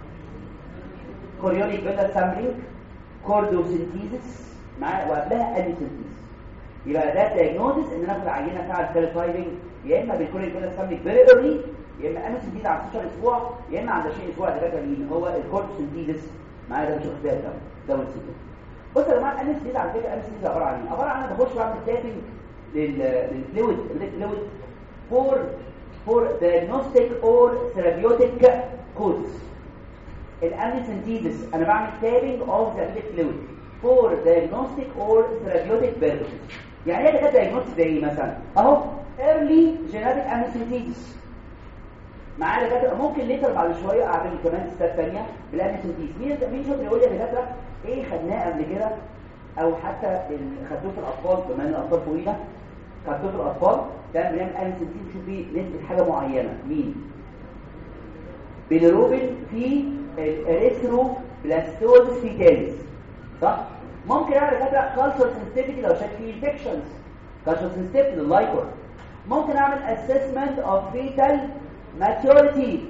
كوريونيك بيتا سامبلينج كوردوسينتيزس مع وقبلها اليسينتيز يبقى ده diagnosis ان انا اخد عينه بتاع الفايبين يا اما بالكوريونيك بيتا سامبلينج فيري ايرلي يا اما امسنتيز على 16 اسبوع يا اما عند 20 اسبوع ده مين هو الكوردوسينتيزس معايا ده مش واخد بالك داون سيندروم بص يا جماعه الانس دي على فكره الانس دي عباره عن ايه عباره عن انا بخش بعمل تابنج للفلويد الفلويد فور فور diagnostic or therapeutic codes الامنيسنتيزس انا بعمل تابنج اوف ذا فلويد فور diagnostic or therapeutic purposes يعني ايه ده diagnostic زي ايه مثلا اهو early genetic amniocentesis معايا دكاتره ممكن ليتر بعد شويه اعمل كمان ستات ثانيه بالامنيسنتيز مين مين شاطر يقول لي يا دكاتره ايه خدناه قبل كده او حتى خدوه في الاطفال بما ان الاطفال طويله خدوه في الاطفال ده بنعمل امنيسنتيز نشوف فيه نسبه حاجه معينه مين بيلروبين في الاريثرو بلاستوز فيتاليس صح ممكن اعمل دكاتره كالتشر سنسيتيفيتي لو شاك فيه انفكشنز كالتشر سنسيتيفيتي لللايكور ممكن اعمل اسسمنت اوف فيتال ماتيوريتي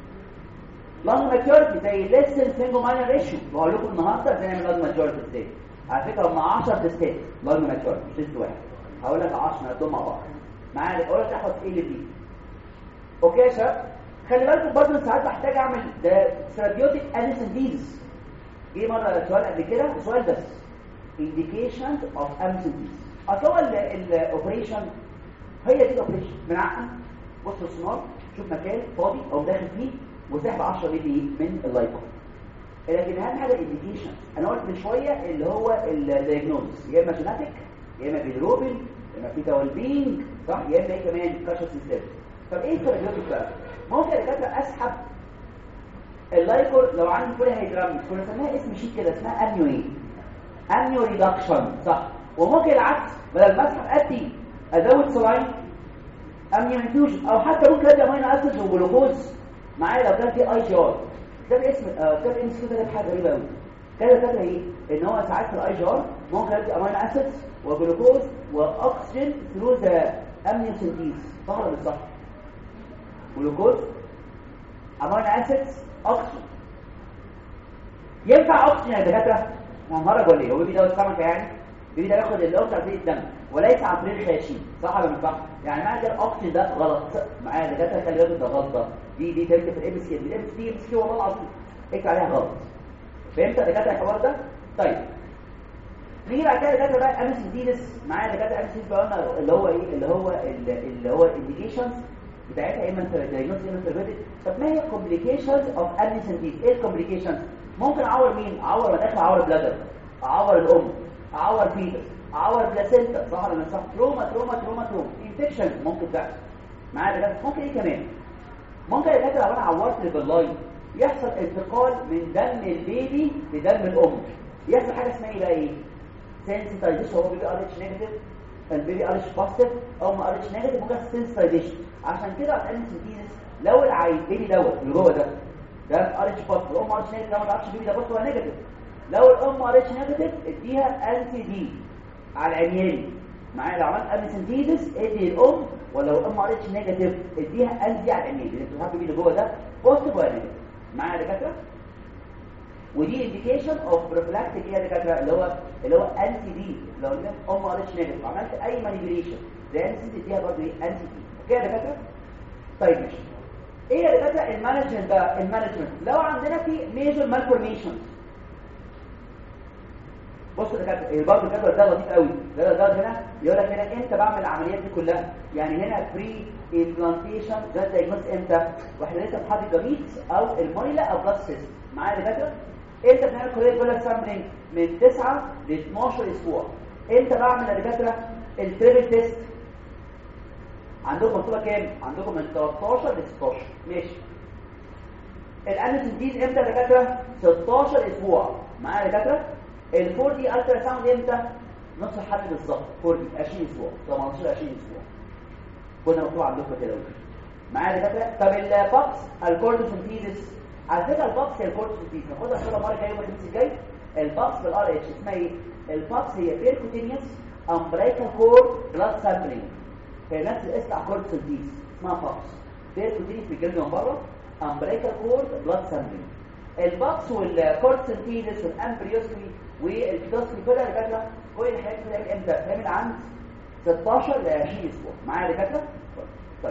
لانج ماتيوريتي زي ليسن سنجل ماينر ريشيو بقول لكم النهارده ازاي نعمل لانج ماتيوريتي ازاي على فكره هم 10 تيستات لانج ماتيوريتي مش تيست واحد هقول لك 10 نقدم مع بعض معايا اقول لك احفظ ايه اللي فيه اوكي يا شباب خلي بالكم برضه ساعات بحتاج اعمل ده ثيرابيوتيك انسنتيز جه مره سؤال قبل كده سؤال بس indications of amniocentesis اصل هو الاوبريشن هي دي الاوبريشن بنعقم بص السونار شوف مكان فاضي او داخل فيه وسحب 10 مللي من اللايكون لكن اهم حاجه الانديكيشن انا قلت من شويه اللي هو الدايجنوز يا اما جيناتيك يا اما بيدروبين يا اما بيتا والبينج صح يا اما ايه كمان كاشس سيستم طب ايه الثيرابيوتيك بقى ممكن يا دكاتره اسحب اللايكور لو عندي فولي هيدرامز كنا سميها اسم شيك كده اسمها انيو ايه انيو ريدكشن صح وممكن العكس بدل ما اسحب ادي ازود سلاين اميون انفيوجن او حتى ممكن ادي امينو اسيد وجلوكوز معايا لو كان في اي جي ار ده الاسم آه ده الاسم كده حاجه غريبه قوي كده كده ايه ان هو ساعات في الاي جي ار ممكن ادي امينو اسيد وجلوكوز واكسجين ثرو ذا اميون سنتيز صح ولا مش صح جلوكوز امينو اسيد اكسجين ينفع اكسجين يا دكاتره مهرج ولا ايه هو بيدوت سمكه يعني بيبدا ياخد الاوكسجين في الدم وليس عن طريق الخياشيم صح ولا مش صح يعني معنى الاكسجين ده غلط معايا دكاتره خلي بالك ده غلطه دي دي تركب في الام سي الام سي ام سي والله العظيم اكتب عليها غلط فهمت يا دكاتره الحوار ده طيب نيجي بعد كده دكاتره بقى امسيديدس معايا دكاتره امسيديدس بقى قلنا اللي هو ايه اللي هو اللي هو الانديكيشنز بتاعتها اما انت دايجنوز اما انت طب ما هي كومبليكيشنز اوف امسيديدس ايه الكومبليكيشنز ممكن اعور مين اعور مداخل اعور بلادر اعور الام اعور فيتس اعور بلاسنتا صح ولا مش صح تروما تروما تروما تروما انفكشن ممكن تحصل معايا دكاتره ممكن ايه كمان ممكن يا دكاتره لو انا عورت البلاي يحصل انتقال من دم البيبي لدم الام يحصل حاجه اسمها ايه بقى ايه سنسيتايزيشن هو بيبي ار اتش نيجاتيف البيبي ار اتش بوزيتيف او ما ار اتش نيجاتيف ممكن سنسيتايزيشن عشان كده الانسيتيز لو العيل بيبي دوت اللي جوه ده ده ار اتش بوزيتيف الام ار اتش نيجاتيف لو ما تعرفش البيبي ده بوزيتيف ولا نيجاتيف لو الام ار اتش نيجاتيف اديها انتي دي على العميان معايا لو عملت امسنتيدس ادي الام ولو ام ار اتش نيجاتيف اديها انتي على العميان لان انتوا حابين اللي جوه ده بوزيتيف ولا نيجاتيف معايا يا دكاتره ودي انديكيشن اوف بروفلاكتيك ايه يا دكاتره اللي هو اللي هو انتي دي لو قلنا ام ار اتش نيجاتيف عملت اي مانيبيوليشن زي انت اديها برضه ايه انتي دي اوكي يا دكاتره طيب ماشي ايه يا دكاتره المانجمنت بقى المانجمنت لو عندنا في ميجر مالفورميشنز بص يا دكاتره برضه الجدول ده لطيف قوي ده ده هنا يقول لك هنا امتى بعمل العمليات دي كلها يعني هنا بري امبلانتيشن ده دايجنوز امتى واحنا لسه في حاطط جميت او المويلا او بلاد سيست معايا يا دكاتره امتى بنعمل كليه كلها سامبلينج من 9 ل 12 اسبوع امتى بعمل يا دكاتره التريبل تيست عندكم مكتوبه كام عندكم من 13 ل 16 ماشي الانسنتيز امتى يا دكاتره 16 اسبوع معايا يا دكاتره الفور دي الترا ساوند امتى نص الحد بالظبط فور دي 20 اسبوع 18 20 اسبوع كنا مكتوب عندكم كده معايا يا دكاتره طب الباكس الكورتوسنتيزس على فكره الباكس هي الكورتوسنتيزس ناخدها ان شاء الله المره الجايه يوم الخميس الجاي الباكس بالار اتش اسمها ايه الباكس هي بيركوتينيوس امبريكال كور بلاد سامبلينج هي نفس الاسم بتاع كورتوسنتيزس اسمها باكس بيركوتينيوس بيتجمع من بره امبريكال كور بلاد سامبلينج الباكس والكورتسنتيزس والامبريوسكي والفيتوسكي كلها يا دكاتره كل الحاجات دي بتعمل امتى بتعمل عند 16 ل 20 اسبوع معايا يا دكاتره طيب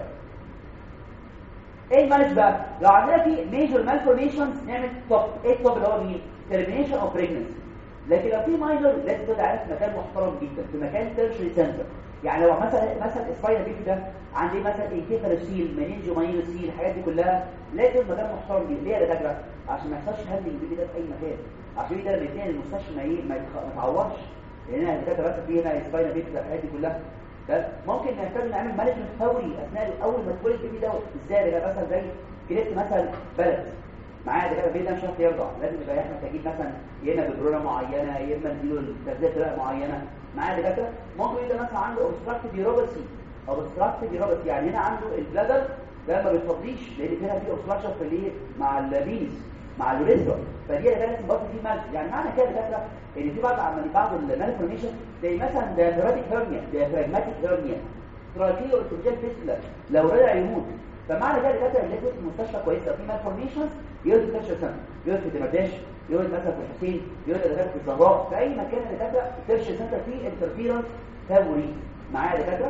ايه المانج بقى لو عندنا في ميجور مالفورميشنز نعمل توب ايه التوب اللي هو مين ترمينيشن اوف بريجنسي لكن لو في ماينور لازم تبقى عارف مكان محترم جدا في مكان تيرشري سنتر يعني لو مثلا مثلا سباينا بيبي ده عندي مثلا انكيفالوسيل منينجو ماينوسيل الحاجات دي كلها لازم مكان محترم جدا ليه يا دكاتره عشان ما يحصلش هندل البيبي ده في اي مكان عشان ده لما يتنقل المستشفى ما ايه ما يتعورش لان انا دكاتره بس في هنا سباينا بيبي الحاجات دي كلها ده ممكن نحتاج نعمل مانجمنت فوري اثناء اول ما تولد البيبي ده ازاي ده مثلا زي جبت مثلا بلد معايا دكاتره البيبي ده مش هيعرف يرضع لازم يبقى احنا محتاجين مثلا يا اما ببرونه معينه يا اما نديله تغذيه بطريقه معينه معايا دكاتره ممكن يبقى مثلا عنده اوبستراكتيف يوروباسي اوبستراكتيف يوروباسي يعني هنا عنده البلادر ده ما بيفضيش لان هنا في اوبستراكشن في الايه مع البينس مع الوريثرا فدي اللي لازم برضه في مال يعني معنى كده دكاتره ان في بعض عملي بعض المالفورميشن زي مثلا ديافراجماتيك هيرنيا ديافراجماتيك هيرنيا تراكيو ارتوجيال فيستولا لو رجع يموت فمعنى كده دكاتره اللي في المستشفى كويسه في مالفورميشنز يولد في 11 سنه يولد في دمرداش يولد مثلا في الحسين يولد دكاتره في الزهراء في اي مكان دكاتره ترش سنتر فيه انترفيرنس فوري معايا دكاتره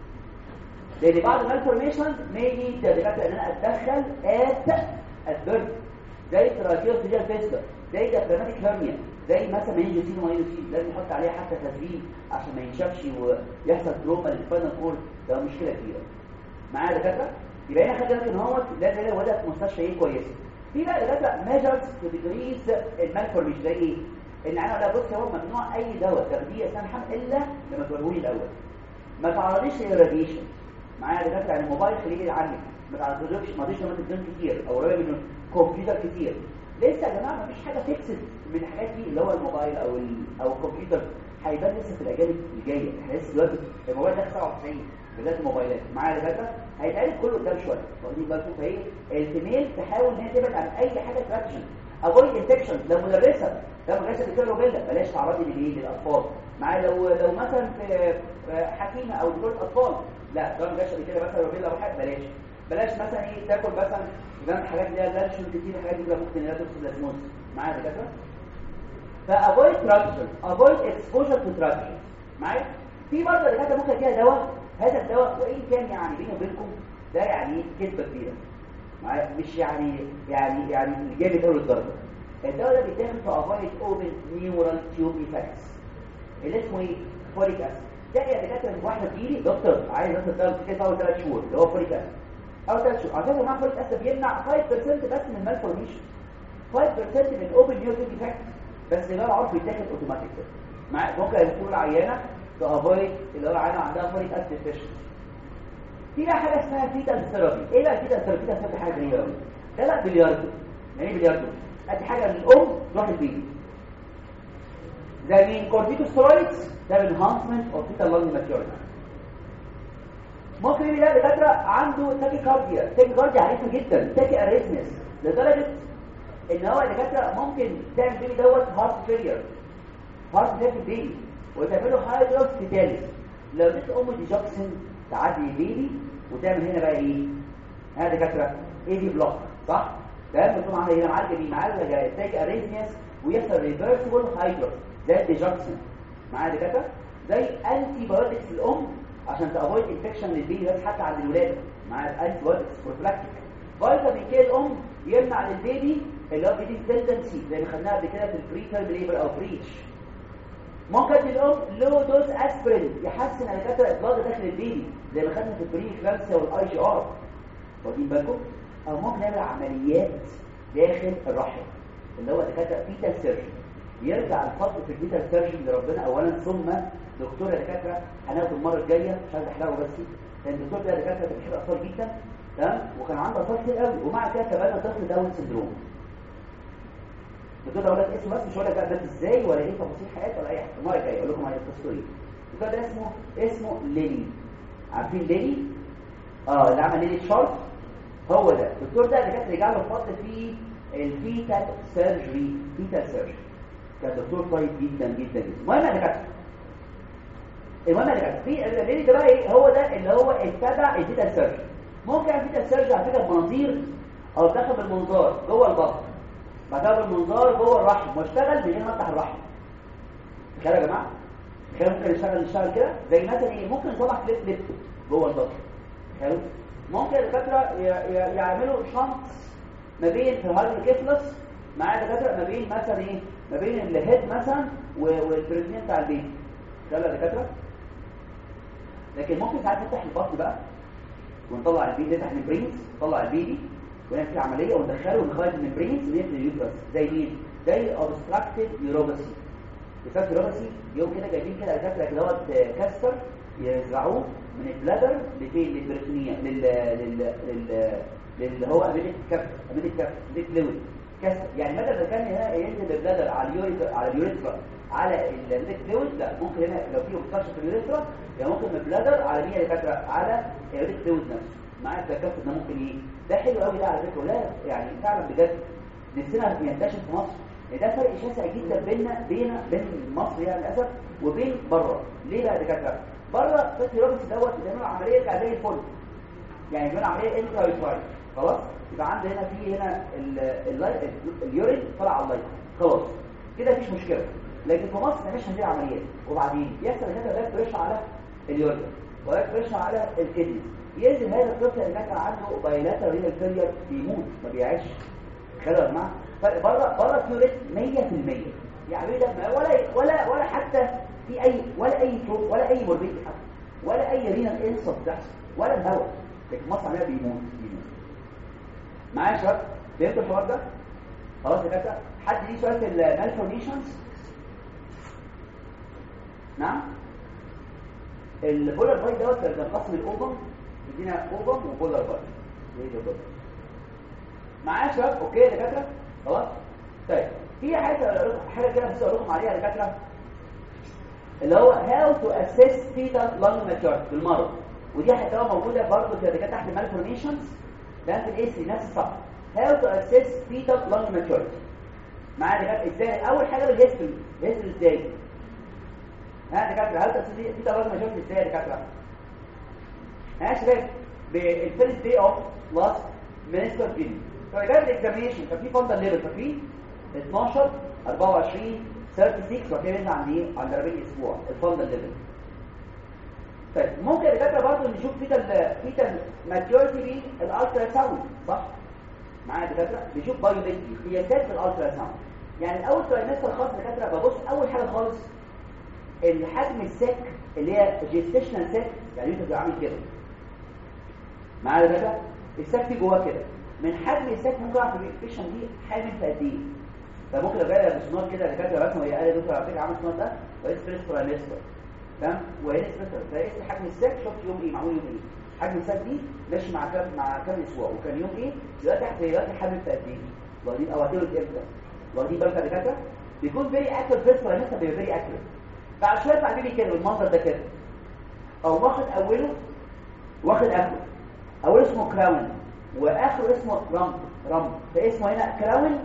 لان بعض المالفورميشنز ميجي دكاتره ان انا اتدخل ات البرد زي تراكيوس ديال فيستر زي ديافراجماتيك هيرنيا زي مثلا منينجوسين وماينوسين لازم نحط عليها حتى تدريب عشان ما ينشفش ويحصل تروما للسباينال كورد ده مشكله كبيره معايا دكاتره يبقى هنا خدنا بالك ان هو لازم يلاقي وضع في مستشفى ايه كويسه في بقى دكاتره ميجرز تو ديكريز المالفورميشن زي ايه ان انا لا بص هو ممنوع اي دواء تاخديه اثناء الحمل الا لما توريه الاول ما تعرضيش للراديشن معايا دكاتره يعني الموبايل خليه عنك ما تعرضوش ما تديش نمط كتير او قريب من كمبيوتر كتير لسه يا جماعه مفيش حاجه فيكسد من الحاجات دي اللي هو الموبايل او ال او الكمبيوتر هيبان لسه في الاجيال اللي جايه احنا لسه دلوقتي الموبايل ده 97 بدايه الموبايلات معايا دكاتره هيتعرف كله قدام شويه واخدين بالكم فايه الفيميل تحاول ان هي تبعد عن اي حاجه تراكشن افويد انفكشن لو مدرسه لو مدرسه بتكلم روبيلا بلاش تعرضي للايه للاطفال معايا لو لو مثلا في حكيمه او دكتور اطفال لا لو مدرسه كده مثلا روبيلا او حاجه بلاش بلاش مثلا ايه تاكل مثلا جنب حاجات اللي هي لانشون كتير حاجات دي ممكن انها توصل للموت معايا دكاتره فافويد تراكشن افويد اكسبوجر تو تراكشن معايا في برضه دكاتره ممكن اديها دواء هذا الدواء وان كان يعني بيني وبينكم ده يعني كذبه كبيره معايا مش يعني يعني يعني جامد قوي الدرجه الدواء ده بيتاخد في افويد اوبن نيورال تيوب ايفكتس اللي اسمه ايه فوليك اسيد ده يا دكاتره واحده تجيلي دكتور عايز دكتور ده كده اول ثلاث شهور اللي هو فوليك اسيد او ثلاث شهور عشان مع فوليك اسيد بيمنع 5% بس من المالفورميشن 5% من اوبن نيورال تيوب ايفكتس بس ده العرف بيتاخد اوتوماتيك مع ممكن تكون العيانه تافويد اللي هو العيانه عندها فوليك اسيد ديفيشنسي في بقى حاجه اسمها فيتال ثيرابي ايه بقى الفيتال ثيرابي فيتال ثيرابي حاجه غريبه قوي ده لا بلياردو يعني ايه بلياردو ادي حاجه للام تروح البيبي زي مين كورتيكوسترويدز ده انهانسمنت اوف فيتال لانج ماتيوريتي ممكن يلاقي دكاتره عنده تاكي كارديا تاكي كارديا عنيفه جدا تاكي اريثمس لدرجه ان هو الدكاتره ممكن تعمل بيبي دوت هارت فيلير هارت فيلير بيبي وتعمله هايدروس تيتاليس لو اديت ام ديجوكسين تعدي البيبي وتعمل هنا بقى ايه هذا دكاتره ايه دي بلوك صح ده بتكون عامله هنا معالجه دي معالجه تاج اريثمياس ويحصل ريفرسبل هايدروس زي الديجوكسين معايا دكاتره زي انتي بايوتكس للام عشان تافويد انفكشن للبيبي بس حتى عند الولاده مع الانتي بايوتكس بروفلاكتيك فيتامين كي الام يمنع للبيبي اللي هو بيدي تندنسي زي ما خدناها قبل كده في البري تيرم ليبر او بريتش ممكن الام لو دوز اسبرين يحسن على كتر البلاد داخل البيبي زي ما خدنا في البري كلامسيا والاي جي ار واخدين بالكم او ممكن نعمل عمليات داخل الرحم اللي هو دكاتره فيتال سيرجن يرجع الفضل في الفيتال سيرجن لربنا اولا ثم دكتور دكاتره هناخده المره الجايه مش عايز احرقه بس كان الدكتور ده دكاتره بتحب اطفال جدا تمام وكان عنده اطفال كتير قوي ومع كده تبنى طفل داون سندروم الدكتور ده اقول لك اسمه بس مش هقول لك بقى ده ازاي ولا ايه تفاصيل حياته ولا اي حاجه المره الجايه اقول لكم على القصه ايه الدكتور ده اسمه اسمه ليلي عارفين ليلي اه اللي عمل ليلي شارت هو ده الدكتور ده اللي كان رجع له فضل في الفيتال سيرجري فيتال سيرجري كان دكتور طيب جدا جدا جدا المهم يا دكاتره المهم يا دكاتره في الليلي ده بقى ايه هو ده اللي هو اتبع الفيتال سيرجري ممكن الفيتال سيرجري على فكره بمناظير او داخل بالمنظار جوه البطن بعدها بالمنظار جوه الرحم واشتغل بدون ما افتح الرحم تخيلوا يا جماعه تخيلوا ممكن يشتغل يشتغل كده زي مثلا ايه ممكن يطلع كليب ليب جوه البطن تخيلوا ممكن الدكاتره يعملوا شنط ما بين في الهايدروكيفلس مع الدكاتره ما بين مثلا ايه ما بين الهيد مثلا والبريتنين بتاع البيبي تخيلوا يا دكاتره لكن ممكن ساعات نفتح البطن بقى ونطلع البيبي نفتح المبرينز نطلع البيبي ونعمل فيه عمليه وندخله ونخرج الممبرينز نقفل اليوترس زي مين زي اوبستراكتيف نيوروباثي اوبستراكتيف نيوروباثي يوم كده جايبين كده دكاتره كده كاستر يزرعوه من البلادر لفين للبريتونيا لل لل لل اللي هو اميليك كاب اميليك كاب اميليك فلويد كاستر يعني بدل ما كان هنا ينزل البلادر على اليوريثرا على اليوريثرا على الاميليك فلويد لا ممكن هنا لو في اوبستراكشن في اليوريثرا يعني ممكن من البلادر على مين دكاتره على الاميليك فلويد نفسه معاك الكاستر ده ممكن ايه ده حلو قوي ده على فكره لا يعني فعلا بجد نفسنا ينتشر في مصر ده فرق شاسع جدا بيننا بين بين مصر يعني للاسف وبين بره ليه بقى دكاتره بره فاتي روبنز دوت بيعملوا عمليه يرجع زي الفل يعني بيعملوا عمليه انترا يوترايل خلاص يبقى عندي هنا في هنا اليورين طلع على اللايت خلاص كده مفيش مشكله لكن في مصر مش هندير عمليات وبعدين يحصل كده ده بريش على اليورين وده بريش على الكدني ينزل هذا الطفل اللي كان عنده بايلاتر رينال فيلير بيموت ما بيعيش خلوا يا جماعه فرق بره بره كيوريت 100% يعني ده ولا ولا ولا حتى في اي ولا اي صوت ولا اي موربيدي حتى ولا اي رينال انسف بتحصل ولا الهواء لكن مصر عليها بيموت بيموت معايا يا شباب فهمتوا الحوار ده خلاص يا كابتن حد ليه سؤال في المالفورميشنز نعم البولر باي دوت بينقسم الاوفم يدينا اوفم وبولر باي ايه ده كله معايا شباب اوكي يا دكاتره خلاص طيب في حاجه حاجه كده بس اقول لكم عليها يا دكاتره اللي هو هاو تو اسيس fetal lung maturity بالمره ودي هتبقى موجوده برضه في دكاتره تحت malformations ده في الاس نفس الصف هاو تو اسيس fetal lung maturity معايا دكاتره ازاي اول حاجه بالهيستوري الهيستوري ازاي ها دكاتره هل تسيس fetal lung maturity ازاي يا دكاتره ها يا شباب بالفيرست داي اوف لاست منستر فيلم فجاب الاكزامينشن كان في فندل ليفل فاكرين 12 24 36 وكده ينزل عند ايه عند 40 اسبوع الفندل ليفل طيب ممكن يا دكاتره برضه نشوف فيتال فيتال ماتيوريتي بالالترا ساوند صح معايا يا دكاتره بنشوف بايومتري قياسات في الالترا ساوند يعني الاول ترايمستر خالص يا دكاتره ببص اول حاجه خالص الحجم السك اللي هي جيستيشنال سك يعني انت بتبقى عامل كده معايا يا دكاتره السك في جواه كده من حجم السك ممكن اعرف الفيكشن دي حامل في قد ايه فممكن لو جايه بسنار كده دكاتره رسمه وهي قال دكتور على فكره عامل سنار ده رئيس بريس برايمستر تمام وهي سبيتر فقيس حجم السك شفت يوم ايه معمول يوم ايه حجم السك دي ماشي مع كام مع كام اسبوع وكان يوم ايه دلوقتي احنا دلوقتي حامل في قد ايه واخدين او هتولد امتى واخدين بالك يا دكاتره بيكون فيري اكتف بريس برايمستر بيبقى فيري اكتف بعد شويه بعدين لي كده بالمنظر ده كده او واخد اوله واخد اخره اوله اسمه كراون واخره اسمه رمب رمب فاسمه هنا كراون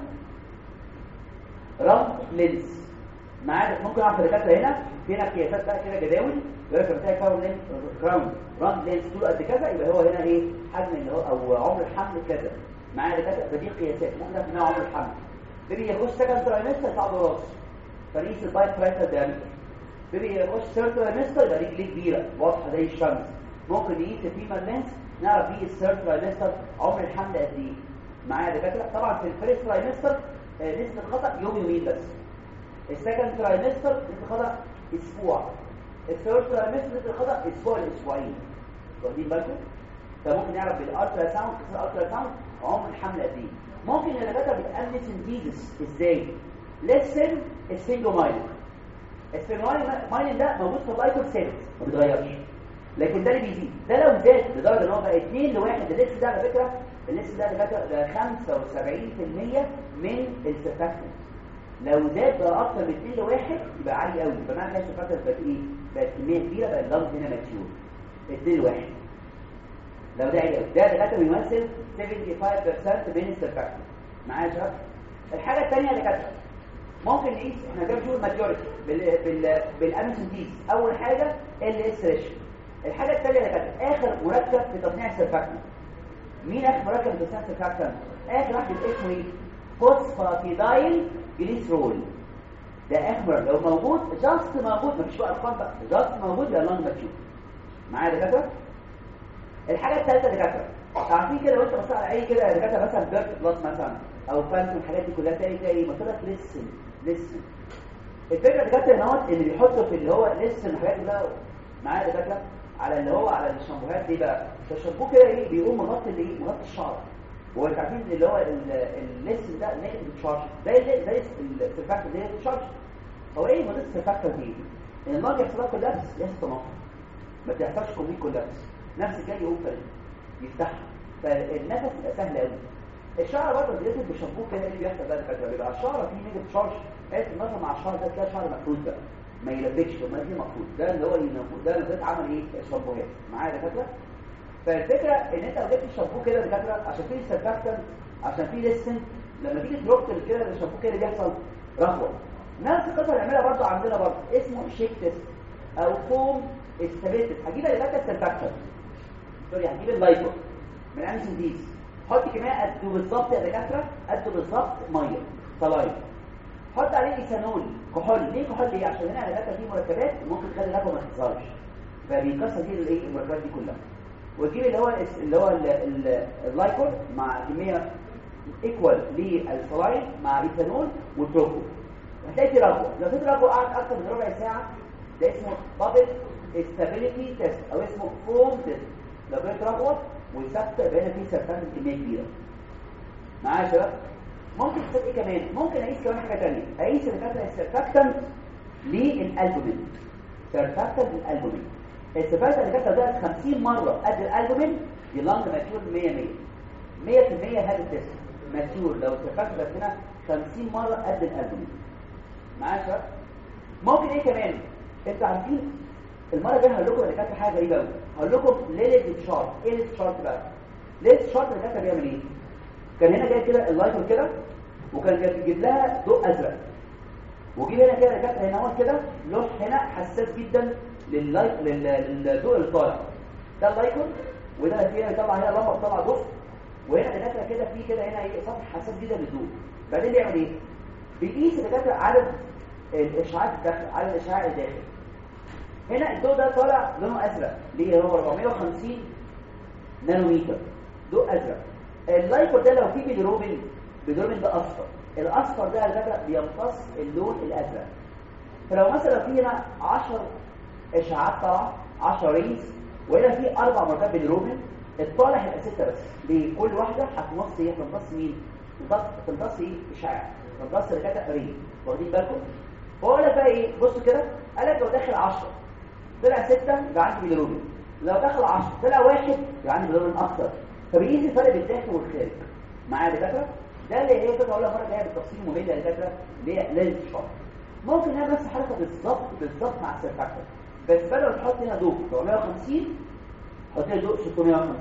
رمب لينس معاك ممكن اعرف الدكاتره هنا هنا قياسات بقى كده جداول يقول لك بتاعي كراون لينس كراون رمب لينس طوله قد كذا يبقى هو هنا ايه حجم اللي هو او عمر الحمل كذا معايا دكاتره فدي قياسات ممكن اعرف عمر الحمل بيبي يخش سكند ترايمستر صعب راس فريس البايت برايتر دايمتر بيبي يخش ثيرد ترايمستر يبقى رجليه كبيره واضحه زي الشمس ممكن يقيس الفيمال لينس نعرف بيه الثيرد ترايمستر عمر الحمل قد ايه معايا دكاتره طبعا في الفيرست ترايمستر نسبه الخطا يوم يومين بس السكند ترايمستر نسبه الخطا اسبوع الثيرد ترايمستر نسبه الخطا اسبوع لاسبوعين واخدين بالكم فممكن نعرف بالالترا ساوند قياس الالترا ساوند عمر الحمل قد ايه ممكن يا دكاتره بتقلل سنتيزس ازاي لسن السنجومايل السنجومايل ده موجود في اللايكول سيلز ما بيتغيرش لكن ده اللي بيزيد ده لو زاد لدرجه ان هو بقى 2 لواحد الليست ده على فكره الليست ده على فكره ده 75% من السرفاكتنت لو زاد بقى اكتر من 2 لواحد يبقى عالي قوي فمعنى كده السرفاكتنت بقت ايه بقت كميه كبيره بقى اللمس هنا ماتيور 2 لواحد لو ده عالي قوي ده دكاتره بيمثل 75% من السرفاكتنت معايا يا شباب الحاجه الثانيه يا دكاتره ممكن نقيس احنا جايب شغل ماتيوريتي بال بال بالامسنتيز اول حاجه ال اس ريشيو الحاجة الثانية اللي كانت آخر مركب في تصنيع السرفاكتنت مين آخر مركب في تصنيع السرفاكتنت؟ آخر واحد اسمه ايه؟ فوسفاتيدايل جليسرول ده آخر مركب لو موجود جاست موجود مفيش بقى أرقام بقى جاست موجود يبقى لونج ماتشور معايا يا دكاترة؟ الحاجة الثالثة يا دكاترة عارفين كده لو انت بصيت على اي كده يا دكاترة مثلا بيرت بلس مثلا او فانتوم الحاجات دي كلها تلاقي تلاقي مكتوب لسن لسن الفكرة يا دكاترة ان هو اللي بيحطوا في اللي هو لسن الحاجات دي بقى معايا يا دكاترة على اللي هو على الشامبوهات دي بقى فالشامبو كده ايه بيقوم مغطي الايه مغطي الشعر هو انت عارفين اللي هو الليس ده نيجاتيف تشارج زي زي السرفاكتور ده تشارج هو ايه مضاد السرفاكتور دي ان المرض يحصل لها كولابس يحصل تناقض ما تحصلش كومبليت كولابس نفس الجاي يقوم يفتحها فالنفس يبقى سهل قوي الشعر برضه بينزل بشامبو كده ايه اللي بيحصل بقى كده بيبقى الشعر فيه نيجاتيف تشارج قالت النظر مع الشعر ده تلاقي شعر مفروض بقى ما يلبكش ما دي مفروض ده اللي هو المفروض ده اللي عمل ايه الشامبوهات معايا يا دكاتره فالفكره ان انت لو جبت الشامبو كده يا دكاتره عشان فيه سرفاكتنت عشان فيه ليسن لما تيجي تروح كده الشامبو كده بيحصل رهوه نفس القصه اللي بنعملها برضه عندنا برضه اسمه شيك تيست او فوم استابيليتي هجيب يا دكاتره السرفاكتنت سوري هجيب اللايكو من انسن ديز حط كميه قد بالظبط يا دكاتره قد بالظبط ميه صلايه حط عليه ايثانول كحول ليه كحول ليه عشان هنا العلاقه دي مركبات ممكن تخلي الهواء ما تحصلش فبيكسر فيه الايه المركبات دي كلها وتجيب اللي هو اللي هو اللايكول مع كميه ايكوال للسلاين مع ايثانول وتروكو هتلاقي في رغوه لو في رغوه قعد اكتر من ربع ساعه ده اسمه بابل استابيليتي تيست او اسمه فوم تيست لو كانت رغوه وثابته يبقى هنا في سرطان كميه كبيره معايا يا شباب ممكن تسال ايه كمان ممكن اقيس كمان حاجه ثانيه اقيس الكاتره السرفاكتنت للالبومين سرفاكتنت للالبومين السرفاكتنت اللي كانت ده 50 مره قد الالبومين دي لانج ماتيور 100 100 100% هذا التست ماتيور لو تفكر هنا 50 مره قد الالبومين معايا شباب ممكن ايه كمان انتوا عارفين المره الجايه هقول لكم انا كانت حاجه غريبه قوي هقول لكم ليله الشارت ايه الشارت بقى ليله الشارت اللي كانت بيعمل ايه كان هنا جاي كده اللايتر كده وكان بيجيب لها ضوء ازرق وجيب هنا كده كانت هنا هو كده لوح هنا حساس جدا لللايت للضوء اللي طالع ده اللايكون وده فيها طبعا هنا لمبه بتطلع ضوء وهنا الدكاتره كده في كده هنا ايه سطح حساس جدا للضوء بعدين بيعمل ايه بيقيس الدكاتره عدد الاشعاعات الداخل عدد الاشعاع الداخلي هنا الضوء ده طالع لونه ازرق ليه هو 450 نانومتر ضوء ازرق اللايكور ده لو فيه بيدروبين بيدروبين ده اصفر الاصفر ده على فكره بيمتص اللون الازرق فلو مثلا في هنا 10 اشعاعات طالعه 10 ريز وهنا في اربع مرات بيدروبين الطالع هيبقى 6 بس لكل واحده هتمص هي تمتص مين تمتص ايه اشعاع تمتص ركاته ريز واخدين بالكم هو قال لك بقى ايه بصوا كده قال لك لو داخل 10 طلع 6 يبقى عندي بيدروبين لو دخل 10 طلع واحد يبقى عندي بيدروبين اكتر فبيقيس الفرق بين الداخل والخارج معايا دكاتره ده اللي هي كده اقولها مره جايه بالتفصيل ممل يا دكاتره اللي هي ليله الشهر ممكن انا بس حركه بالظبط بالظبط مع السيرفاكتور بس بدل ما تحط هنا ضوء 450 حط هنا ضوء 650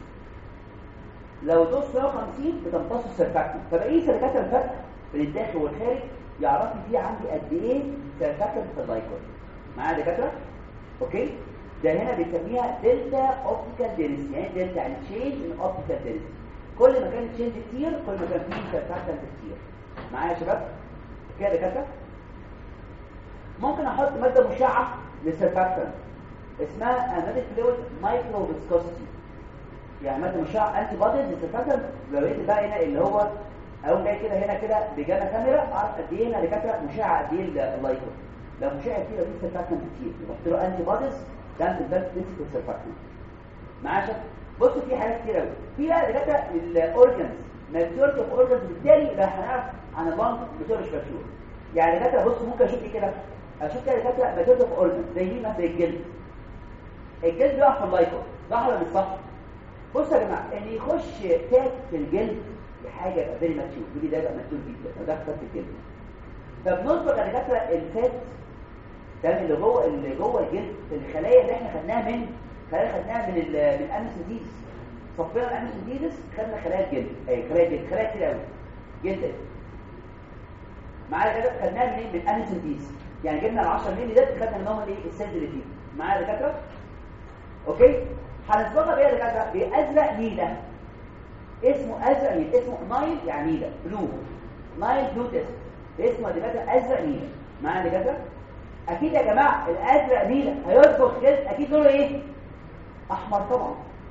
لو ضوء 650 بتمتص السيرفاكتور فبقيس الدكاتره الفرق بين الداخل والخارج يعرف لي فيه عندي قد ايه سيرفاكتور في اللايكون معايا دكاتره اوكي ده هنا بنسميها دلتا اوبتيكال دينس يعني دلتا يعني تشينج ان اوبتيكال دينس كل ما كان تشينج كتير كل ما كان فيه سيرفاكتنت كتير معايا يا شباب كده كده ممكن احط ماده مشعه للسيرفاكتنت اسمها اناليت فلويد مايكرو فيسكوسيتي يعني ماده مشعه انتي بوديز للسيرفاكتنت لو لقيت بقى هنا اللي هو اقوم جاي كده هنا كده بجانا كاميرا اعرف قد ايه هنا دكاتره مشعه قد ايه اللايكون لو مشعه كتير دي سيرفاكتنت كتير يحط له انتي بوديز ده انت ده تمسك السيرفاكتنت معايا بصوا في حاجات كتير قوي في بقى دكاتره الاورجنز ماتيورتي اوف اورجنز بالتالي بقى هنعرف عن اللنج بتوع مش ماتيور يعني دكاتره بصوا ممكن اشوف ايه كده اشوف كده دكاتره ماتيورتي اوف اورجنز زي دي مثلا الجلد الجلد بيقع في اللايكون صح ولا مش صح بصوا يا جماعه اللي يخش فات في الجلد دي حاجه يبقى فيري ماتيور دي ده يبقى ماتيور جدا وده فات في الجلد فبنظبط يا دكاتره الفات ده اللي جوه اللي جوه الجلد الخلايا اللي احنا خدناها من خلايا خدناها من ال من الانسيديز صفينا الانسيديز خدنا خلايا الجلد اي خلايا الجلد خلايا كتير قوي جلد معايا كده خدناها منين من الانسيديز يعني جبنا ال 10 مللي ده خدنا منهم الايه السيلز اللي فيه معايا يا دكاتره اوكي هنصبغها بايه يا دكاتره بازرق نيله اسمه ازرق نيل اسمه نايل يعني نيله بلو نايل بلو تيست اسمه يا دكاتره ازرق نيله معايا يا دكاتره اكيد يا جماعه الازرق نيله هيصبغ جلد اكيد لونه ايه احمر طبعا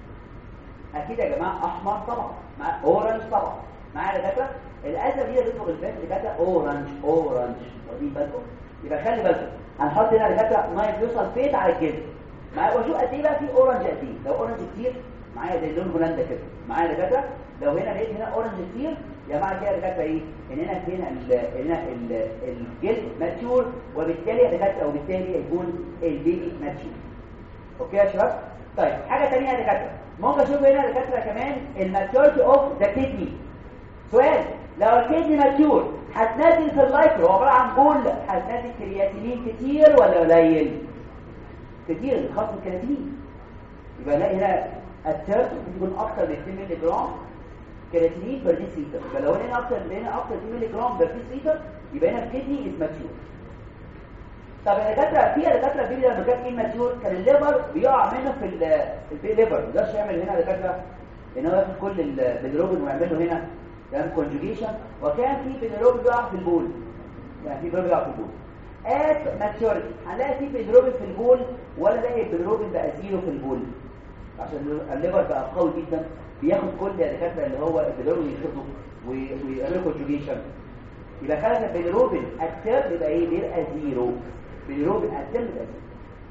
اكيد يا جماعه احمر طبعا مع اورنج طبعا معايا يا دكاتره الازرق دي بيصبغ الفات دكاتره اورنج اورنج واخدين بالكم يبقى خلي بالكم هنحط هنا دكاتره نايت يوصل فيت على الجلد معايا واشوف قد ايه بقى في اورنج قد ايه لو اورنج كتير معايا زي اللون هولندا كده معايا يا دكاتره لو هنا لقيت هنا اورنج كتير يا جماعه كده يا دكاتره ايه ان هنا هنا هنا الجلد ماتيور وبالتالي يا دكاتره وبالتالي هيكون البيبي ماتيور اوكي يا شباب طيب حاجه ثانيه يا دكاتره ممكن اشوف هنا يا دكاتره كمان الماتيورتي اوف ذا كيدني سؤال لو الكيدني ماتيور هتنزل في اللايكرو هو عباره عن بول هتنزل كرياتينين كتير ولا قليل كتير خاص الكرياتينين يبقى الاقي هنا التيرت يكون اكتر من 2 مللي جرام كرياتينين بر ديسيلتر يبقى لو هنا اكتر هنا اكتر 2 مللي جرام بر ديسيلتر يبقى هنا الكدني از ماتيور طب الدكاتره في دكاتره في لما كان ايه ماتيور كان الليفر بيقع منه في البي ليفر ما يقدرش يعمل هنا دكاتره ان هو ياخد كل البيلروبين ويعمل له هنا تمام كونجوجيشن وكان في بيلروبين بيقع في البول يعني في بيلروبين بيقع في البول ات ماتيوريتي هنلاقي في بيلروبين في البول ولا نلاقي البيلروبين بقى زيرو في البول عشان الليفر بقى قوي جدا بياخد كل الدكاتره اللي هو البيلروبين يشوفه ويعمل كونجوجيشن يبقى خلق البيلروبين الترم يبقى ايه بيبقى زيرو بيلروبين الترم يبقى زيرو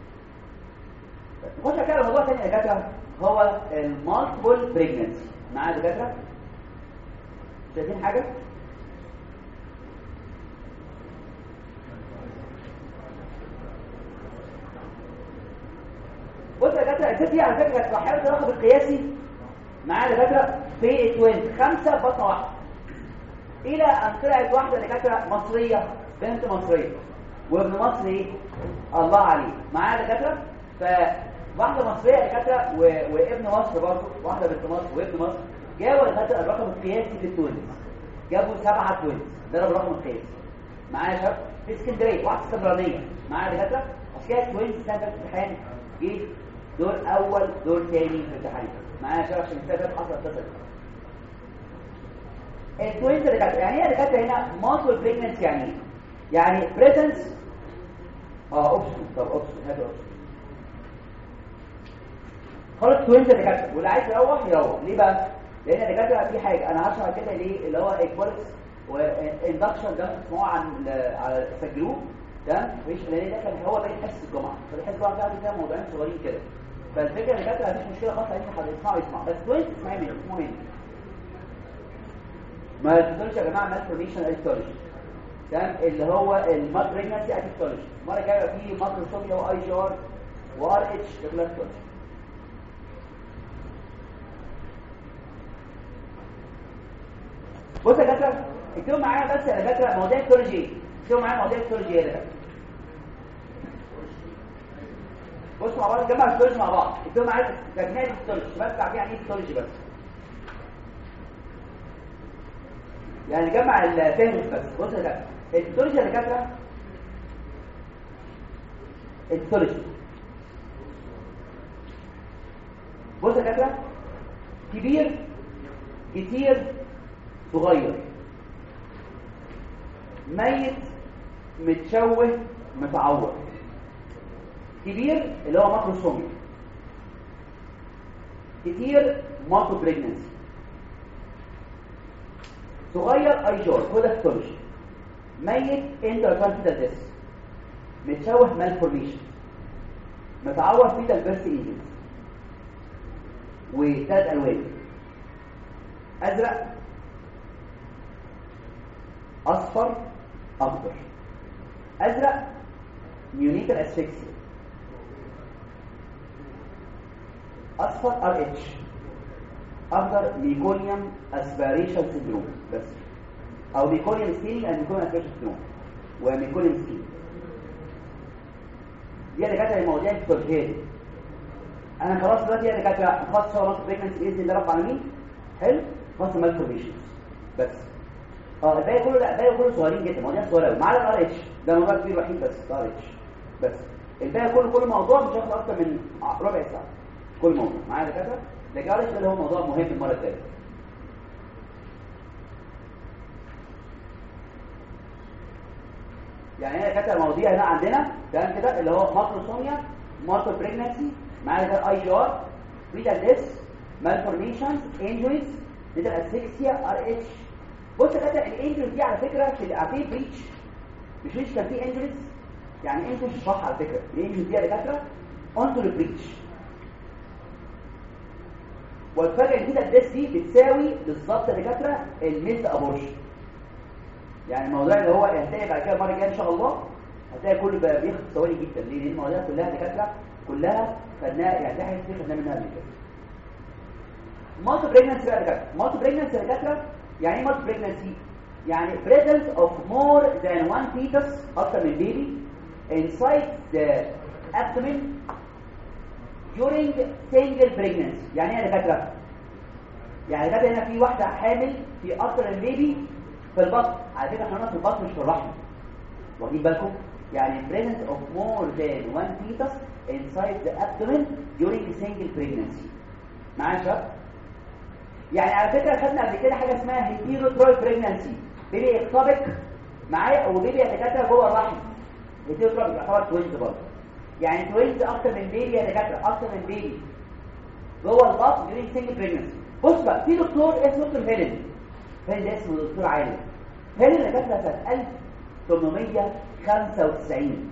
نخش كده الموضوع ثاني يا دكاتره هو المالتيبل بريجننسي معايا دكاتره شايفين حاجه بص يا دكاتره الست دي على فكره صاحبه الرقم القياسي معايا دكاتره في توينز خمسه بطنه واحده الى ان طلعت واحده دكاتره مصريه بنت مصريه وابن مصر ايه الله عليه معايا دكاتره فواحده مصريه دكاتره و... وابن مصر برضه واحده بنت مصر وابن مصر جابوا دكاتره الرقم القياسي في التوينز جابوا سبعه توينز ده الرقم القياسي معايا يا شباب في اسكندريه واحده اسكندرانيه معايا دكاتره عشان كده توينز سنه في الامتحان جه دور اول دور ثاني في الامتحان معايا يا شباب عشان السبب حصل تصل التوينز دكاتره يعني ايه دكاتره هنا مالتيبل بريجننسي يعني ايه يعني بريزنس اه اوبشن طب اوبشن هذا اوبشن خلاص توينز دكاتره واللي عايز يروح يروح ليه بقى لان الدكاتره في حاجه انا هشرح كده ليه اللي هو ايكواليتس واندكشن ده تسمعوه عن على سجلوه تمام مش لان ده كان هو باين حس الجمعه فالحس الجمعه ده فيها موضوعين صغيرين كده فالفكره اللي كانت مفيش مشكله خالص عايزين حد يسمعوا يسمع بس توينز اسمعي مني اسمعوا مني ما تقدرش يا جماعه مالفورميشن ايستولوجي تمام اللي هو المات بريجنسي ايستولوجي المره الجايه في ماكروسوميا واي جي ار وار اتش ريجلاستولوجي بص يا دكاتره اكتبوا معايا بس يا دكاتره مواضيع التولوجي ايه اكتبوا معايا مواضيع التولوجي ايه يا دكاتره بصوا مع بعض نجمع التولوجي مع بعض اكتبوا معايا تجميع التولوجي بس تعرفين يعني ايه التولوجي بس يعني نجمع الفهرس بس بص يا دكاتره التولوجي يا دكاتره التولوجي بص يا دكاتره كبير كتير صغير ميت متشوه متعور كبير اللي هو ماكروسومي كتير مالتو بريجننسي صغير ايجور كده ستورج ميت انتركونتيننتال ديس متشوه مالفورميشن متعور فيتال بيرث ايجنت وثلاث الوان ازرق اصفر اخضر ازرق نيونيتال اسفكسيا اصفر ار اتش اخضر ميكونيوم اسبيريشن سيندروم بس او ميكونيوم ستينينج اند ميكونيوم اسبيريشن سيندروم وميكونيوم ستين دي اللي كانت المواضيع التوجيهيه دي انا خلاص دلوقتي انا كانت خاصه صوره بريجنسي باذن الله رب العالمين حلو خاصه مالفورميشنز بس اه الباقي كله لا الباقي كله صغيرين جدا مواضيع صغيره قوي ما عدا الار اتش ده موضوع كبير وحيد بس الار اتش بس الباقي كله كل موضوع مش هياخد اكتر من ربع ساعه كل موضوع معايا دكاتره لكن الار اتش ده هو موضوع مهم المره الجايه يعني هنا دكاتره المواضيع هنا عندنا تمام كده اللي هو ماكروسوميا مارتو بريجنسي معايا ده اي جي ار فيتال ديس مالفورميشنز انجريز ليتال اسفكسيا ار اتش بص يا كده الانجريز دي على فكره في عارفين بريتش مش مش كان في انجريز يعني انتوا مش صح على فكره الانجريز دي يا دكاتره اونتو البريتش والفرق الفيتال ديس دي بتساوي بالظبط يا دكاتره الميس ابورشن يعني الموضوع اللي هو هتلاقي بعد كده المره الجايه ان شاء الله هتلاقي كله بقى بياخد ثواني جدا ليه؟ لان المواضيع كلها دكاتره كلها خدناها يعني ده حاجه خدناها منها قبل كده مالتي بريجنسي بقى دكاتره مالتي بريجنسي دكاتره يعني ايه مالتي بريجنسي يعني presence of more than one fetus اكتر من بيبي inside the abdomen during single pregnancy يعني ايه يا دكاتره يعني دكاتره هنا في واحده حامل في اكتر من بيبي في البطن على فكره احنا في البطن مش في الرحم واخدين بالكم يعني presence of more than one fetus inside the abdomen during single pregnancy معايا يا شباب يعني على فكره خدنا قبل كده حاجه اسمها هيتيروتروي بريجنانسي بيبي يختبق معايا وبيبي يتكاثر جوه الرحم هيتيروتروي يعتبر توينز برضه يعني توينز اكتر من بيبي يتكاثر اكتر من بيبي جوه البطن during single pregnancy بص بقى في دكتور اسمه دكتور هيلين هيلين ده اسمه دكتور عالم هيلين اللي كانت سنه 1895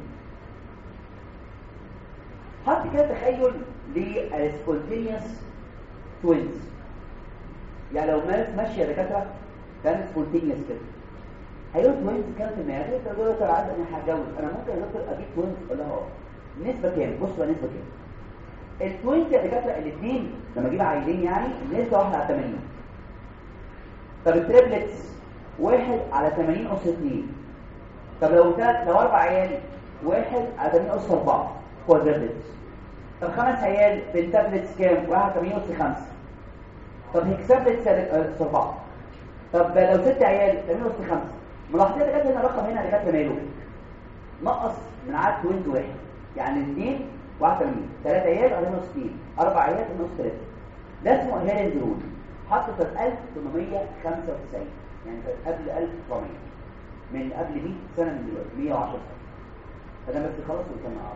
حط كده تخيل للسبونتينيوس توينز يعني لو مارس ماشيه دكاتره كانت سبونتينيوس كده هيقول توينز كانت المعيار تقول له انا عايز انا هتجوز انا ممكن يا دكتور اجيب توينز اقول لها اه نسبه كام بص بقى نسبه كام التوينز يا دكاتره الاثنين لما اجيب عيلين يعني النسبه 1 على 80 طب التريبلتس 1 على 80 اس 2 طب لو ثلاث لو اربع عيال 1 على 80 اس 4 كوادربلتس طب خمس عيال بالتابلتس كام 1 على 80 اس 5 طب هيكسابلتس 4 طب لو ست عيال 80 اس 5 ملاحظين يا دكاتره هنا الرقم هنا يا دكاتره ماله نقص من عدد توينز واحد يعني اثنين 81 ثلاثة عيال على نص 2 أربع عيال نص 3 ده اسمه هيرند رول حطه سنة 1895 يعني قبل 1900 من قبل 100 سنة من دلوقتي 110 سنة فده بس خلاص وكان عارف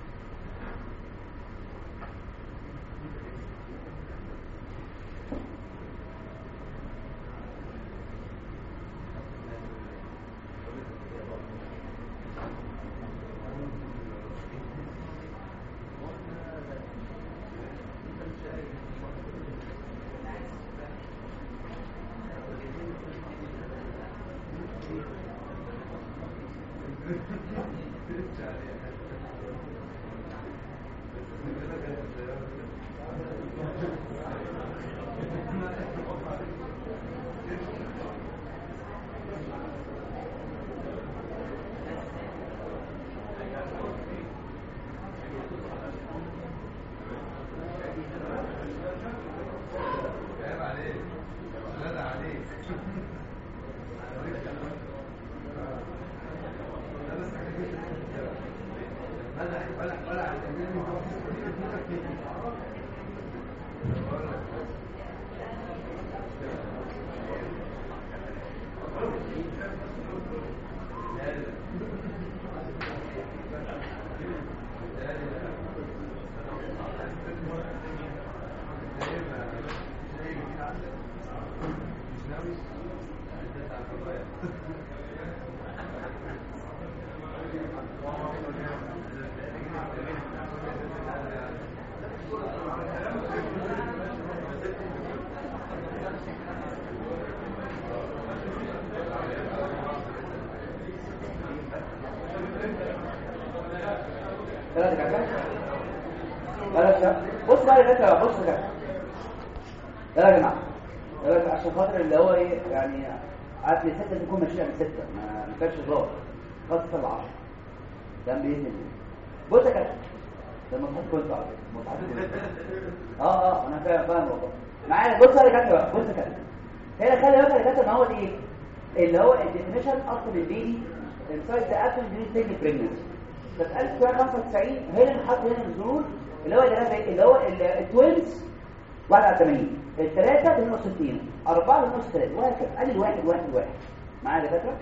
ثلاثة كعكات ثلاثة بص بقى يا باشا بص كده لا يا جماعة لا عشان خاطر اللي هو ايه يعني عارف من ستة تكون ماشية من ستة ما ما كانش هزار خلاص سبعة عشر ده بإذن الله بص يا كده ده مصحف كنت على فكرة مصحف كنت اه اه انا فاهم فاهم والله معايا بص يا كده بقى بص كده هنا خلي بالك يا كده ان هو ايه اللي هو الديفينيشن اصل البيبي السايد ده اكل دي ستيج بريجنسي سنة 1995 هنا اللي حط هنا الظهور اللي هو اللي, اللي هو التوينز 1 على 80 الثلاثة بنص 60 أربعة بنص 3 وهكذا قلل واحد واحد واحد معايا يا دكاترة؟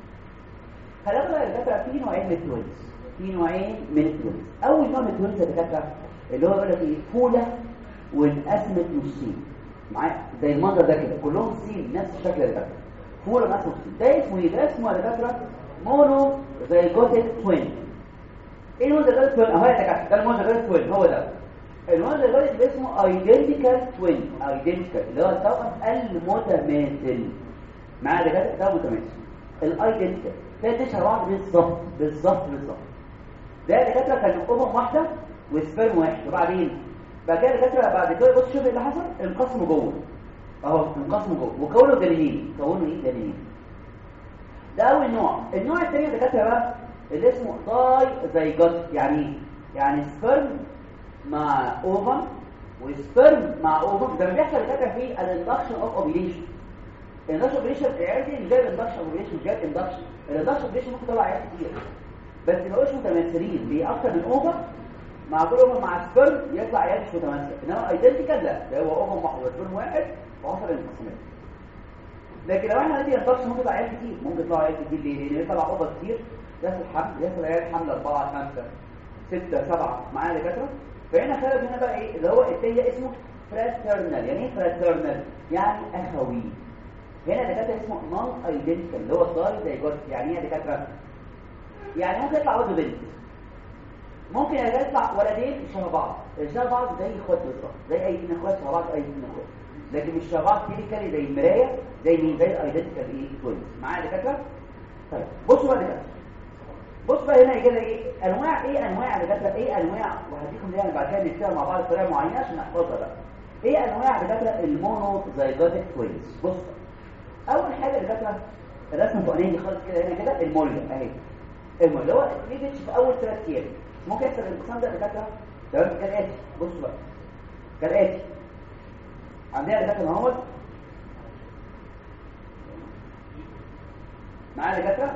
خلي بالك يا دكاترة في نوعين من التوينز في نوعين من التوينز أول نوع من التوينز يا دكاترة اللي هو يقول لك ايه فولة وانقسمت نصين معايا زي المنظر ده كده كلهم سين نفس الشكل يا دكاترة فولة وانقسمت نصين ده اسمه ايه؟ ده اسمه يا دكاترة مونو زيجوتيك توين ايه المونو زيجوتيك توين؟ اهو يا دكاترة ده المونو زيجوتيك توين هو ده المونو زيجوتيك اللي اسمه ايدنتيكال توين ايدنتيكال اللي هو التوأم المتماثل معايا يا دكاترة ده متماثل الايدنتيكال كانت تشعر بعض بالظبط بالظبط بالظبط ده دكاتره كان امم واحده وسبرم واحد وبعدين بعد كده دكاتره بعد كده بص شوف اللي حصل انقسموا جوه اهو انقسموا جوه وكونوا جنينين كونوا ايه جنينين ده اول نوع النوع الثاني دكاتره بقى اللي اسمه داي زيجوت يعني ايه يعني سبرم مع اوفم وسبرم مع اوفم ده اللي بيحصل دكاتره في الاندكشن اوف اوفيليشن الاندكشن اوفيليشن العيال دي مش جايه الاندكشن اوفيليشن مش جايه الاندكشن الاندكشن اوفيليشن ممكن تطلع عيال كتير بس ما بقوش متماثلين باكتر من اوفر مع كل اوفر مع سبرم يطلع عيال مش متماثله انما ايدنتيكال لا ده هو اوفر واحد وسبرم واحد وحصل انقسامات لكن لو احنا دلوقتي اندكشن ممكن يطلع عيال كتير ممكن يطلع عيال كتير ليه؟ لان يطلع اوفر كتير يحصل حمل يحصل عيال حمل اربعه خمسه سته سبعه معايا دكاتره فهنا خرج هنا بقى ايه اللي هو التاني ده اسمه فراترنال يعني ايه فراترنال؟ يعني اخوي هنا دكاتره اسمه نون ايدنتيكال اللي هو الداي زيجوت يعني ايه يا دكاتره؟ يعني ممكن يطلع ولد وبنت ممكن يطلع ولدين شبه بعض شبه بعض زي اخوات بالظبط زي اي اثنين اخوات شبه بعض اي اثنين اخوات لكن مش شبه بعض كلينيكالي زي المرايه زي مين زي الايدنتيكال ايه توينز معايا يا دكاتره طيب بصوا بقى دكاتره بص بقى هنا كده ايه انواع ايه انواع دكاتره ايه انواع وهديكم دي بعد كده نتكلم مع بعض بطريقه معينه عشان نحفظها بقى ايه انواع دكاتره المونو زيجوتيك توينز بص بقى. اول حاجه دكاتره الرسمه الفوقانيه دي خالص كده هنا كده المولى اهي المولى اللي هو ليفيتش في اول ثلاث ايام ممكن يحصل الانقسام ده دكاتره تمام كالاتي بص بقى كالاتي عندنا دكاتره اهوت معايا دكاتره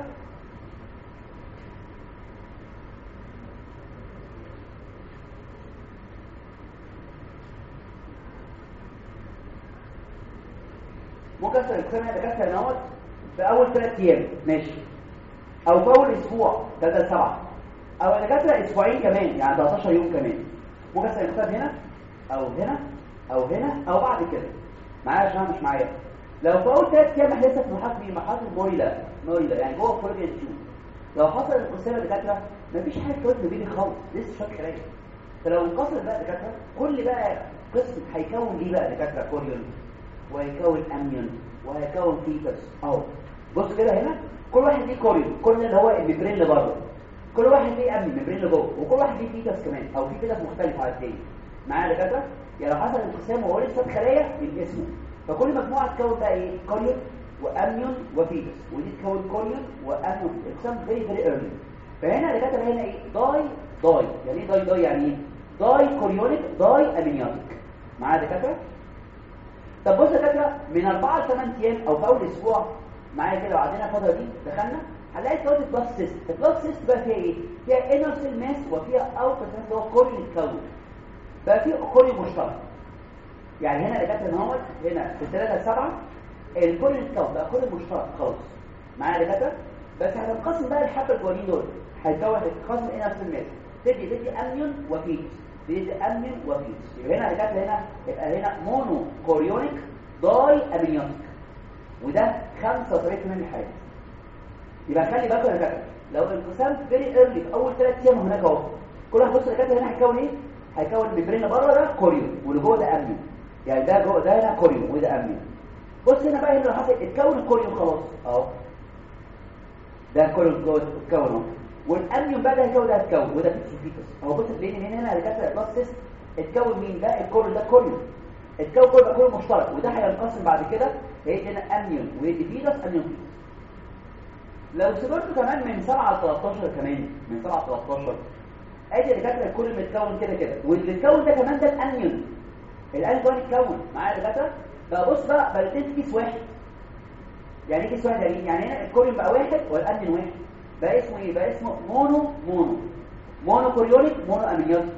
ممكن يحصل الانقسام هنا دكاتره اهوت في اول ثلاث ايام ماشي او في اول اسبوع ده ده سبعه او دكاتره اسبوعين كمان يعني 13 يوم كمان ممكن يحصل الانقسام هنا او هنا او هنا او بعد كده معايا عشان مش معايا لو في اول ثلاث ايام احنا لسه في مرحله ايه مرحله المويله مويله يعني جوه فروجن تيوب لو حصل الانقسام يا دكاتره مفيش حاجه توازن بيني خالص لسه شويه كلام فلو انقسم بقى دكاتره كل بقى قسم هيكون ليه بقى دكاتره كوريون وهيكون اميون وهيكون فيتس اهو بص كده هنا كل واحد ليه كوريون كل اللي هو الممبرين اللي بره كل واحد ليه امن ممبرين اللي جوه وكل واحد ليه فيتس كمان او في فيتس مختلف على التاني معايا دكاتره يعني لو حصل انقسام وهو لسه خلايا من اسمه فكل مجموعه تكون بقى ايه كوريون واميون وفيتس ودي تكون كوريون واميون انقسام فيري فيري ايرلي فهنا دكاتره هنا ايه داي داي يعني ايه داي داي يعني ايه داي كوريونيك داي امينياتيك معايا دكاتره طب بص يا دكاتره من 4 ل 8 ايام او في اول اسبوع معايا كده وعدينا الفتره دي دخلنا هنلاقي كود البلاس سيست البلاس سيست بقى فيها ايه فيها انر سيل ماس وفيها اوتر سيل اللي هو كوري اتكون بقى في كوري مشترك يعني هنا دكاتره اهوت هنا في 3 7 الكوري اتكون بقى كوري مشترك خالص معايا دكاتره بس هتنقسم بقى الحبه الجوانين دول هيتكون هتتقسم انر سيل ماس تدي تدي اميون وفيتس تدي اميون وفيتس يبقى هنا دكاتره هنا يبقى هنا مونو كوريونيك داي اميونيك وده 75% من الحالات يبقى خلي بالكم يا دكاتره لو الانقسام فيري ايرلي في اول ثلاث ايام هناك اهو كل واحد بص يا دكاتره هنا هيكون ايه هيكون الممبرين بره ده كوريون واللي جوه ده اميون يعني ده جوه ده هنا كوريون وده اميون بص هنا بقى هنا لو حصل اتكون الكوريون خلاص اهو ده كوريون جوه اتكون اهو والاميون بقى ده هيكون ده هيتكون وده فيتس اهو بص تلاقيني هنا هنا يا دكاتره البلاس اتكون مين ده الكوريون ده كوريون الكون كله كله مشترك وده هينقسم بعد كده هيدي هنا اميون ويدي فيتس اميون فيتس لو سبرته كمان من 7 ل 13 كمان من 7 ل 13 ادي دكاتره الكل متكون كده كده واللي اتكون ده كمان ده الانيون الانيون كمان اتكون معايا دكاتره بقى بص بقى بقى الاثنين في كيس واحد يعني ايه كيس واحد يعني يعني هنا الكوريون بقى واحد والانيون واحد بقى اسمه ايه بقى اسمه مونو مونو مونو كوريونيك مونو اميونيك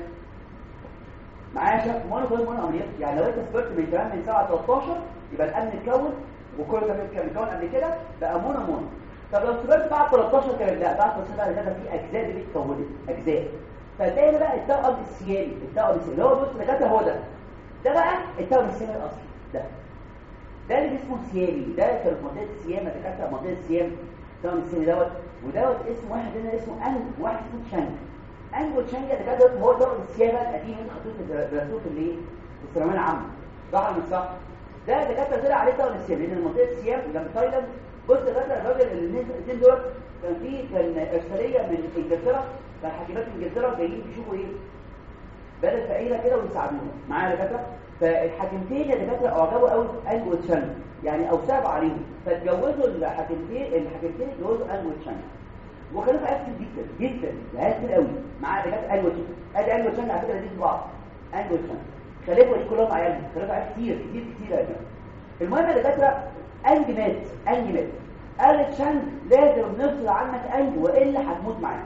معايا شاف مونو كوريونيك مونو اميونيك يعني لو انت سبرت من كمان من 7 ل 13 يبقى الامن اتكون وكل ده كان متكون قبل كده بقى مونو مونو طب لو سبرت بعد 13 كان لا بعد 13 بقى كده في اجزاء دي اتكونت اجزاء فتلاقي بقى التوأم السيالي التوأم السيالي اللي هو بص ده هو ده ده بقى التوأم السيالي الاصلي ده ده اللي اسمه سيالي ده كان في منطقه السيام دكاتره منطقه السيام التوأم السيالي دوت ودوت اسم واحد هنا اسمه ان واحد اسمه تشانج انجو تشانج ده دوت هو توأم السيام القديم اللي خدوه في درسوه في الايه في الثانويه العامه صح ولا مش صح ده دكاتره طلع عليه توأم السيام لان منطقه السيام جنب تايلاند بص يا باشا الراجل الاثنين دول كان في كان ارساليه من انجلترا كان حكيمات انجلترا جايين يشوفوا ايه بلد فقيره كده ويساعدوهم معايا يا دكاتره فالحاكمتين يا دكاتره اعجبوا قوي انجو تشان يعني اوسعوا عليهم فاتجوزوا الحاكمتين الحاكمتين اتجوزوا انجو تشان وكانوا عيال كتير جدا جدا عيال كتير قوي معايا يا دكاتره انجو تشان ادي انجو تشان على فكره دي بعض انجو تشان خلفوا دي كلهم عيالهم خلفوا عيال كتير كتير كتير يا دكاتره المهم يا دكاتره انج مات انج مات قال تشانج لازم نفصل عنك انج والا هتموت معاك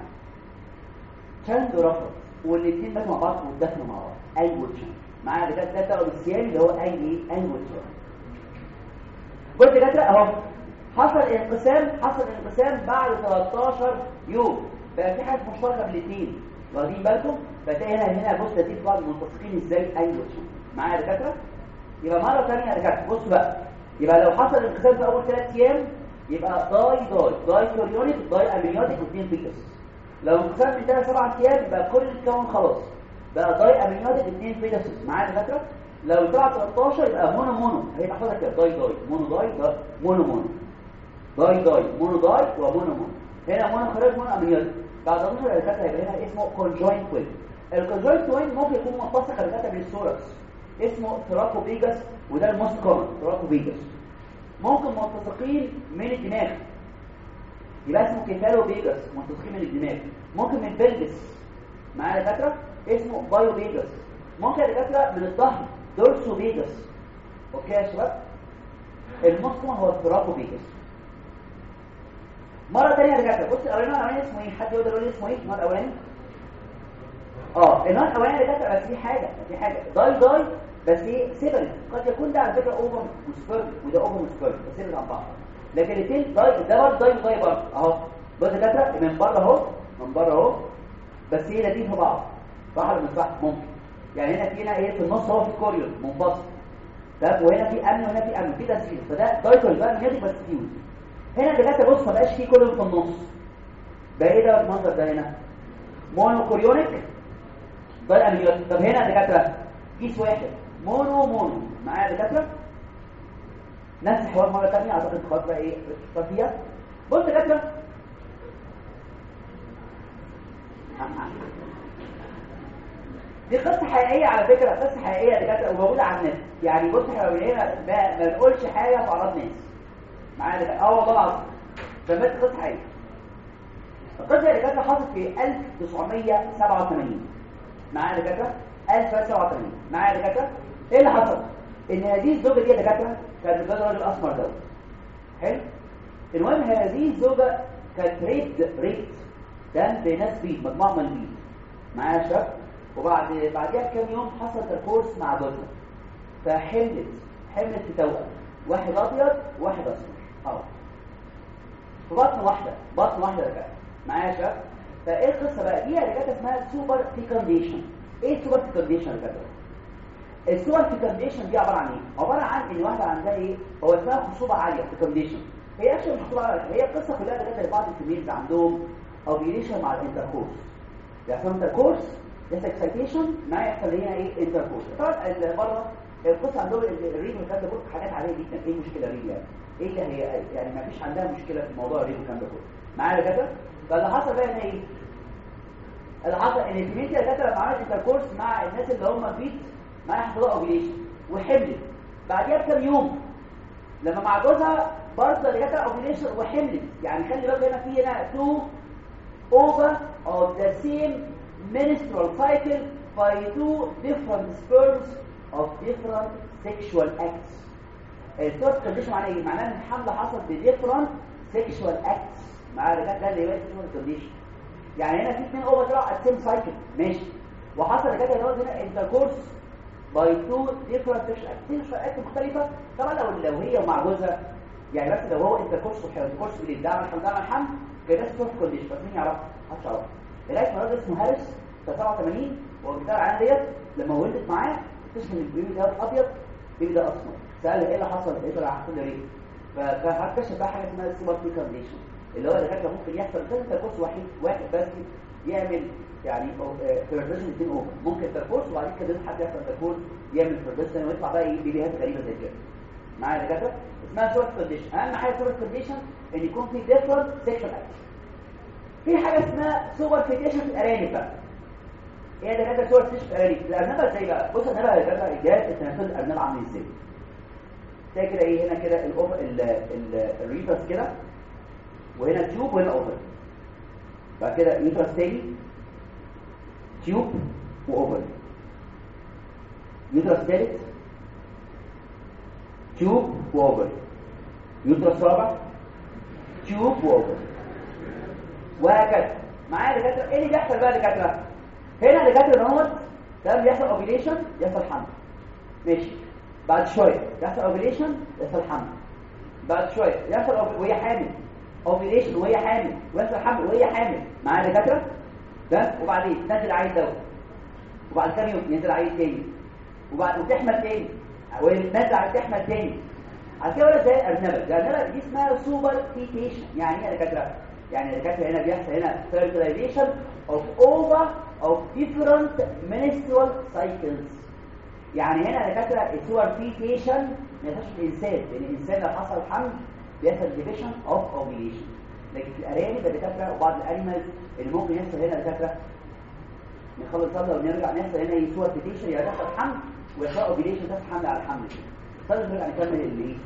تشانج رفض والاثنين ماتوا مع بعض واتدفنوا مع بعض انج وتشانج معايا ده ده تاخد السيان اللي هو انج ايه انج وتشانج بص يا دكاتره اهو حصل انقسام حصل انقسام بعد 13 يوم بقى في حاجه مشتركه بين الاثنين واخدين بالكم فتلاقي هنا هنا بص دي بعض ملتصقين ازاي انج وتشانج معايا يا دكاتره يبقى مره ثانيه يا دكاتره بصوا بقى يبقى لو حصل انقسام في اول ثلاث ايام يبقى داي داي داي كوريونيك داي امينيوتيك واثنين فيتس لو انقسام من 3 7 ايام يبقى كل الكون خلاص بقى داي امينيوتيك واثنين فيتس معايا فاكره لو طلع 13 يبقى مونو مونو هيبقى حضرتك كده داي داي مونو داي داي مونو مونو داي داي مونو داي ومونو مونو هنا مونو خارج مونو امينيوتيك بعد 12 يا دكاتره هيبقى هنا اسمه كونجوينت توين الكونجوينت توين ممكن يكون متصل يا دكاتره بالثوركس اسمه ثراكوبيجاس وده الموست كومن ثراكوبيجاس ممكن ملتصقين من الدماغ يبقى اسمه كيفالوبيجاس ملتصقين من الدماغ ممكن من بلبس معايا يا دكاتره اسمه بايوبيجاس ممكن يا دكاتره من الظهر دورسوبيجاس اوكي يا شباب الموست كومن هو الثراكوبيجاس مرة تانية رجعت بص الأولاني الأولاني اسمه ايه؟ حد يقدر يقول لي اسمه ايه؟ النوع الأولاني؟ اه النوع الأولاني رجعت بس في حاجة في حاجة داي داي بس ايه سيبرت قد يكون ده على فكرة اوفر وسبيرم وده اوفر وسبيرم بس سيبرت عن بعض لكن الاثنين داي ده برضه داي وداي برضه اهو بص دكاترة من بره اهو من بره اهو بس ايه لاتين في بعض صح ولا مش صح؟ ممكن يعني هنا في هنا ايه في النص اهو في كوريون منفصل طب وهنا في امن وهنا في امن في تسفيل فده دايكول بقى نيجي بس فيوز هنا دلوقتي بص ما بقاش فيه كله في النص بقى ايه ده المنظر ده هنا مونو كوريونيك ده الاميوت طب هنا دكاتره كيس واحد مونو مونو معايا دكاتره نفس الحوار مره ثانيه اعتقد خلاص بقى ايه فيها بص دكاتره دي قصة حقيقية على فكرة قصة حقيقية يا دكاترة وموجودة على النت يعني بص احنا ما ما نقولش حاجة في أعراض ناس معايا اه والله العظيم سميت قصة حقيقية القصة اللي كانت حصلت في 1987 معايا دكاترة 1987 معايا دكاترة ايه اللي حصل؟ ان هذه الزوجة دي يا دكاترة كانت متجوزة راجل اسمر دوت حلو؟ المهم هذه الزوجة كانت ريد ريد ده بناس بيض مجموعة من البيض معايا يا شباب وبعد بعدها بكام يوم حصل تركورس مع جوزها فحملت حملت في توأم واحد ابيض وواحد اسمر اه في بطن واحده بطن واحده رجعت معايا يا شباب فايه القصه بقى دي رجعت اسمها سوبر فيكانديشن ايه سوبر فيكانديشن يا جدع السوبر فيكانديشن دي عباره عن ايه عباره عن ان واحده عندها ايه هو اسمها خصوبه عاليه فيكانديشن هي اكشن خصوبه عاليه هي القصه كلها رجعت لبعض الفيميلز عندهم اوبيليشن مع الانتركورس يحصل انتركورس يحصل اكسايتيشن ما يحصل هنا ايه انتركورس طبعا بره القصه عندهم الريد والكلام ده كله حاجات عاديه جدا ايه المشكله الريد يعني ايه اللي هي يعني ما فيش عندها مشكله في موضوع الريد والكلام ده كله معايا كده فاللي حصل بقى هنا ايه اللي حصل ان الفيميل كده لما عملت انتركورس مع الناس اللي هم بيت ما يحصلوا اوبيليشن وحملت بعديها بكام يوم لما مع جوزها برضه اللي جت اوبيليشن وحملت يعني خلي بالك هنا في هنا تو over of the same menstrual cycle by two different sperms of different sexual acts. الثird condition معناه ايه؟ معناه ان الحمل حصل ب different sexual acts. مع ده ده اللي هو third condition. يعني هنا في اثنين اوفر طلعوا at same cycle ماشي. وحصل كده اللي هو هنا intercourse by two different sexual acts. sexual acts مختلفة طبعا لو لو هي ومع جوزها يعني بس لو هو intercourse وحيوان intercourse بالليل ده عمل حمل ده عمل حمل كده ثيرد كونديشن بس مين يعرفها؟ محدش يعرفها. لغايه ما راجل اسمه هارس بتاع 87 هو بتاع العيان ديت لما ولدت معاه اكتشف ان البيبي ده ابيض البيبي ده اسمر سال ايه اللي حصل ايه اللي حصل ليه فاكتشف بقى حاجه اسمها السوبر فيكانديشن اللي هو الدكاتره ممكن يحصل كذا تركوز وحيد واحد بس يعمل يعني فيربريشن اثنين اوفر ممكن تركوز وبعد كده حد يحصل تركوز يعمل فيربريشن ويطلع بقى ايه بيبيهات غريبه زي كده معايا يا دكاتره اسمها سوبر كونديشن اهم حاجه سوبر كونديشن ان يكون في ديفرنت سيكشوال اكشن في حاجه اسمها سوبر فيكيشن في الارانب بقى ايه ده كده سوبر فيكيشن في الارانب الارنبه ازاي بقى بص الارنبه يا جماعه الجهاز التناسل الارنبه عامل ازاي تلاقي كده ايه هنا كده الاوف الريفرس كده وهنا تيوب وهنا اوفر بعد كده يوترس تاني تيوب واوفر يوترس تالت تيوب واوفر يوترس رابع تيوب واوفر وهكذا معايا دكاتره ايه اللي بيحصل بقى دكاتره هنا دكاتره نوت ده بيحصل اوبيليشن يحصل حمل ماشي بعد شويه يحصل اوبيليشن يحصل حمل بعد شويه يحصل أوب... وهي حامل اوبيليشن وهي حامل ويحصل حمل وهي حامل معايا دكاتره ده وبعدين تنزل عيل دوت وبعد كام يوم ينزل عيل تاني وبعد وتحمل تاني وتنزل عيل تحمل تاني على كده ولا زي الارنبه الارنبه دي اسمها سوبر فيتيشن يعني ايه يا دكاتره يعني الدكاتره هنا بيحصل هنا fertilization of ova of different menstrual cycles يعني هنا دكاتره السوبر فيتيشن ما ينفعش في الانسان لان الانسان لو حصل حمل بيحصل division of ovulation لكن في الارانب الدكاتره وبعض الانيمالز اللي ممكن يحصل هنا دكاتره نخلص صلاه ونرجع نحصل هنا يسوى بيتيشن يا دكتور حمل ويحصل اوبيليشن تحت حمل على الحمل صلاه نرجع نكمل اللي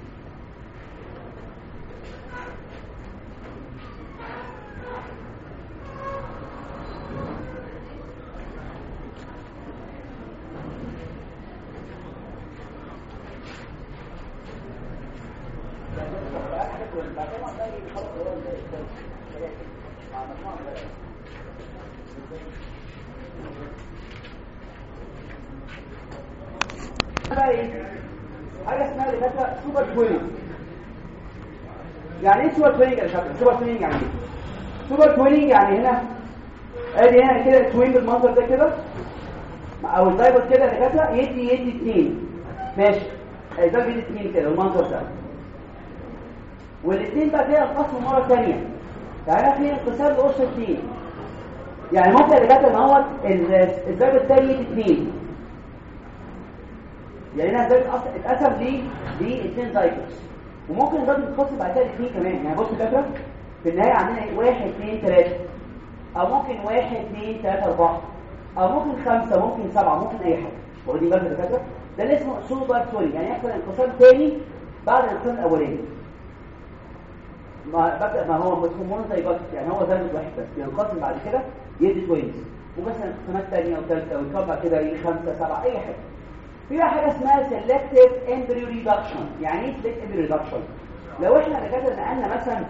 حاجه اسمها اللي فاكره سوبر تويننج يعني ايه سوبر تويننج يا شباب سوبر تويننج يعني ايه سوبر تويننج يعني هنا ادي هنا كده توين بالمنظر ده كده او الدايبوت كده اللي فاكره يدي يدي اثنين ماشي ده بيدي اثنين كده المنظر ده والاثنين بقى كده انقسموا مره ثانيه فهنا في انقسام لقص اثنين يعني ممكن اللي جت ان هو الباب الثاني يدي اثنين يعني هنا الباب اتقسم ليه لاثنين دايبوتس وممكن الباب يتقسم بعد كده اثنين كمان يعني بص كده في النهايه عندنا ايه واحد اثنين ثلاثه او ممكن واحد اثنين ثلاثه اربعه او ممكن خمسه ممكن سبعه ممكن اي حاجه واخدين بالك يا دكاتره ده اللي اسمه سوبر توري يعني يحصل انقسام ثاني بعد الانقسام الاولاني ما بدا ما هو مسمون زي بس يعني هو زي واحد بس ينقسم بعد كده يدي توينز ومثلا انقسامات ثانيه وثالثه ويكبر كده يجي خمسه سبعه اي حاجه في بقى حاجه اسمها سيلكتيف امبريو ريدكشن يعني ايه سيلكتيف امبريو ريدكشن لو احنا دكاتره نقلنا مثلا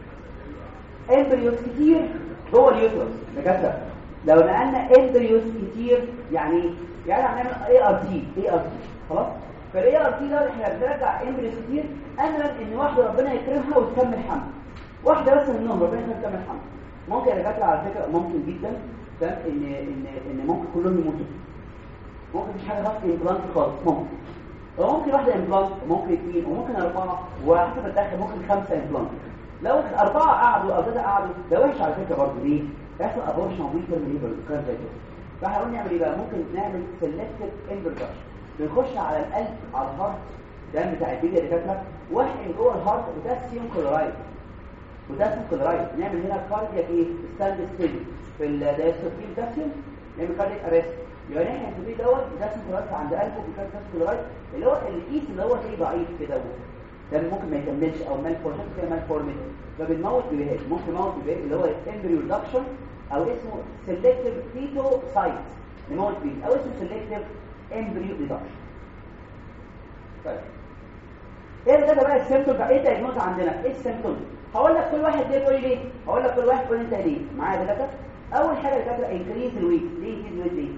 امبريوز كتير جوه اليوترس دكاتره لو نقلنا امبريوز كتير يعني يعني هنعمل اي ار تي اي ار تي خلاص فالاي ار تي ده احنا بنرجع امبريوز كتير املا ان واحده ربنا يكرمها وتكمل حمل واحده بس منهم ربنا يكرمها تكمل حمل ممكن يا دكاتره على فكره ممكن جدا فاهم ان ان ان ممكن كلهم يموتوا ممكن مش حاجه خالص امبلانت خالص ممكن وممكن واحده امبلانت وممكن اثنين وممكن اربعه وحسب الداخل ممكن خمسه امبلانت لو اربعه قعدوا او ثلاثه قعدوا ده وحش على فكره برضه ليه؟ يحصل ابورشن ويكر ليفر كان زي كده فاحنا قلنا نعمل ايه بقى ممكن نعمل سيلكتيف امبركشن بنخش على القلب على الهارت ده بتاع البيبي اللي كاتله واحقن جوه الهارت بوتاسيوم كلورايد بوتاسيوم كلورايد نعمل هنا كاردياك ايه ستاند ستيل في الدايستوفين بوتاسيوم نعمل كاردياك اريست يبقى نحن البيبي دوت بوتاسيوم كلورايد عند قلبه بوتاسيوم كلورايد اللي هو الكيس اللي هو فيه ضعيف كده ده ممكن ما يكملش او مال فورميت كده مال فورميت فبنموت بيبيهات ممكن نموت بيبيهات اللي هو الامبريو ريدكشن او اسمه سيلكتيف فيتو سايت نموت بيه او اسمه سيلكتيف امبريو ريدكشن طيب ايه ده بقى السيمتوم بقى ايه الدايجنوز عندنا ايه السيمتوم هقول لك كل واحد ليه يقول لي ليه هقول لك كل واحد يقول انت ليه معايا دكاتره اول حاجه دكاتره انكريز الويت ليه انكريز الويت ليه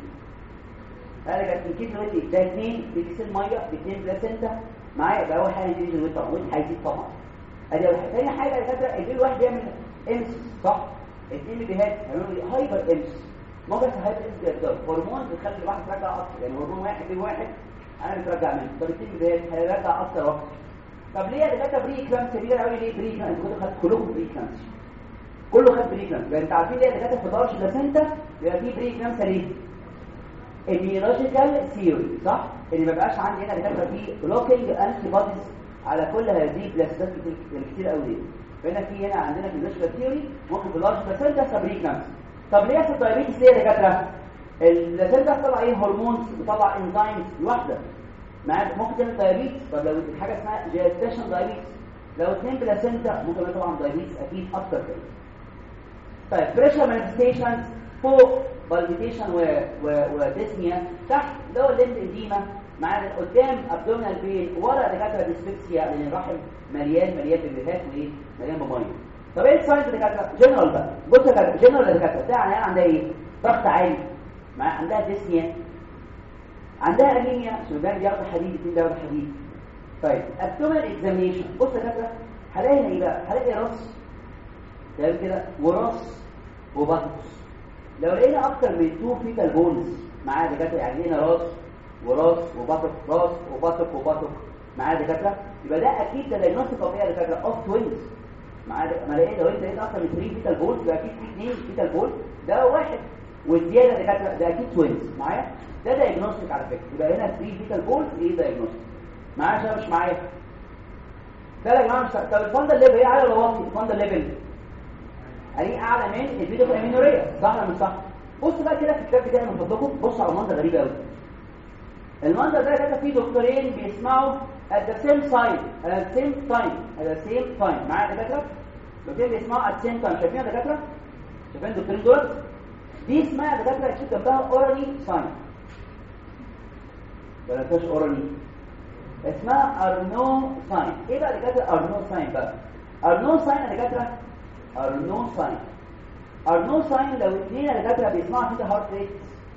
قال لك انكريز الويت ده اثنين بيكسل ميه اثنين بلاسنتا معايا يبقى اول حاجه انكريز الويت طبعا الويت هيزيد طبعا ادي اول حاجه ثاني حاجه دكاتره البيبي واحد يعمل امس صح الاثنين بيبيهات هيعملوا لي هايبر امس موجة هايبر امس ده هرمون بيخلي الواحد يرجع اكتر يعني هرمون واحد بيه واحد انا بترجع منه طب الاثنين بيبيهات هيرجع اكتر واكتر طب ليه يا دكاتره بري كلامس ليه قوي ليه بري كلامس انتوا خدتوا كلكم بري كلامس كله خد بري كلامس يعني انتوا عارفين ليه يا دكاتره في دارش بلاسنتا بيبقى فيه بري كلامس ليه immunological ثيوري صح ان ما بقاش عندي هنا دكاتره فيه بلوكينج انتي بوديز على كل هذه البلاسنتات كتير كتير قوي ليه فهنا في هنا عندنا في الميولوجيكال ثيوري ممكن في لارج بلاسنتا سبري كلامس طب ليه في الدايابيتس ليه يا دكاتره البلاسنتا بتطلع ايه هرمونز بتطلع انزيمز لوحدها مع ممكن تعمل دايابيتس طب لو حاجه اسمها جيستيشن دايابيتس لو اثنين بلاسنتا ممكن يبقى طبعا دايابيتس اكيد اكتر كده طيب بريشر مانيفستيشنز فوق بالبيتيشن و... و... وديسنيا تحت اللي هو الليمب اديما مع قدام ابدومينال بين ورا دكاتره ديسبيكسيا لان الرحم مليان مليان بيبيهات وايه مليان بميه طب ايه الساينز دكاتره جنرال بقى بص يا دكاتره جنرال دكاتره ده يعني عندها ايه ضغط عالي مع عندها ديسنيا عندها انيميا سودان بياخد حديد اثنين بياخد حديد طيب ابدومينال اكزامينشن بص يا دكاتره هلاقي هنا ايه بقى هلاقي راس تمام كده وراس وبطن لو لقينا اكتر من 2 فيتال بونز معاه دكاتره يعني لقينا راس وراس وبطق راس وبطق وبطق معاه دكاتره يبقى ده اكيد ده دايجنوستيك اوف ايه دكاتره اوف توينز معاه ما لقينا لو انت لقيت اكتر من 3 فيتال بونز يبقى اكيد في 2 فيتال بونز ده واحد والزياده دكاتره ده اكيد توينز معايا ده دايجنوستيك على فكره يبقى هنا 3 فيتال بونز ايه دايجنوستيك معايا عشان مش معايا ده يا جماعه طب الفندل ليفل ايه عالي ولا واطي الفندل ليفل الاقيه اعلى من الفيديو امينوريا صح ولا مش صح بص بقى كده في الكتاب بتاعي من فضلكم بص على منظر غريب قوي المنظر ده كده فيه دكتورين بيسمعوا at the same time at the same time at the same time معايا دكاتره دكتورين بيسمعوا at the same time شايفين يا دكاتره شايفين الدكتورين دول دي اسمها دكاتره يكتب جنبها اورالي ساين ولا فيش اورالي اسمها ارنو ساين ايه بقى دكاتره ارنو ساين بقى ارنو ساين يا دكاتره ارنو ساين ارنو ساين لو اثنين يا دكاتره بيسمعوا كده هارت ريت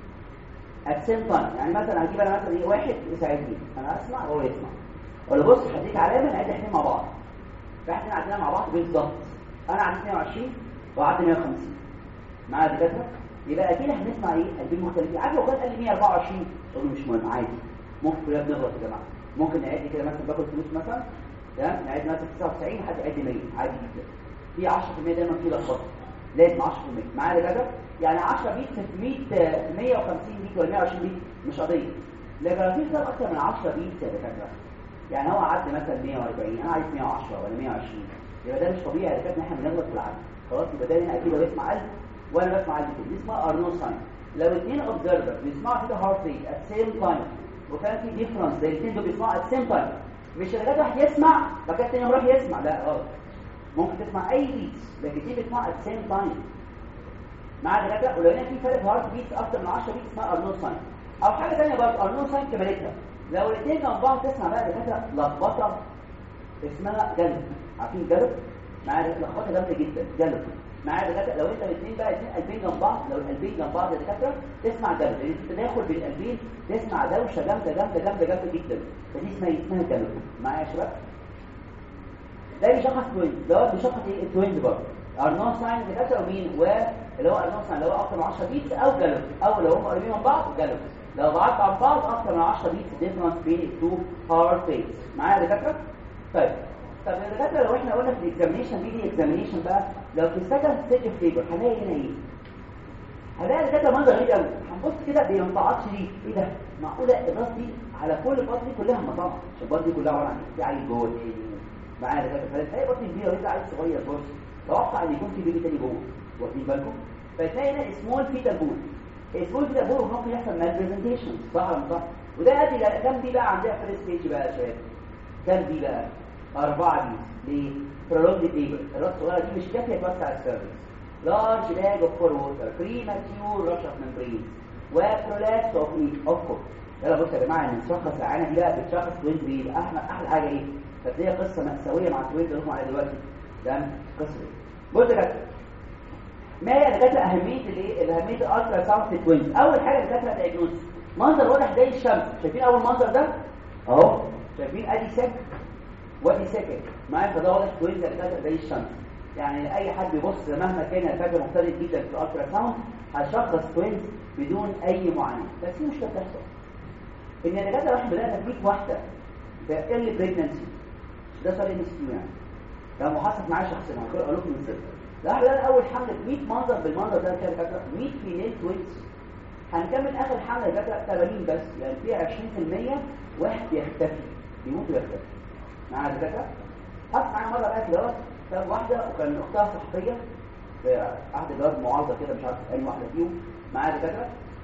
at same time يعني مثلا هجيب انا مثلا ايه واحد يساعدني انا اسمع وهو يسمع ولا بص هديك علامه نعد احنا مع بعض فاحنا عدينا مع بعض بالظبط انا عديت 120 وعدت 150 معايا دكاتره يبقى اكيد هنسمع ايه قلبين مختلفين عارف لو كان قال لي 124 تقول له مش مهم عادي ممكن كلنا بنغلط يا جماعه ممكن نعد كده مثلا باكل فلوس مثلا تمام نعد مثلا 99 لحد يعد 100 عادي جدا في 10% دايما في لخبطه لازم 10% معايا دكاتره يعني 10 بيت في 100 150 بيت ولا 120 بيت مش قضيه لكن لو في كتاب اكتر من 10 بيت يا دكاتره يعني هو عدى مثلا 140 انا عايز 110 ولا 120 يبقى ده مش طبيعي يا دكاتره ان احنا بنغلط في العدد خلاص يبقى ده هنا اكيد هو بيسمع 1000 وانا بسمع 1000 دي اسمها ارنو ساين لو اثنين اوبزرفر بيسمعوا كده هارت ريت ات سيم تايم وكان في ديفرنس زي الاثنين دول بيسمعوا ات سيم تايم مش الغدا واحد يسمع فكان الثاني يروح يسمع لا غلط ممكن تسمع اي بيت لكن دي بتسمع ات سيم تايم مع دكاتره ولو هنا في فرق هارت بيت اكتر من 10 بيت اسمها ارنو ساين او حاجه ثانيه برضه ارنو ساين كمالتها لو الاثنين جنب بعض تسمع بقى دكاتره لخبطه اسمها جلب عارفين جلب معايا لخبطه جامده جدا جلب معايا دكاتره لو انت الاثنين بقى اثنين قلبين جنب بعض لو القلبين جنب بعض يا دكاتره تسمع جلب لان التداخل بين القلبين تسمع دوشه جامده جامده جامده جامده جدا فدي اسمها اسمها جلب معايا يا شباب ده بيشخص توينز ده بيشخص ايه التوينز برضه ارنون ساين دكاتره ومين واللي هو ارنون ساين اللي هو اكتر من 10 بيتس او جلب او لو هم قريبين من بعض جلب لو بعدت عن بعض اكتر من 10 بيتس ديفرنس بين التو هارت ريتس معايا يا دكاتره طيب طب يا دكاتره لو احنا قلنا في الاكزامينشن دي اكزامينشن بقى لو في السكند ستيج اوف ليبر هنلاقي هنا ايه هنلاقي دكاتره منظر غريب قوي هنبص كده بينطعطش دي ايه ده معقوله الراس دي على كل البطن دي كلها مطعم عشان البطن دي كلها عباره عن في عيل جوه تاني معايا يا دكاتره فتلاقي بطن كبيره ولسه عيل صغير بص توقع ان يكون في بيبي تاني جوه واخدين بالكم فتلاقي هنا سمول فيتال بول السمول فيتال بول ممكن يحصل مال برزنتيشن صح ولا صح وده ادي كام دي بقى عندها فيرست ستيج بقى يا شباب كام دي بقى أربعة دي ليه؟ prolonged labor الراس الصغيرة دي مش كافية توسع السيرفس large lag of core water premature rush of membranes وprolapse of meat of course يلا بصوا يا جماعة نشخص العينة دي بقى بتشخص توينز ايه احلى احلى حاجة ايه فتلاقي قصة مأساوية مع التوينز اللي هم عليها دلوقتي ده قصة ايه بص يا كابتن ما هي دكاتره اهميه الايه اهميه الالترا ساوند في التوينز اول حاجه دكاتره دايجنوز منظر واضح زي الشمس شايفين اول منظر ده اهو شايفين ادي سك وادي سكت معايا فده واضح توينز دكاتره زي الشمس يعني اي حد يبص مهما كان الفجر مختلف جدا في الالترا ساوند هيشخص توينز بدون اي معاناه بس في مشكله بتحصل ان الدكاتره احنا بدانا في واحده في ايرلي بريجنسي ده سؤال ام اس كيو يعني ده محصل معايا شخصيا هقول لكم من سر لا ده اول حمله 100 منظر بالمنظر ده كده فاكره 100 فيميل توينز هنكمل اخر حمله فاكره 80 بس يعني فيها 20% واحد بيختفي بيموت ويختفي معايا الدكاتره حصل معايا مره بقى كده كان واحده وكان اختها صحفيه في عهد الجواز معارضه كده مش عارف اي واحده فيهم معايا دكاتره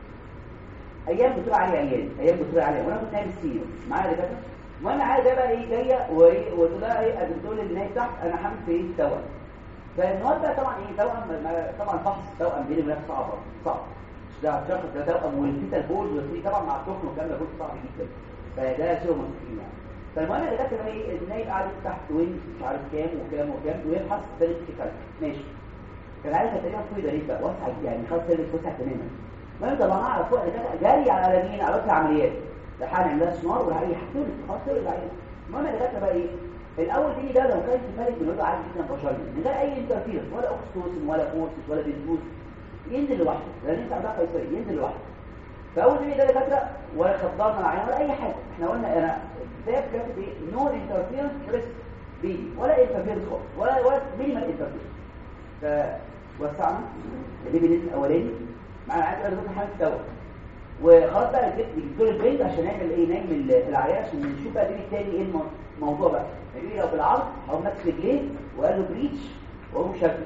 ايام دكتور علي عيان ايام دكتور علي وانا كنت نايم السيرو معايا دكاتره المهم عادي ده بقى ايه جايه وتقول لها ايه الدكتور اللي هناك تحت انا حامل في ايه توأم فالنهارده بقى طبعا ايه توأم طبعا فحص توأم بيني وبينك صعب صعب مش ده شخص ده توأم والفيتال بولز والفي طبعا مع التخن والكلام ده كله صعب جدا فده شيء مستحيل يعني فالمهم اللي جت ايه النايب قعدت تحت وين مش عارف كام وكام وكام ويبحث ثالث كفايه ماشي كان عارف تقريبا فوق ده ليه بقى وسع يعني خلاص ثالث وسع تماما المهم طلعناها على فوق اللي جاري على مين على العمليات ده هنعمل لها سونار ولا اي حاجه خلاص تقول عليه المهم اللي جت بقى ايه الاول دي ده لو كان فالك بنقول عادي جدا بشري من غير اي انترفيرنس ولا اوكسيتوسين ولا فورسس ولا بنتوس ينزل لوحده لان انت عندها قيصري ينزل لوحده فاول دي ده دكاتره ولا خضرنا العين ولا اي حاجه احنا قلنا انا كتاب كاتب ايه نو انترفيرنس ريسك بي ولا انترفيرنس خالص ولا ولا مينيمال انترفيرنس فوسعنا اللي بالنسبه الاولاني مع العيال اللي بتاخد حاجه دواء وخلاص بقى الدكتور البيت عشان نعمل ايه نعمل العيان عشان نشوف بقى دي التاني ايه الموضوع بقى يجي لو بالعرض او ماسك رجليه وقال له بريتش وهو شكله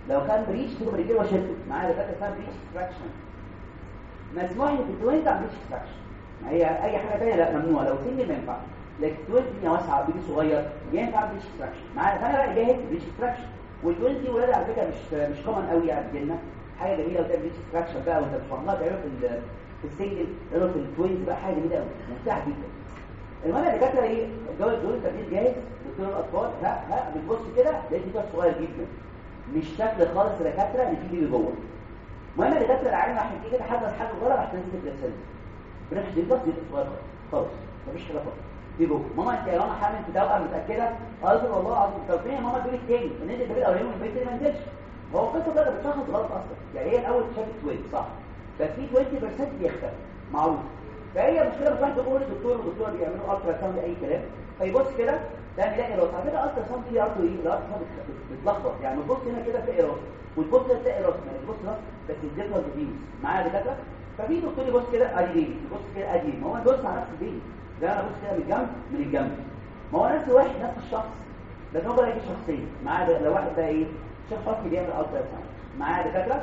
لو كان بريتش تبقى رجليه وشده معايا دكاتره اسمها بريتش اكستراكشن مسموح لي في التوين تعمل بريتش اكستراكشن هي اي حاجه ثانيه لا ممنوع لو سنجل ما ينفعش لكن التوين الدنيا واسعه بيبي صغير ينفع بريتش اكستراكشن معايا فانا بقى جاهز بريتش اكستراكشن والتوين دي ولاد على فكره مش مش كومن قوي يعني في حاجه جميله وتعمل بريتش اكستراكشن بقى وانت مش والله تعمله في في السنجل تعمله في التوينز بقى حاجه جميله قوي ممتعه جدا المهم الدكاتره ايه الجو دول التمريض جاهز دكتور الاطفال ها ها بتبص كده لقيت ده صغير جدا مش شكل خالص دكاتره اللي فيه بيبي جوه المهم الدكاتره العين راح يجي كده حدث حاجه غلط راح تنزل البلاسنتا بنفس البص يبقى صغير خالص مفيش حاجه خالص دي جوه ماما انت يا ماما حامل في توأم متاكده قالت له والله العظيم طب فين يا ماما البيبي التاني نزل البيبي الاولاني والبيبي التاني ما نزلش هو القصه ده بتشخص غلط اصلا يعني هي الاول شافت توين صح بس في 20% بيختفي معروف فهي مشكله بتروح تقول للدكتور والدكتور بيعملوا الترا ساوند اي كلام فيبص كده ده يلاقي راس على فكره الترا ساوند دي ارتو ايه الارتو بتلخبط يعني تبص هنا كده تلاقي راس وتبص هنا تلاقي راس يعني تبص راس بس الديفرنس فيوز معايا دكاتره ففي دكتور يبص كده ادي بيبي يبص كده ادي ما هو بيبص على نفس البيبي ده انا ببص كده من الجنب من الجنب ما هو نفس واحد نفس الشخص بس هو بقى شخصين معايا لو واحد ده ايه شخص بيعمل الترا ساوند معايا دكاتره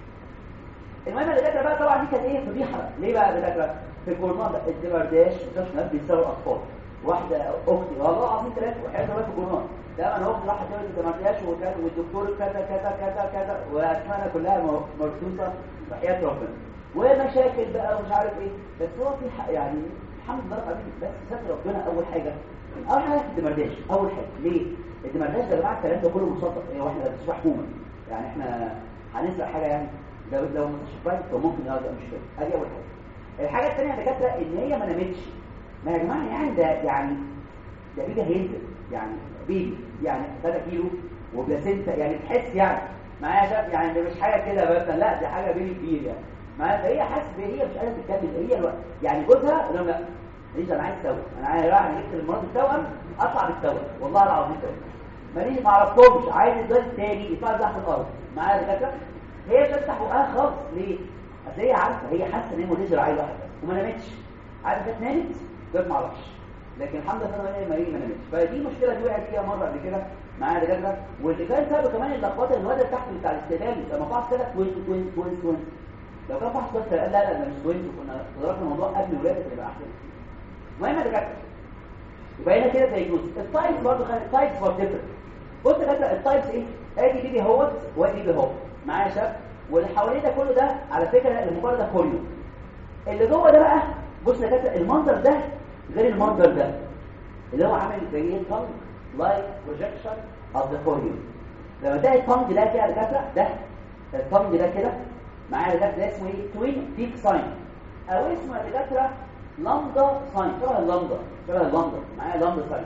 المهم الدكاتره بقى طبعا دي كانت ايه فضيحه ليه بقى الدكاتره في الجورنال الدمرداش مش ناس بيساوي اطفال واحده اختي والله العظيم ثلاثه وحياتها بقى في الجورنال ده انا اختي راحت تعمل الدمرداش وكان والدكتور كذا كذا كذا كذا واسمائنا كلها مرصوصه بحياه ربنا ومشاكل بقى ومش عارف ايه بس هو في حق يعني الحمد لله رب بس ستر ربنا اول حاجه اول حاجه الدمرداش اول حاجه ليه الدمرداش ده يا جماعه الكلام ده كله مصدق ايه واحنا مش حكومه يعني احنا هنسرق حاجه يعني لو لو مش برايفت فممكن يقعد مش فاهم ادي اول حاجه الحاجه الثانيه يا دكاتره ان هي ما نامتش ما يا جماعه يعني ده يعني ده بيبي هينزل يعني بيبي يعني 3 كيلو وبلاسنتا يعني تحس يعني معايا شاب يعني ده مش حاجه كده بس لا دي حاجه بيبي كبير يعني معايا فهي حاسه هي مش قادره تتكلم هي الوقت يعني جوزها لا لا ليش انا عايز توأم انا عايز رايح جبت المرض التوأم اطلع بالتوأم والله العظيم توأم ماليش ما اعرفهمش عايز الواد التاني يطلع تحت الارض معايا دكاتره هي تفتح بقها خالص ليه اصل هي عارفه هي حاسه ان هي منزل عيل واحد بس وما نامتش عارفه نامت بس ما اعرفش لكن الحمد لله هي ما هي ما نامتش فدي مشكله دي وقعت فيها مره قبل كده معايا دكاتره واللي كان سبب كمان اللخبطه الواد تحت بتاع الاستقبال لما فحص كده توينت توينت توينت توينت لو كان فحص بس قال لا لا ده مش توينت كنا درسنا الموضوع قبل الولاده تبقى احسن المهم يا دكاتره يبقى هنا كده زي جوز التايبس برضه خلي التايبس برضه ديفرنت بص يا دكاتره التايبس ايه ادي بيبي اهوت وادي بيبي اهوت معايا يا شباب واللي حواليه ده كله ده على فكره الموبايل ده كوريو اللي جوه ده بقى بص يا دكاتره المنظر ده غير المنظر ده اللي هو عامل زي ايه تانج لايك بروجكشن اوف ذا كوريو لما ده التانج ده كده يا دكاتره ده التانج ده كده معايا ده ده اسمه ايه توين بيك ساين او اسمه يا دكاتره لامدا ساين شبه اللامدا شبه اللامدا معايا لامدا ساين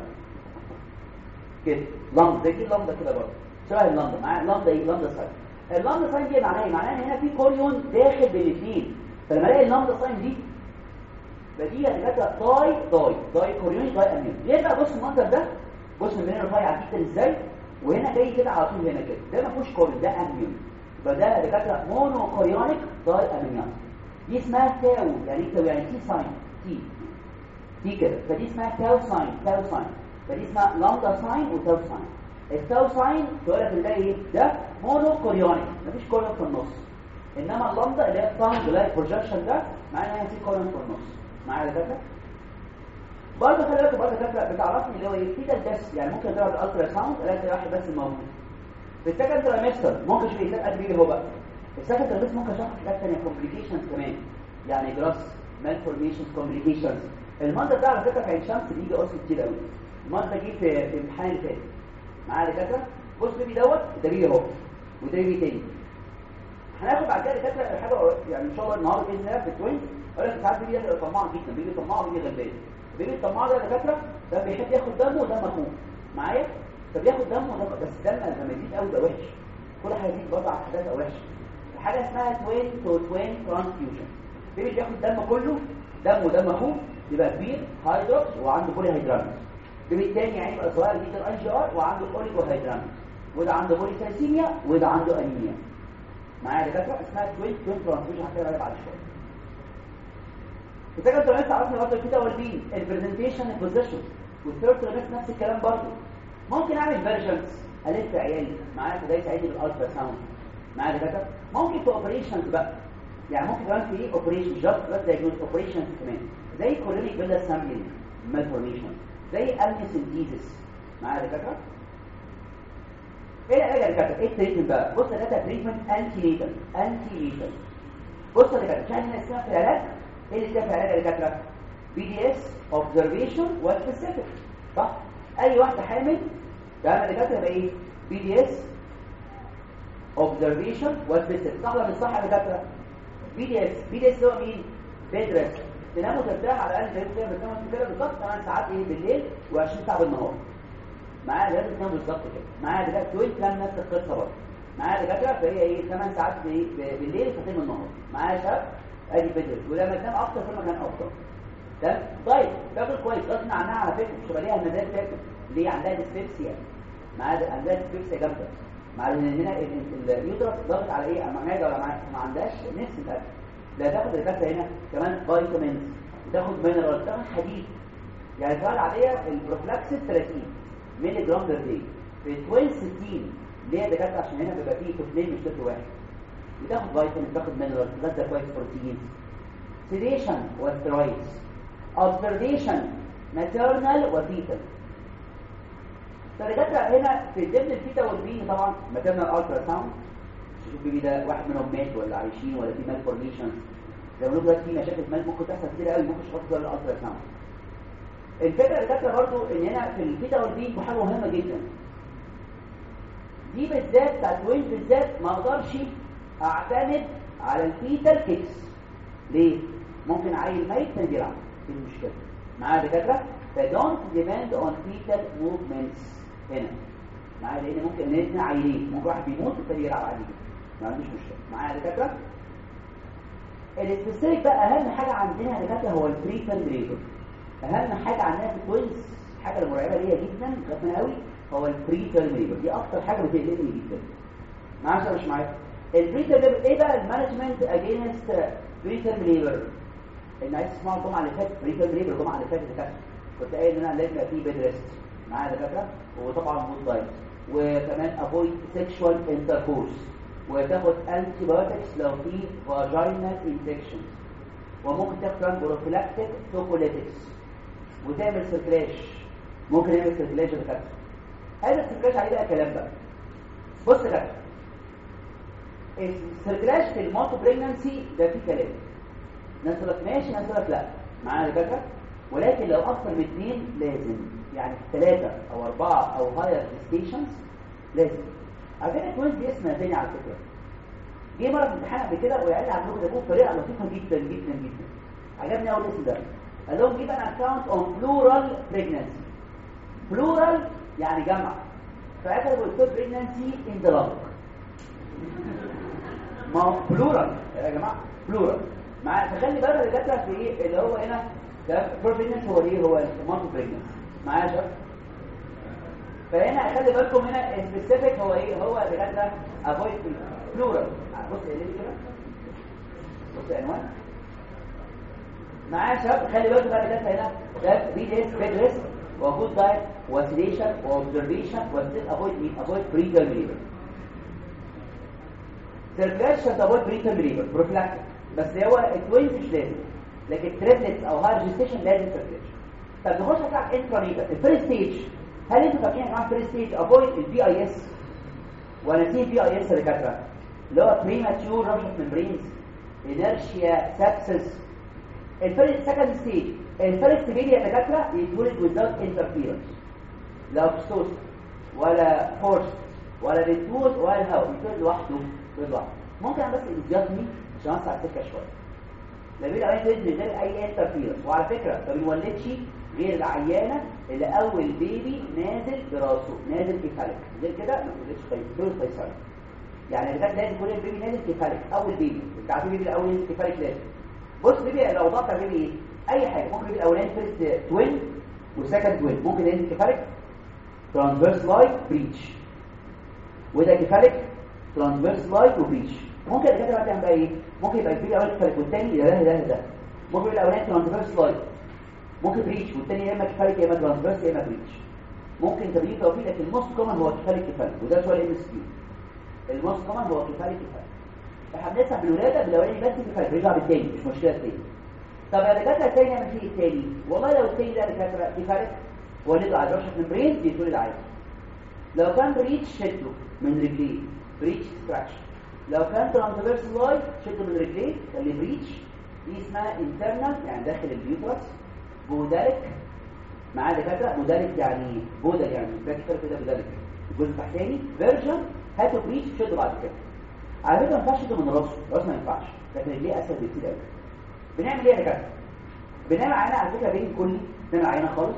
كده لامدا زي لامدا كده برضه شبه اللامدا معايا لامدا ايه لامدا ساين اللامدا ساين دي معناها ايه معناها ان هنا في كوريون داخل بين الاثنين فلما الاقي اللامدا ساين دي بدي دكاتره داي داي داي كوريون داي اميون يبقى بص المنظر ده بص من هنا رفيع جدا ازاي وهنا جاي كده على طول هنا كده ده ما فيهوش كوريون ده اميون يبقى ده دكاتره مونو كوريونيك داي اميون دي اسمها تاو يعني تاو يعني تي ساين تي دي كده فدي اسمها تاو ساين تاو ساين فدي اسمها لامدا ساين وتاو ساين التاو ساين تقول لك ده ايه ده مونو كوريونيك مفيش كوريون في النص انما اللامدا اللي هي التانج اللي هي البروجكشن ده معناها ان في كوريون في النص معايا يا دكاتره برضه خلي بالك برضه دكاتره بتعرفني اللي هو ايه في بس يعني ممكن تقعد الالترا ساوند الاقي واحد بس موجود في السكند ترايمستر ممكن تشوف يتلاقي قد ايه هو بقى السكند ترايمستر ممكن اشوف حاجات ثانيه كومبليكيشنز كمان يعني جراس مالفورميشنز كومبليكيشنز المنظر ده على فكره في عين شمس بيجي قصه كتير قوي المنظر ده جه في في امتحان اللي فات معايا يا دكاتره بص بيبي دوت ده بيبي اهو وده بيبي تاني هناخد بعد كده دكاتره حاجه يعني ان شاء الله النهارده باذن الله في التوينز اقول لك ساعات بيبي يبقى طماع جدا بيبي طماع وبيبي غلبان بيبي الطماع ده يا دكاتره ده بيحب ياخد دمه ودم اخوه معايا فبياخد دمه ودم بس دم لما يزيد قوي ده وحش كل حاجه يزيد برضه على حاجات ده وحش حاجه اسمها توين تو توين ترانسفيوجن بيبي بياخد دم كله دم ودم اخوه يبقى كبير هيدروكس وعنده بولي هيدرامس بيبي الثاني يعني يبقى صغير جدا اي جي ار وعنده اوليجو هيدرامس وده عنده بولي سايسيميا وده عنده انيميا معايا دكاتره اسمها توين توين ترانسفيوجن هتلاقيها بعد شويه السكند ترميت عرفنا برضه كده والبين البرزنتيشن البوزيشن والثيرد ترميت نفس الكلام برضه ممكن اعمل فيرجنز الف عيالي معايا فده يساعدني بالالترا ساوند معايا دكاتره ممكن في اوبريشنز بقى يعني ممكن كمان في اوبريشن جاست بس دايجنوز اوبريشنز كمان زي كورونيك بيلا سامبلينج مالفورميشن زي امنيسنتيزس معايا دكاتره ايه العلاج يا دكاتره ايه التريتمنت بقى بص يا دكاتره تريتمنت انتي ليتال انتي ليتال بص يا دكاتره مش عارف اسمها في العلاج ايه اللي اسمها في العلاج يا دكاتره بي دي اس اوبزرفيشن وسبيسيفيك صح اي واحده حامل ده يا دكاتره يبقى ايه بي دي اس اوبزرفيشن وسبيسيفيك صح ولا مش صح يا دكاتره بي دي اس بي دي اس هو مين بيد ريست تنام وترتاح على الاقل زي كده بتنام كده بالظبط 8 ساعات ايه بالليل و20 ساعه بالنهار معايا لازم تنام بالظبط كده معايا دكاتره تويل كان نفس القصه برضه معايا دكاتره فهي ايه 8 ساعات بالليل وساعتين بالنهار معايا شباب ادي بيد ريست ولما تنام اكتر كل ما كان افضل تمام طيب تاكل كويس غصب عنها على فكره مش ليها مزاج تاكل ليه عندها ديسبيبسيا معاها عندها ديسبيبسيا جامده مع ان هنا اليوترس ضغط على ايه على معده ولا ما عندهاش نفس الاكل لا تاخد الكاسه هنا كمان فيتامينز تاخد مينرال تاخد حديد يعني الجرعه العاديه البروفلاكسيس 30 مللي جرام بير داي في 12 60 ليه دكاتره عشان هنا بيبقى فيه طفلين مش طفل واحد بتاخد فيتامين تاخد مينرال تغذى كويس بروتين سيديشن وسترويدز observation maternal وفيتال فدكاتره هنا في ضمن الفيتا والبين طبعا maternal ultrasound ساوند شوف البيبي ده واحد منهم مات ولا عايشين ولا في مال فورميشنز زي ما دلوقتي في مشاكل مال ممكن تحصل كتير قوي ممكن تشخص ولا الالترا ساوند الفكره دكاتره برضو ان هنا في الفيتا والبين حاجه مهمه جدا دي بالذات بتاعت وين بالذات ما اقدرش اعتمد على الفيتال كيكس ليه ممكن عيل ميت كان بيلعب دي المشكله معايا دكاتره فدونت ديبند اون فيتال موفمنتس هنا معايا لان ممكن الاثنين عيلين ممكن واحد بيموت والتاني يلعب عادي ما عنديش مشكله معايا دكاتره السبيسيفيك بقى اهم حاجه عندنا يا دكاتره هو البريتال ريتور اهم حاجه عندنا في التوينز الحاجه المرعبه ليا جدا خايف قوي هو البريتال ريتور دي اكتر حاجه بتقلقني جدا معايا ولا مش معايا البريتال ريتور ايه بقى المانجمنت اجينست بريتال ريتور اللي عايز تسمعوا الجمعه اللي فاتت بريتال ريتور الجمعه اللي فاتت دكاتره كنت قايل ان انا لازم يبقى فيه بيد ريست معايا دكاتره وطبعا مود دايت وكمان افويد سيكشوال انتركورس وتاخد انتي بايوتكس لو في فاجينال انفكشنز وممكن تاخد كمان بروفيلاكتيك توكوليتكس وتعمل سيركلاش ممكن يعمل سيركلاش يا دكاتره هذا السيركلاش عليه بقى كلام بقى بص يا السيركلاش في المالتو بريجنانسي ده فيه كلام ناس تقول لك ماشي ناس تقول لك لا معايا يا دكاتره ولكن لو اكثر من اثنين لازم يعني ثلاثه او اربعه او هاير ستيشنز لازم على فكره توينز دي اسمها تاني على فكره جه مره في امتحان قبل كده وقال لي عندكم ده بطريقه لطيفه جدا جدا جدا عجبني قوي الاسم ده قال لهم جيب ان اكونت اون بلورال بريجنانسي بلورال يعني جمع فاكتبوا الكود بريجنانسي ان ذا لانج ما هو بلورال يا جماعه بلورال مع فخلي بالك اللي جت في ايه اللي هو هنا ده بريجنانسي هو ايه هو المالتي بريجنانسي معايا يا شباب فهنا خلي بالكم هنا السبيسيفيك هو ايه هو اللي جت افويد بلورال بص ايه كده بص العنوان معايا يا شباب خلي بالكم بقى اللي جت هنا ده بي دي اس بيد ريسك وجود دايت وسيديشن واوبزرفيشن وستيل افويد مين افويد بريتال ليبر سيركلاش افويد بريتال ليبر بروفلاكتيك بس هو التوينز مش لازم لكن تريبلتس او هاي ريجستيشن لازم سيركلاش طب نخش على الانترانيتا الفيرست ستيج هل انتوا فاكرين يا الفيرست ستيج افويد البي اي اس ونسيب بي اي اس يا دكاتره اللي هو بريماتيور رابشر ميمبرينز انرشيا سابسس الفيرست سكند ستيج الفيرست بيبي يا دكاتره يتولد without interference لا بستوس ولا فورس ولا بتوز ولا الهواء يتولد لوحده يتولد لوحده ممكن بس يجيبني عشان اسرع السكه شويه لا بيبي اي يتولد من غير اي انترفيرنس وعلى فكره ما بنولدش غير العيانه اللي اول بيبي نازل براسه نازل كفالك غير كده ما بنولدش بتولد قيصري يعني لغايه لازم يكون البيبي نازل كفالك اول بيبي انت عارفين البيبي الاول نازل كفالك لازم بص بيبي لو ضغط بيبي ايه اي حاجه ممكن يبقى الاولاني فيرست توين وسكند توين ممكن ينزل كفالك ترانسفيرس لاي بريتش وده كفالك ترانسفيرس لاي وبريتش ممكن الدكاتره بقى تعمل بقى ايه ممكن يبقى البيبي الاولاني كفالك والثاني ده ده ده ممكن يبقى الاولاني ترانسفيرس لاي ممكن بريتش والثاني يا اما كفالك يا اما ترانسفيرس يا اما بريتش ممكن تبريد توفيق لكن الموست كومن هو كفاله كفاله وده سؤال ام اس كيو الموست كومن هو كفاله كفاله احنا بنسمع بالولاده بالاولاني بس كفايه بيرجع بالتاني مش مشكله التاني طب يا دكاتره التاني يعمل فيه التاني والله لو التاني ده دكاتره كفايه ولده على رشه ممبرين بيتولد عادي لو كان بريتش شده من رجليه بريتش ستراكشر لو كان ترانسفيرس لاي شده من رجليه اللي بريتش دي اسمها انترنال يعني داخل البيوترس بودالك معاه دكاتره بودالك يعني بودل يعني باكتر كده بودالك الجزء التحتاني فيرجن هاتوا بريتش شده بعد كده على فكره ما ينفعش شده من راسه راسه ما ينفعش لكن رجليه اسهل بكتير قوي بنعمل ايه يا دكاتره بنعمل عينه على فكره بين كلي بنعمل عينه خالص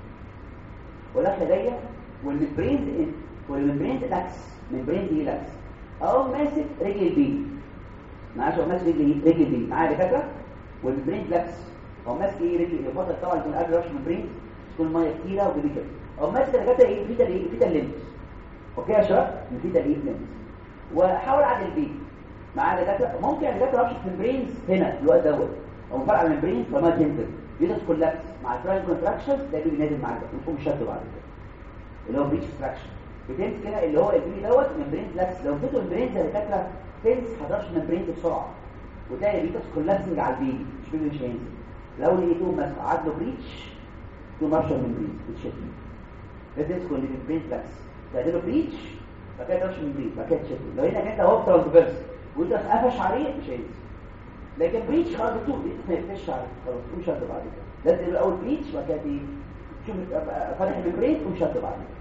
ولا خلايا والممبرينز والممبرينز لاكس ممبرين دي لاكس اقوم ماسك رجل البي معاش هو ماسك رجل رجل البي معايا دكاتره والممبرين لاكس هو ماسك ايه رجل يفضل طبعا يكون قبل رش ممبرين تكون ميه كتيره وجدي كده او ماسك دكاتره ايه فيتا ايه فيتا الليمس اوكي يا شباب فيتا ايه ليمس واحاول اعدل البي معايا دكاتره ممكن دكاتره رش ممبرينز هنا الوقت دوت او فرق على الممبرينز فما تنزل يدرس كولابس مع الفراين كونتراكشنز ده اللي نازل معاك وتقوم شد بعد كده اللي هو بريتش تراكشن بتمسك كده اللي هو البيبي دوت ممبرين لاكس لو اديته ممبرين زي دكاتره تنس 11 ممبرين بسرعه وتلاقي البيتس كولابسنج على البيبي مش بيبي مش هينزل لو لقيتوه مثلا قعد له بريتش تو مارشال ممبرين بتشد ده تمسك الممبرين لاكس تعمل له بريتش بعد كده ترش ممبرين بعد كده تشد لو هنا كانت اهو ترانسفيرس وانت قفش عليه مش هينزل لكن بريتش خلاص بتوه ما يقفش عليه خلاص تقوم شد بعد كده لازم الاول بريتش بعد كده تشوف فتح الممبرين تقوم شد بعد كده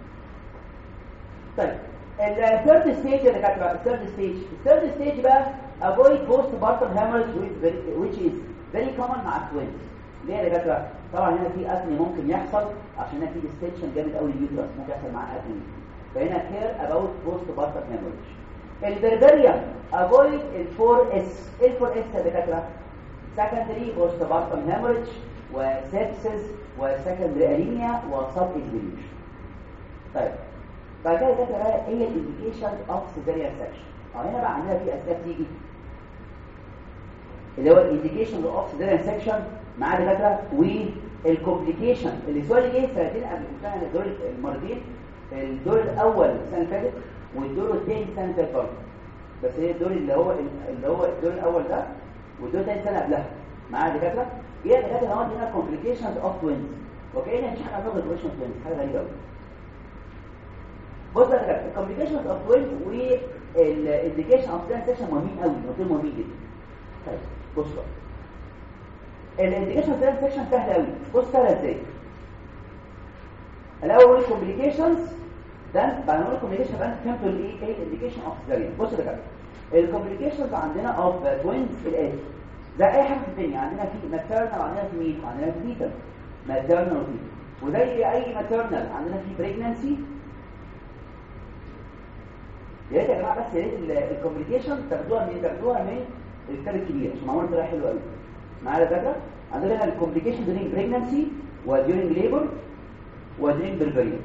طيب الثيرد ستيج اللي كانت الثيرد ستيج الثيرد ستيج بقى avoid postpartum hemorrhage which is very common مع التوينز ليه يا دكاتره طبعا هنا في اثني ممكن يحصل عشان هنا في ديستنشن جامد قوي لليوترس ممكن يحصل معاه اثني فهنا كير اباوت postpartum hemorrhage البربريا avoid الفور اس ايه الفور اس يا دكاتره secondary postpartum hemorrhage وسيبسس وسكندري انيميا وسب انفليوشن طيب بعد كده ده بقى ايه الانديكيشن اوف سيزاريان سكشن اه هنا بقى عندنا في اسباب تيجي اللي هو الانديكيشن اوف سيزاريان سكشن مع دكاتره والكومبليكيشن اللي السؤال جه سنتين قبل كده الدور المرتين الدور الاول السنه اللي فاتت والدور الثاني السنه اللي فاتت برضه بس هي الدور اللي هو اللي هو الدور الاول ده والدور الثاني السنه قبلها مع دكاتره هي دكاتره هو هنا كومبليكيشنز اوف توينز وكأن مفيش حاجه اسمها كومبليكيشن توينز حاجه غريبه قوي بص يا دكاتره الكومبليكيشنز اوف توينز والانديكيشن اوف ترانزكشن مهمين قوي نقطتين مهمين جدا طيب بص بقى الانديكيشن اوف ترانزكشن سهل قوي بص سهل ازاي الاول الكومبليكيشنز ده بعد ما اقول الكومبليكيشن بقى فهمتوا الايه ايه الانديكيشن اوف سيزاريان بص يا دكاتره الكومبليكيشنز عندنا اوف توينز الاتي ده اي حاجه في الدنيا عندنا في ماتيرنال عندنا في مين عندنا في فيتال ماتيرنال وفيتال وزي اي ماتيرنال عندنا في بريجنانسي يا ريت يا جماعه بس يا ريت الكومبليكيشن تاخدوها من تاخدوها من الكتاب الكبير عشان معمول طلع حلو قوي معايا دكاتره عندنا هنا الكومبليكيشن during بريجنانسي وديورنج ليبر وديورنج بربريان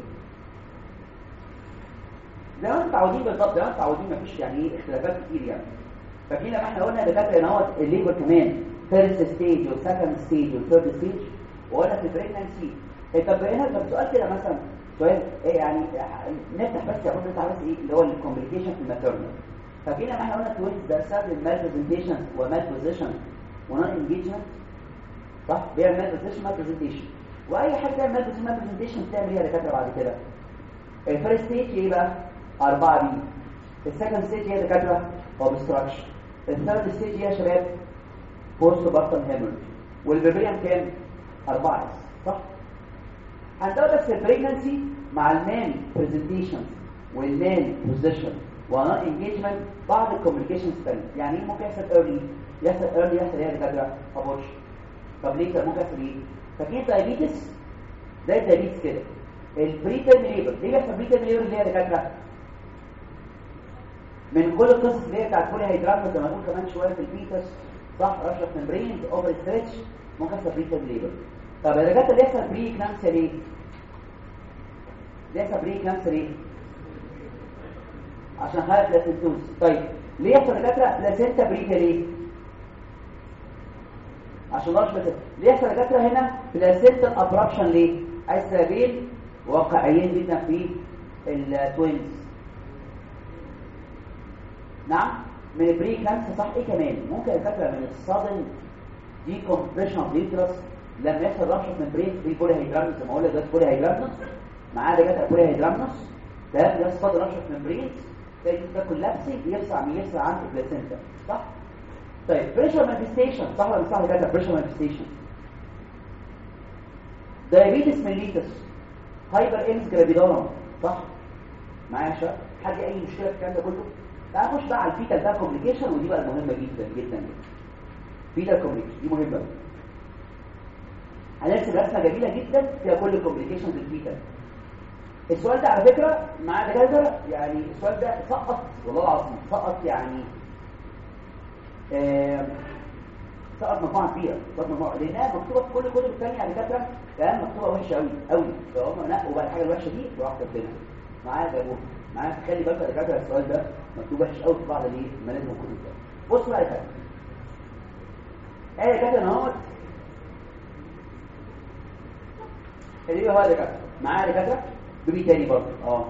زي ما انتم متعودين بالظبط زي ما انتم متعودين مفيش يعني ايه اختلافات كتير يعني فاكرين لما احنا قلنا دكاتره ان هو الليبر كمان فيرست ستيج وسكند ستيج وثيرد ستيج وقلنا في البريجنانسي طب هنا طب سؤال كده مثلا سؤال ايه يعني نفتح بس يا رب نفتح بس ايه اللي هو الكومبليكيشن في الماتيرنال فاكرين لما احنا قلنا توينز ده بسبب المال برزنتيشن ومال بوزيشن ونون انجيجمنت صح بيعمل مال بوزيشن مال برزنتيشن واي حاجه تعمل مال بوزيشن مال برزنتيشن بتعمل ايه يا دكاتره بعد كده الفيرست ستيج ايه بقى 4 بي السكند ستيج ايه يا دكاتره اوبستراكشن الثيرد ستيج ايه يا شباب بوست بارتن هيموريج والبربريان كام 4 اس صح عندها بس البريجنسي مع المان برزنتيشنز والمان بوزيشن وانا انجيجمنت بعض الكوميونيكيشن ستايل يعني ايه ممكن يحصل ايرلي يحصل ايرلي يحصل ايه يا دكاتره ابوش طب ليه كده ممكن يحصل ايه فاكرين دايابيتس ده الدايابيتس كده البريتيرم ليبر ليه بيحصل بريتيرم ليبر ليه يا دكاتره من كل القصص اللي هي بتاعت بولي هيدرات زي ما نقول كمان شويه في البيتس صح رشح ممبرينز اوفر ستريتش ممكن يحصل بريتيرم ليبر طب يا دكاتره ليه يحصل بري كلامسيا ليه ليه يحصل بري كلامسيا ليه عشان هاي بلاسنتوز طيب ليه يحصل دكاتره بلاسنتا بريكا ليه عشان مش بس ليه يحصل دكاتره هنا بلاسنتا ابرابشن ليه عايز سببين واقعيين جدا في التوينز نعم من البري كلامس صح ايه كمان ممكن الفكره من الصدن دي كومبريشن اوف يوترس لما يحصل رشح من برين في بولي هيدرامنس زي ما قلنا دلوقتي بولي هيدرامنس معاه ده جت بولي هيدرامنس ده ده صدر رشح من برين ده ده كولابسي يرفع يرفع عن البلاسينتا صح طيب بريشر مانيفستيشن صح ولا مش صح كده بريشر مانيفستيشن دايابيتس ميليتس هايبر انس جرافيدورم صح معايا يا شباب حد اي مشكله في الكلام ده كله تعال نخش بقى على الفيتال ده كومبليكيشن ودي بقى المهمه جدا جدا فيتال كومبليكيشن دي مهمه هنرسم رسمه جميله جدا فيها كل الكومبليكيشنز الفيتال السؤال ده على فكره مع دكاتره يعني السؤال ده سقط والله العظيم سقط يعني آه سقط مجموعه كبيره سقط مجموعه لانها مكتوبه في كل الكتب الثانيه على فكره كلام مكتوبه وحشه قوي قوي فهم نقوا بقى الحاجه الوحشه دي وراحوا كاتبينها معايا جابوها معايا خلي بالك يا دكاتره السؤال ده مكتوب وحش قوي في بعض الايه المناهج والكتب ده بص بقى يا دكاتره ايه يا دكاتره اهوت اللي هو دكاتره معايا دكاتره بيبي تاني برضه اه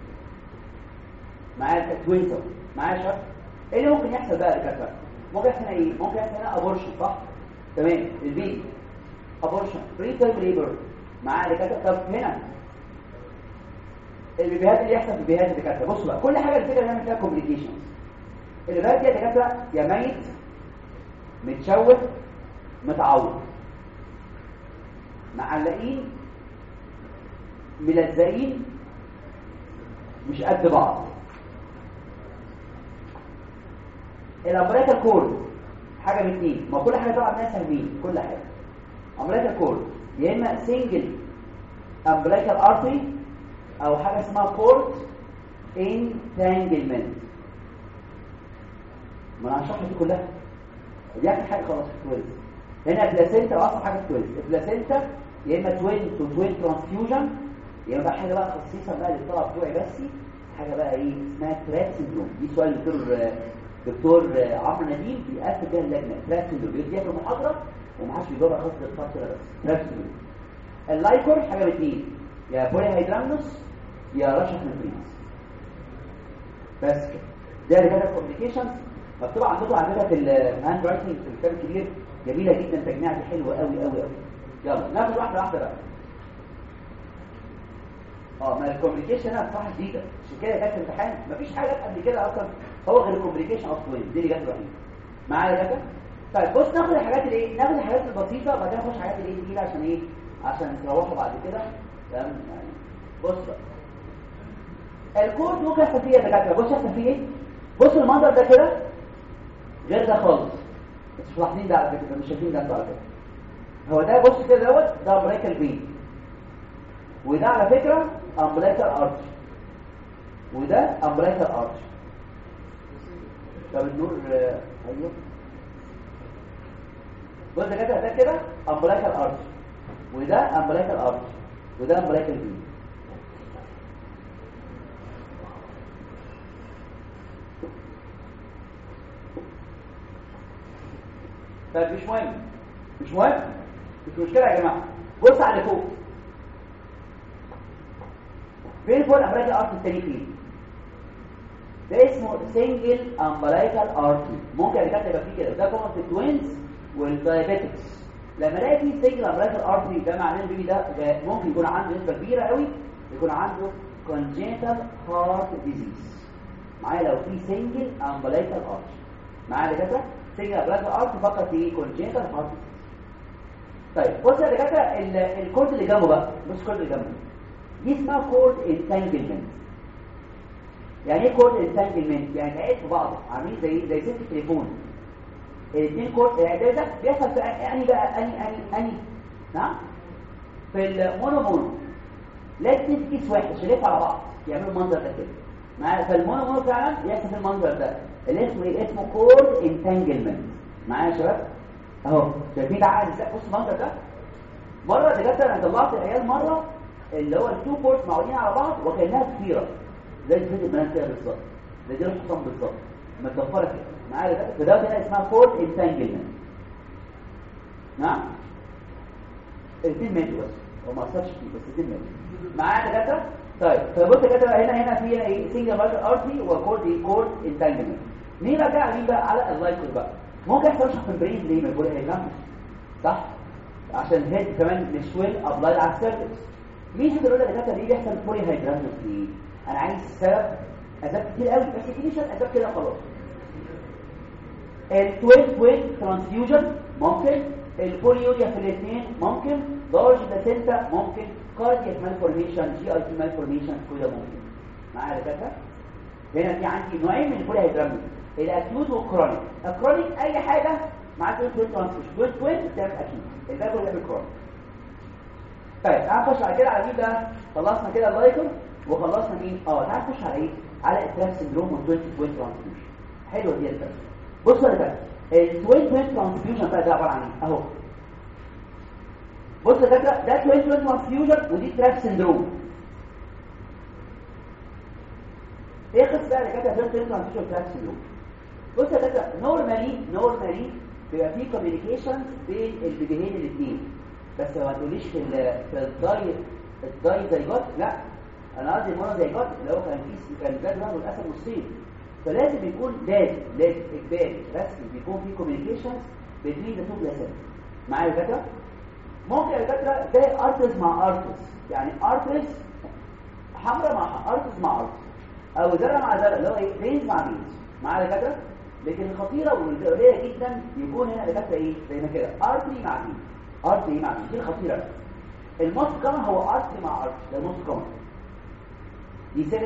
معايا توينتر معايا شباب ايه اللي ممكن يحصل بقى يا دكاتره ممكن يحصل ايه ممكن يحصل هنا ابورشن صح تمام البي ابورشن بري تيرم ليبر معايا دكاتره طب هنا البيبيهات اللي يحصل في البيبيهات الدكاتره بصوا بقى كل حاجه الفكره نعمل فيها كومبليكيشنز البيبيهات دي يا دكاتره يا ميت متشوه متعور معلقين ملزقين مش قد بعض الامبريكال كورد حاجه من اتنين ما كل حاجه طبعا ناس فاهمين كل حاجه امبريكال كورد يا اما سنجل امبريكال ارتري او حاجه اسمها كورد انتانجلمنت ما انا هشرح دي كلها دي اخر حاجه خلاص في الكويز هنا بلاسينتا اصلا حاجه في الكويز البلاسينتا يا اما توين تو توين ترانسفيوجن يا اما بقى حاجه بقى خصيصه بقى للطلبه بتوعي بس حاجه بقى ايه اسمها تراك سندروم دي سؤال دكتور دكتور عمرو نديم بيقفل بيها اللجنه تراك سندروم بيديها في المحاضره وما حدش بيجاوبها خاصه الخط كده بس تراك سندروم اللايكور حاجه من اثنين يا بولي هيدرامنوس يا رشح نفريز بس كده ده رجاله كوميونيكيشنز مكتوب عندكم على فكره في الهاند رايتنج في الكتاب الكبير جميله جدا تجميعها حلوه قوي قوي قوي يلا ناخد واحده واحده بقى اه ما الكوميونيكيشن هنا بصراحه جديده عشان كده جت الامتحان مفيش حاجه قبل كده اصلا هو غير الكوميونيكيشن اوف توين دي اللي جت الوحيده معايا كده طيب بص ناخد الحاجات الايه ناخد الحاجات البسيطه وبعدين نخش حاجات الايه تقيله عشان ايه عشان تروحوا بعد كده تمام يعني بص بقى الكود ممكن يحصل فيه يا دكاتره بص يحصل فيه ايه بص المنظر ده كده غير ده خالص بس مش ملاحظين ده على فكره مش شايفين ده انتوا على فكره هو ده بص كده دوت ده امبريكال بين وده على فكره امبريكال ارش وده امبريكال ارش طب النور آه، ايوه بص يا كده ده كده امبريكال ارش وده امبريكال ارش وده امبريكال بين طيب مش مهم مش مهم مش مشكله يا جماعه بص على اللي فوق فين فوق الامبريكال ارت التاني فين ده اسمه سنجل امبريكال ارتري ممكن الكاتب يبقى فيه كده ده كومن في التوينز والدايابيتكس لما الاقي فيه سنجل امبريكال ارتري ده معناه ان البيبي ده, ده ممكن يكون عنده نسبه كبيره قوي يكون عنده congenital heart disease معايا لو في سنجل امبريكال ارتري معايا يا دكاتره سنجل امبريكال ارتري فقط في congenital heart disease طيب بص يا دكاتره ال- الكود اللي جنبه بقى بص الكود اللي جنبه دي اسمها كود انتانجلمنت يعني ايه كود انتانجلمنت يعني تعيد في بعض عاملين زي زي سلك التليفون الاثنين كود يعني ده ده بيحصل في اني بقى اني اني اني نعم في المونو مونو لا اتنين كيس واحد شريف على بعض يعملوا المنظر ده كده معايا فالمونو مونو فعلا يحصل في المنظر ده اللي اسمه ايه اسمه كود انتانجلمنت معايا يا شباب اهو شايفين ده عادي ازاي بص المنظر ده مره دكاتره انا طلعت العيال مره اللي هو التو بورت معودين على بعض وكانها كثيره زي الفيديو البنات كده بالظبط زي دي الحصان بالظبط متضفره كده معايا ده فده هنا اسمها كود انتانجلمنت نعم الاثنين ماتوا بس وما اثرش فيه بس 2 مللي معايا دكاتره طيب فبص كده هنا هنا في هنا ايه سنجل ماركر ارتي وكورد ايه كورد انتانجمنت مين بقى جاي مين بقى على اللايكر بقى ممكن يحصل شخص برين ليه من البول هيجامس صح عشان هيد كمان مش ويل ابلايد على السيرفكس مين في الرولة دكاتره ليه بيحصل بولي هيدرامنس ليه انا عايز سبب اسباب كتير قوي بس اديني شويه اسباب كده خلاص التوين توين ترانسفيوجن ممكن البوليوريا في الاثنين ممكن لارج بلاسينتا ممكن كاردياك مالفورميشن جي اي تي مالفورميشن كل ممكن معايا دكاتره هنا في عندي نوعين من البولي هيدرامنس الاكيوت والكرونيك الكرونيك اي حاجه مع توين توين ترانسفيوجن توين توين بتعمل اكيوت الباقي كله بيعمل كرونيك طيب تعال نخش على كده على مين بقى خلصنا كده اللايكر وخلصنا مين اه تعال نخش على ايه على التراك سندروم والتوين توين ترانسفيوجن حلوه دي الفكره بصوا يا جماعه التوين توين ترانسفيوجن بقى ده عباره عن ايه اهو بص يا جماعه ده توين توين ترانسفيوجن ودي تراك سندروم ايه قصه بقى اللي كانت توين ترانسفيوجن تراك سندروم بص يا جماعه نورمالي نورمالي بيبقى في كوميونيكيشن بين البيبيهين الاثنين بس ما تقوليش في ال في الداي الداي زيجوت لا انا قصدي المونو زيجوت اللي هو كان في كان جاد واحد والاسد نصين فلازم يكون لازم لازم اجباري رسمي بيكون في كوميونيكيشنز بين ذا تو بلاسنت معايا يا دكاتره ممكن يا دكاتره زي ارتس مع ارتس يعني ارتس حمراء مع ارتس مع ارتس او زرع مع زرع اللي هو ايه بينز مع بينز معايا يا دكاتره لكن الخطيره والقليله جدا يكون هنا دكاتره ايه زي ما كده ارتري مع بين ارتري مع بين دي الخطيره الموست كومن هو ارتري مع ارتري ده الموست كومن دي 75%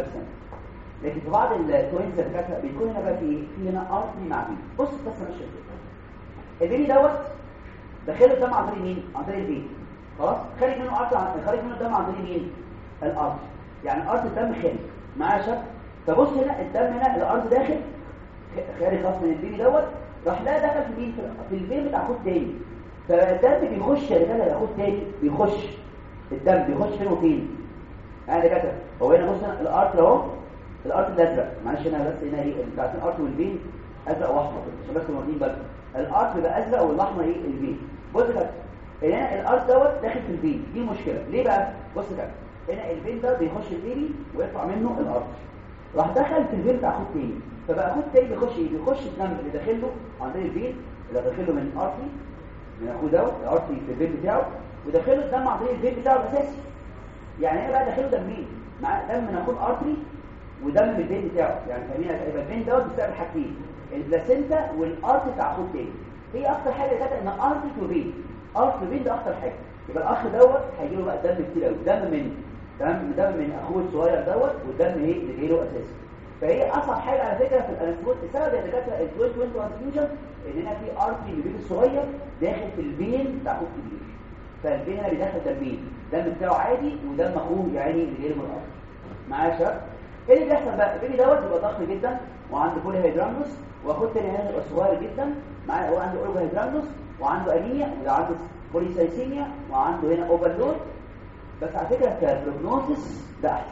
لكن في بعض التوينز الدكاتره بيكون هنا بقى في ايه في هنا ارتري مع بين بص بس ماشيه ازاي البيبي دوت داخله الدم عن طريق مين عن طريق البيت خلاص خارج منه ارتري خارج منه الدم عن طريق مين الارض يعني ارض الدم خارج معايا شك فبص هنا الدم هنا الارض داخل خارج خاص من البيبي دوت راح لا دخل في مين في البيبي بتاع خد تاني فالدم بيخش يا رجاله ياخد تاني بيخش الدم بيخش فين وفين يعني كده هو هنا بص الارض اهو الارض الازرق معلش هنا بس هنا ايه بتاعت الارض والبين ازرق واحمر عشان بس واخدين بالكم الارض بيبقى ازرق والاحمر ايه البين بص كده هنا الارض دوت داخل في البين دي مشكله ليه بقى بص كده هنا البين ده بيخش البيبي ويطلع منه الارض راح دخل في البين بتاع خد تاني فبقى خد تاني بيخش ايه بيخش الدم اللي داخل له عن طريق البين اللي داخل له من الارتي من اخوه دوت الارتي في البين بتاعه وداخل له الدم عن طريق البين بتاعه الاساسي يعني هنا بقى داخل له دمين مع دم من اخوه الارتري ودم من البين بتاعه يعني فاهمين يبقى البين دوت بيستقبل حاجتين البلاسينتا والارت بتاع اخوه التاني هي اكتر حاجه كانت ان ارت وبين ارت وبين ده اكتر حاجه يبقى الاخ دوت هيجي له بقى دم كتير قوي دم من تمام دم من اخوه الصغير دوت والدم ايه اللي جاي له اساسي فهي اصعب حاجه على فكره في الانسبوت السبب يا دكاتره التوين توين ترانسفيوجن ان هنا في ارتري البيبي الصغير داخل في البين بتاع اخوه الكبير فالبين هنا بيدخل دمين دم بتاعه عادي ودم اخوه يعني اللي جاي له من الارض معايا يا شباب ايه اللي بيحصل بقى البيبي دوت بيبقى ضخم جدا وعنده بولي هيدرامنوس واخوه تاني هنا بيبقى صغير جدا معاه هو عنده اورجو هيدرامنوس وعنده انيميا وده عنده بوليسايسيميا وعنده هنا اوفرلود بس على فكره كبروجنوسيس ده احسن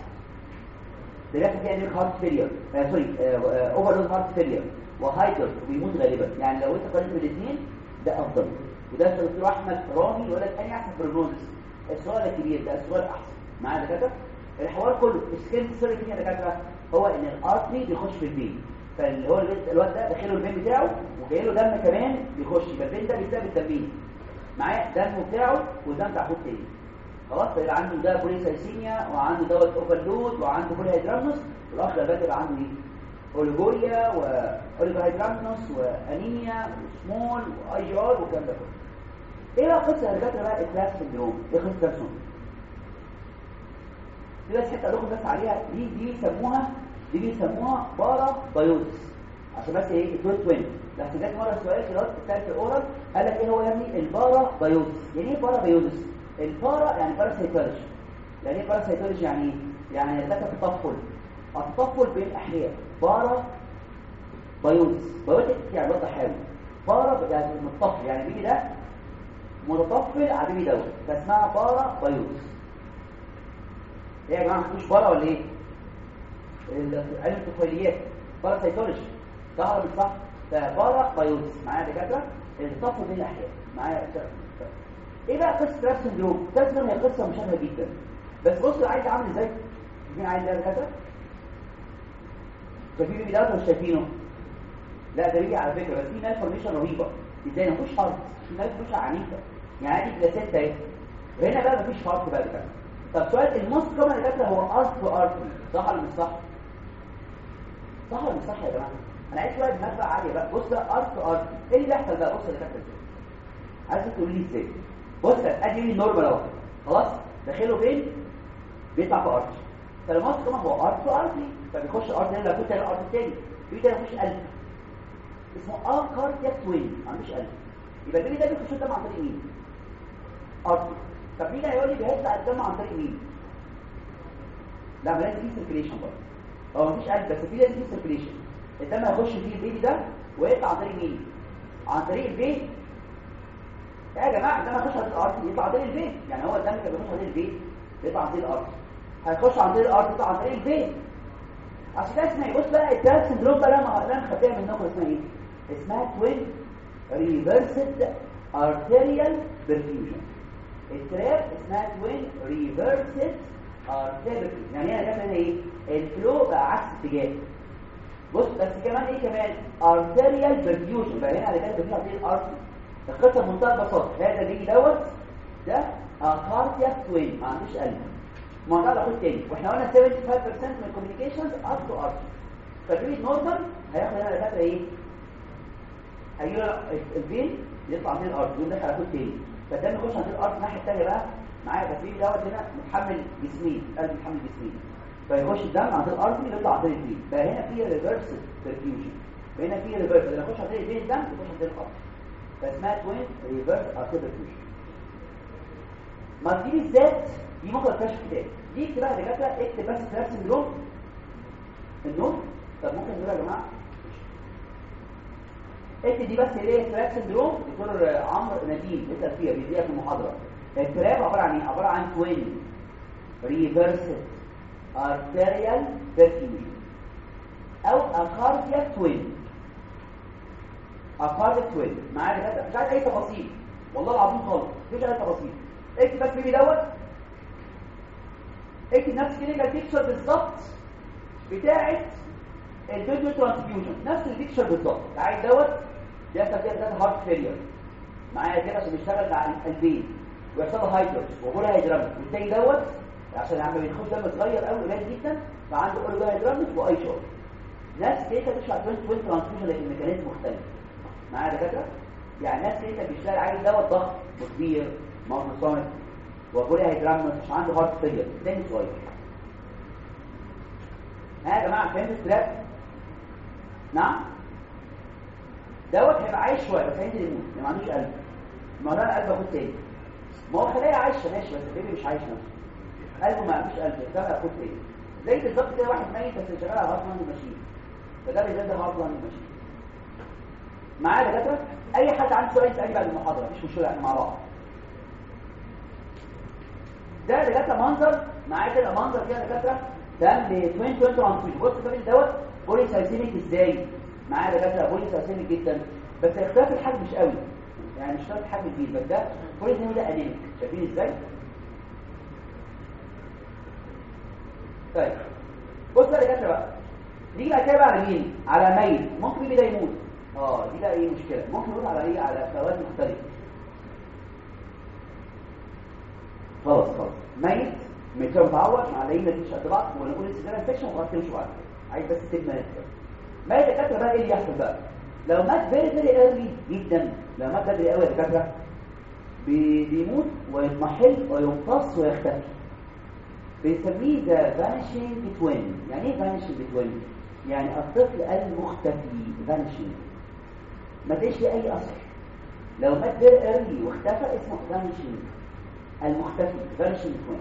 ده بيحصل فيها انيك هارت فيلير آه سوري اوفرلود هارت فيلير وهايبر وبيموت غالبا يعني لو انت قارنت الاثنين ده افضل وده الدكتور احمد رامي يقول لك اني احسن بروجنوسيس السؤال الكبير ده السؤال احسن معايا دكاتره الحوار كله السكيل سوري فين يا دكاتره هو ان الارتري بيخش في البين فاللي هو الواد ده داخله البين بتاعه وجاي له دم كمان بيخش يبقى البين ده بيستقبل الدمين معاه دم بتاعه ودم بتاع خد تاني خلاص فيبقى عنده ده بوليسايسيميا وعنده دوت اوفرلود وعنده بولي هيدرامنوس والاخر ده يبقى عنده ايه اوليجوريا واوليجو هيدرامنوس وانيميا وسمول واي جي ار والكلام ده كله ايه بقى قصه الدكاتره بقى الكلاس سندروم ايه قصه الكلاس دي بس حته اقول لكم بس عليها دي دي بيسموها دي بيسموها بارا بايوتس عشان بس ايه الدوت توين بس جت مره سؤال كده بتاع الاورال قال لك ايه هو يا ابني البارا بايوتس يعني ايه بارا بايوتس البارا يعني باراسيتولوجي يعني ايه باراسيتولوجي يعني ايه يعني ده تطفل التطفل بين الاحياء بارا بايوتس بايوتس يعني وضع حاوي بارا يعني متطفل يعني بيجي ده متطفل على بيبي دوت فاسمها بارا بايوتس ايه يا جماعه مش بارا ولا ايه علم الطفيليات باراسيتولوجي ظهر بالصح فبارا بايوتس معايا دكاتره التطفل بين الاحياء معايا ايه بقى قصه تراب سندروم تراب سندروم هي قصه مشابهه جدا بس بص عايز عامل ازاي مين عايز يعمل كده شايفين بيبي دوت مش شايفينه لا ده بيجي على فكره بس في ناس فورميشن رهيبه ازاي مفيش فرق في ناس مش عنيفه يعني دي بلاسينتا اهي وهنا بقى مفيش فرق بقى كده طب سؤال الموست كومن اللي هو ارث ارتري صح ولا مش صح صح ولا مش صح يا جماعه انا عايز شويه دماغ بقى عاليه بقى بص بقى ارث ارتري ايه اللي بيحصل بقى بص اللي كاتب عايز تقول لي ازاي بص ادي لي نورمال اهو خلاص داخله فين بيطلع في ارتري فالموست كومن هو ارث ارتري فبيخش ارتري هنا لو كنت ارتري تاني في تاني مفيش قلب اسمه ار كاردياك توين ما عندوش قلب يبقى البيبي ده بيخش الدم عن طريق مين ارتري طب مين هيقول لي بيهزع الدم عن طريق مين لا ما لازم في سيركيليشن برضه هو مفيش قلب بس في لازم في سيركيليشن الدم هيخش فيه البيبي ده ويطلع عن طريق مين عن طريق البيت يا جماعه الدم هيخش عن طريق الارض يطلع عن طريق البيت يعني هو الدم كان بيخش عن طريق البيت يطلع عن طريق الارض هيخش عن طريق الارض يطلع عن طريق البيت عشان كده اسمها بص بقى التاس سندروم بقى لما انا خدتها منكم اسمها ايه اسمها توين ريفرسد ارتيريال برفيوجن التراب اسمها توين ريفرسد ارتيريال يعني هنا جنب هنا ايه الفلو بقى عكس اتجاه بص بس كمان ايه كمان ارتيريال برفيوجن بقى هنا على جنب فيها عطيه الارتي القصه بمنتهى البساطه هذا بيجي دوت ده كاردياك توين ما عندوش قلب الموضوع ده خد تاني واحنا قلنا 75% من الكوميونيكيشنز ار تو ار فالبيبي نورمال هياخد هنا دكاتره ايه هيجي الفين يطلع من الارض يدخل على خد تاني فالدم يخش عند الارض الناحيه الثانيه بقى معايا بس البيبي دوت هنا متحمل جسمين قلب متحمل جسمين فيخش الدم عند الارض يطلع عند الفين بقى هنا في ريفرس برفيوجن وهنا في ريفرس لما يخش عند الفين الدم يخش عند الارض فاسمها توين ريفرس ارتيريال برفيوجن ما دي بالذات دي ممكن تكتشف كتاب دي اكتبها دكاتره اكتب بس تراك سندروم النوم طب ممكن نقول يا جماعه اكتب دي بس اللي هي تراك سندروم دكتور عمرو نديم بيسال فيها بيديها في المحاضره التراب عباره عن ايه عباره عن توين ريفرسد ارتيريال برفيوجن او اكاردياك توين اكاردياك توين معايا دكاتره مش عايز اي تفاصيل والله العظيم خالص مفيش اي تفاصيل اكتب بس بيبي دوت اكتب نفس كلينيكال بيكتشر بالظبط بتاعه الفيديو ترانسفيوجن نفس البيكتشر بالظبط عايز دوت ده تبقى ده هارت فيلير معايا كده عشان بيشتغل مع القلبين ويحصل له هايبر وبولا هيدرامس والتاني دوت عشان عم بيخش دم صغير قوي قليل جدا فعنده اورجا هيدرامس واي شورت ناس كده بتشرح توين توين ترانسفيوجن لكن الميكانيزم مختلف معايا دكاتره يعني ناس كده بيشتغل عايز دوت ضغط وكبير مارسونيك وبولي هيدرامس مش عنده هارت فيلير تاني صغير ها يا جماعه فهمت التراك نعم دوت هيبقى عايش شويه بس هينزل يموت ما عندوش قلب ما هو القلب اخد تاني ما هو خلايا عايشه ماشي بس البيبي مش عايش نفسه قلبه ما عندوش قلب بس ده اخد تاني زي بالظبط كده واحد ميت بس شغال على هارت لاند ماشين فده بيزيد هارت لاند ماشين معايا يا دكاتره اي حد عنده سؤال يسالني بعد المحاضره مش مشكله احنا مع بعض ده دكاتره منظر معايا كده منظر كده دكاتره ده ل 20 20 ترانسفيوجن بص الراجل دوت بولي سايسيميك ازاي معايا دكاتره بولي سايسيميك جدا بس اختلاف الحجم مش قوي يعني مش اختلاف الحجم كبير بس ده بولي سايسيميك ده انيميك شايفين ازاي طيب بص بقى دكاتره بقى نيجي بقى كده على مين على ميت ممكن مين ده يموت اه دي بقى ايه مشكله ممكن نقول على ايه على فوائد مختلفه خلاص خلاص ميت ميت متعور مع لقينا مفيش قد بعض ونقول السيجاره انفكشن وخلاص تمشي بعد عايز بس تبنى نفسك ميت دكاتره بقى ايه اللي يحصل بقى لو مات فيري فيري ايرلي جدا لو مات بدري قوي يا دكاتره بيموت ويضمحل ويمتص ويختفي بنسميه ذا فانيشنج توين يعني ايه فانيشنج توين يعني الطفل المختفي فانيشنج ما تلاقيش ليه اي اثر لو مات فيري ايرلي واختفى اسمه فانيشنج المختفي فانيشنج توين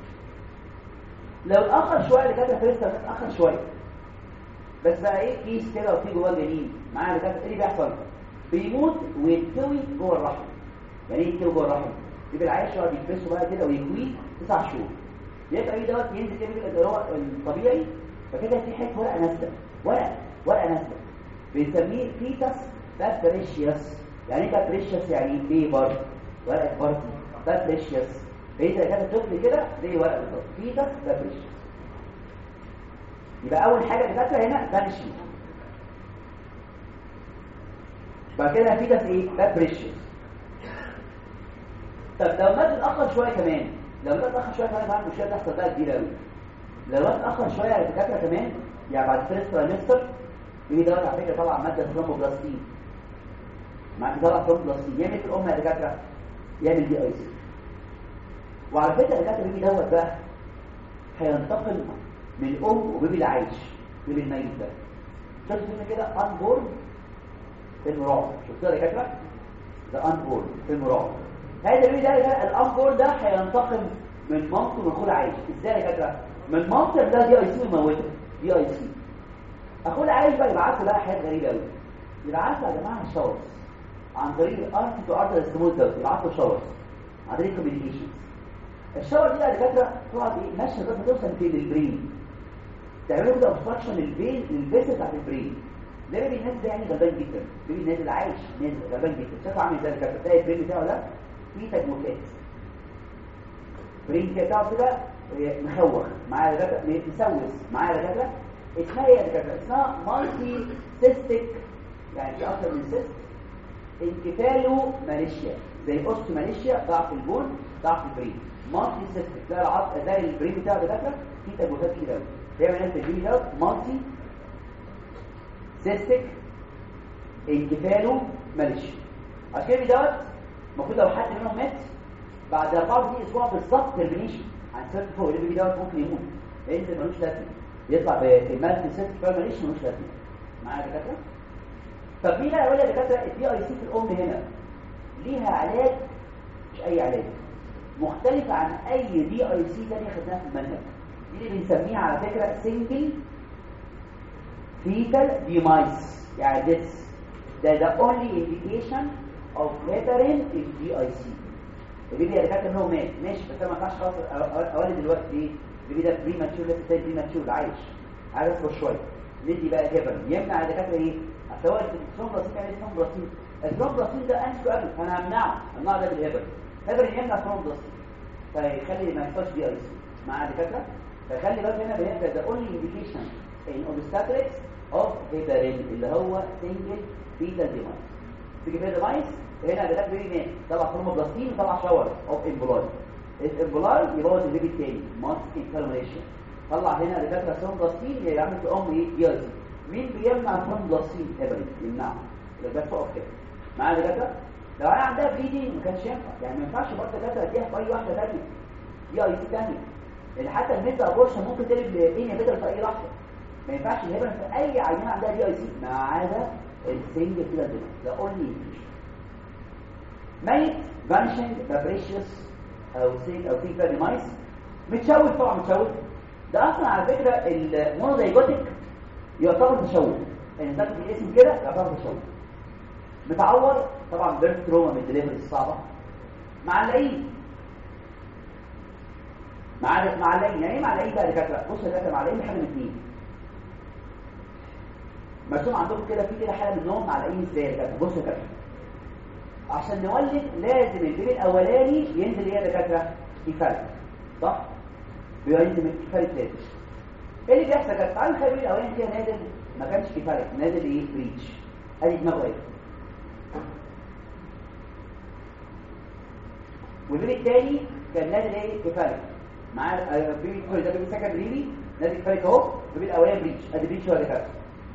لو اتاخر شويه اللي كانت لسه اتاخر شويه بس بقى ايه كيس كده وفي جواه جنين معاه اللي كانت ايه اللي بيحصل بيموت ويتوي جوه الرحم يعني ايه يتوي جوه الرحم يبقى العيش يقعد يكبسه بقى كده ويكويه تسع شهور يبقى ايه دوت ينزل كده اللي هو الطبيعي فكده في حته ورقه نازله ورقه ورقه نازله بنسميه فيتس بابريشيوس يعني ايه بابريشيوس يعني بيبر ورقه بارتي بابريشيوس بقيت كده الطفل كده زي ورقه بالظبط فيتس بابريشيوس يبقى اول حاجه اللي هنا بانشي بعد كده فيتس ايه بابريشيوس طب لو مات اتاخر شويه كمان لو مات اتاخر شويه كمان بعد مشكله تحصل بقى كبيره قوي لو مات اتاخر شويه على الدكاتره كمان يعني بعد فيرست ترايمستر في دوت على فكره طبعا ماده ثرومبوبلاستين مع طبعا ثرومبوبلاستين يعمل في الام يا دكاتره يعمل دي اي سي وعلى فكره الدكاتره بيجي دوت بقى هينتقل من الام وبيبي العايش بيبي الميت ده شفت كده ان بورن في المراقب شفتوا يا دكاتره ده ان بورن في المراقب هذا البيبي ده الان بورن ده هينتقل من مامته من اخوه عايش ازاي يا دكاتره من مامته ده دي اي سي ويموته دي اي سي اخوه العايش بقى يبعت له بقى حاجات غريبه قوي يبعت له يا جماعه شاورز عن طريق الارتي تو ارتر ستيمول ده يبعت له شاورز عن طريق كوميونيكيشنز الشاور دي يا دكاتره تقعد ايه ماشيه لغايه ما توصل فين للبرين تعملوا كده اوبستراكشن للبين للفيسل بتاعت البرين ده بيبي الناس ده يعني غلبان جدا بيبي نازل عايش نازل غلبان جدا شايف عامل ازاي كده تلاقي البرين بتاعه ده فيه تجمعات برين بتاعه كده مخوخ معاه دكاتره مسوس معاه دكاتره اسمها ايه يا دكاتره اسمها مالتي سيستيك يعني في اكتر من سيست انكفالو ماليشيا زي اوست ماليشيا ضعف البون ضعف البرين مالتي سيستيك ده العض ده البرين بتاعه دكاتره فيه تجمعات كده قوي دايما ناس البرين ده مالتي سيستيك انكفالو ماليشيا عشان كده دوت المفروض لو حد منهم مات بعد 24 اسبوع بالظبط ترمينيشن عن سيرت فوق اللي دوت ممكن يموت لان ملوش لازمه يطلع بمالتي سيستيك ماليشيا ملوش لازمه معايا يا دكاتره طب مين هيقول يا دكاتره الدي اي سي في الام هنا ليها علاج مش اي علاج مختلفه عن اي دي اي سي ثانيه خدناها في المنهج دي اللي بنسميها على فكره سنجل fetal demise يعني this ده the only indication of heparin in DIC البيبي يا دكاتره ان هو مات ماشي بس انا ما ينفعش خلاص اولد دلوقتي ليه البيبي ده بري ماتشور لسه تاني بري ماتشور عايش عايز اصبر شويه ندي بقى هيبرين يمنع الدكاتره ايه سواء الثرومبلاسين يعني الثرومبلاسين الثرومبلاسين ده انتي قبل فانا همنعه همنعه ده بالهيبرين هيبرين يمنع الثرومبلاسين فيخلي ما يحصلش دي اي سي مع الدكاتره فخلي بالك هنا بيبقى ده اونلي انديكيشن ان اوبستاتريكس اوف هيبرين اللي هو سنجل فيتال ديمايس تيجي فيتال ديمايس هنا ده بيبي مات طلع ثرومبلاسين وطلع شاور اوف امبولاي الامبولاي يبوظ البيبي التاني ماسك انفلاميشن طلع هنا دكاتره ثرومبلاسين يعمل في ام ايه دي اي سي مين بيمنع ثرومبلاسين هيبرين يمنعه لو جت تقف كده معايا دكاتره لو انا عندها بليدنج ما كانش ينفع يعني ما ينفعش برضه دكاتره اديها في اي واحده ثانيه دي اي سي ثانيه لان حتى الميد ابورشن ممكن تقلب لانيبيتر في اي لحظه ما ينفعش الهبل في اي عينه عندها دي اي سي ما عدا السنجل كده دي ده اونلي ميت فانشنج فابريشيوس او سيك او سيك فاديمايس متشوه طبعا متشوه ده اصلا على فكره المونوزايجوتيك يعتبر تشوه يعني ده الاسم كده يعتبر تشوه متعور طبعا بيرث تروما من الدليفري الصعبه معلقين مع معلقين يعني ايه معلقين بقى يا دكاتره بص يا دكاتره معلقين حاجه من اثنين مرسوم عندكم كده في كده حاله منهم معلقين ازاي يا دكاتره بص يا دكاتره عشان نولد لازم البيبي الاولاني ينزل ايه يا دكاتره كفايه صح بيبقى ينزل كفايه لازم ايه اللي بيحصل يا تعالوا نخلي البيبي الاولاني كده نازل ما كانش كفايه نازل ايه بريتش ادي دماغه ايه والبيبي الثاني كان نازل ايه كفايه مع البيبي كل ده بيبي سكن بريبي نازل كفايه اهو البيبي الاولاني بريتش ادي بريتش ولا كفايه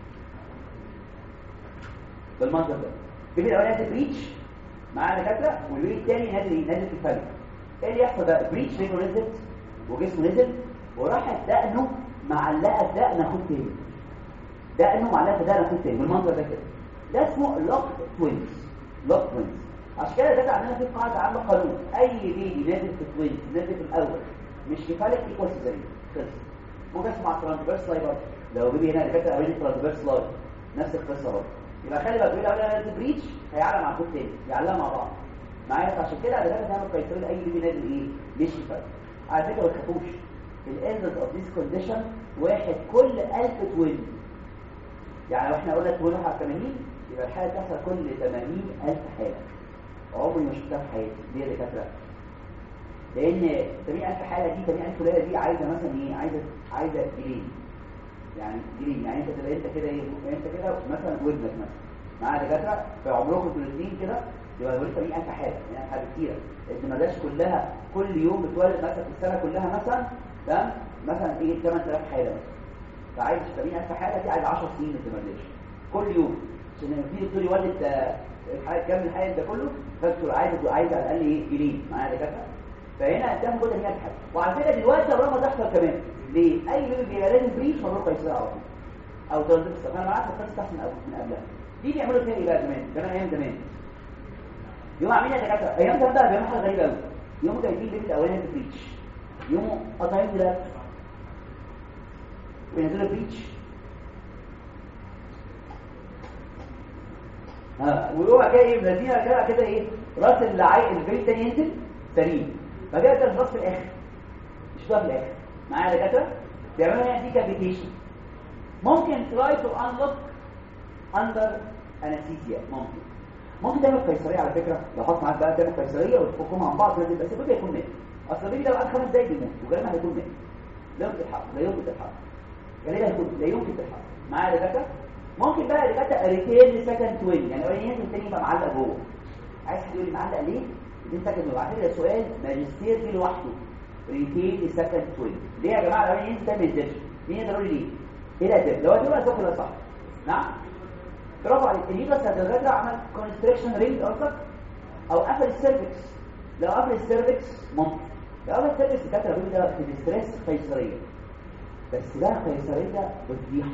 بالمنظر ده البيبي الاولاني نازل بريتش مع دكاتره والبيبي الثاني نازل نازل كفايه ايه اللي يحصل بقى بريتش رجله نزلت وجسمه نزل وراحت دقنه معلقه في دقن اخوه تاني دقنه معلقه في دقن اخوه تاني بالمنظر ده كده ده اسمه لوك توينز لوك توينز عشان كده ده عندنا في قاعده عامه قانون اي بيبي نازل في توينز نازل في الاول مش كفايه ايكوال سيزارين خلص ممكن اسمع ترانسفيرس لاين برضه لو بيبي هنا دكاتره قابلين ترانسفيرس لاين نفس القصه برضه يبقى خلي بالك بيقول اول نازل بريتش هيعلى مع كود تاني يعلى مع بعض معايا فعشان كده دكاتره تعمل كايترين اي بيبي نازل ايه مش كفايه على فكره ما تخافوش الاندز اوف ذيس كونديشن واحد كل 1000 توين يعني لو احنا قلنا توين على 80 يبقى الحاله تحصل كل 80000 حاله عمري ما شفتها في حياتي ليه يا دكاتره لان 80000 حاله دي 80000 ولاده دي عايزه مثلا ايه عايزه عايزه جنيه يعني جنيه يعني انت تبقى انت كده ايه انت كده مثلا ودنك مثلا مع دكاتره في عمركم انتوا الاثنين كده يبقى دول 80000 حاله يعني حاجه كتيره الدماغات كلها كل يوم بتولد مثلا في السنه كلها مثلا تمام مثلا ايه 8000 حاله مثلا فعايز 70000 حاله دي عايز 10 سنين الدماغات كل يوم عشان في دكتور يولد الحاله كام الحاله ده كله فالدكتور عايز عايز على الاقل ايه جنيه معايا دكاتره فهنا ده كده 100 حاجه وعلى فكره دلوقتي الرقم ده احسن كمان ليه اي بيبي بيبقى لازم بريش مبروك قيصري على طول او ترانزيت انا معاك القصه تحت من قبل من قبلها دي بيعملوا فيها ايه بقى زمان زمان ايام زمان يوم عاملين يا دكاتره ايام زمان بقى بيعملوا حاجه غريبه قوي يوم جايبين البيبي الاولاني في بريتش يوم قاطعين ده وينزلوا بريتش ها ويقوم كده ايه مدينه كده كده ايه راس العين البيت تاني ينزل سليم فكده كان الراس في الاخر مش ده في الاخر معايا دكاتره بيعملوا هنا ديكابيتيشن ممكن تراي تو انلوك اندر انستيزيا ممكن ممكن تعمل قيصريه على فكره لو حط معاك بقى تعمل قيصريه وتفكهم عن بعض لازم بس البيبي يكون مات اصل البيبي ده بعد خمس دقايق بيموت وغالبا هيكون مات لا يمكن تلحقه لا يمكن تلحقه غالبا هيكون لا يمكن تلحقه معايا دكاتره ممكن بقى دكاتره ريتيرن سكند توين يعني الاولاني والثاني يبقى معلق جوه عايز حد يقول لي معلق ليه دي سكند وبعد كده سؤال ماجستير دي لوحده ريتيرن سكند توين ليه يا جماعه الاولاني ينزل ده ما ينزلش مين يقدر يقول لي ليه ايه الاسباب لو هتبقى صح ولا صح نعم برافو عليك الليبس هتغادر عمل كونستريكشن رينج قصدك او قفل السيرفكس لو قفل السيرفكس ممكن لو قفل السيرفكس كانت الراجل ده في الاستريس قيصريه بس ده قيصريه بفضيحه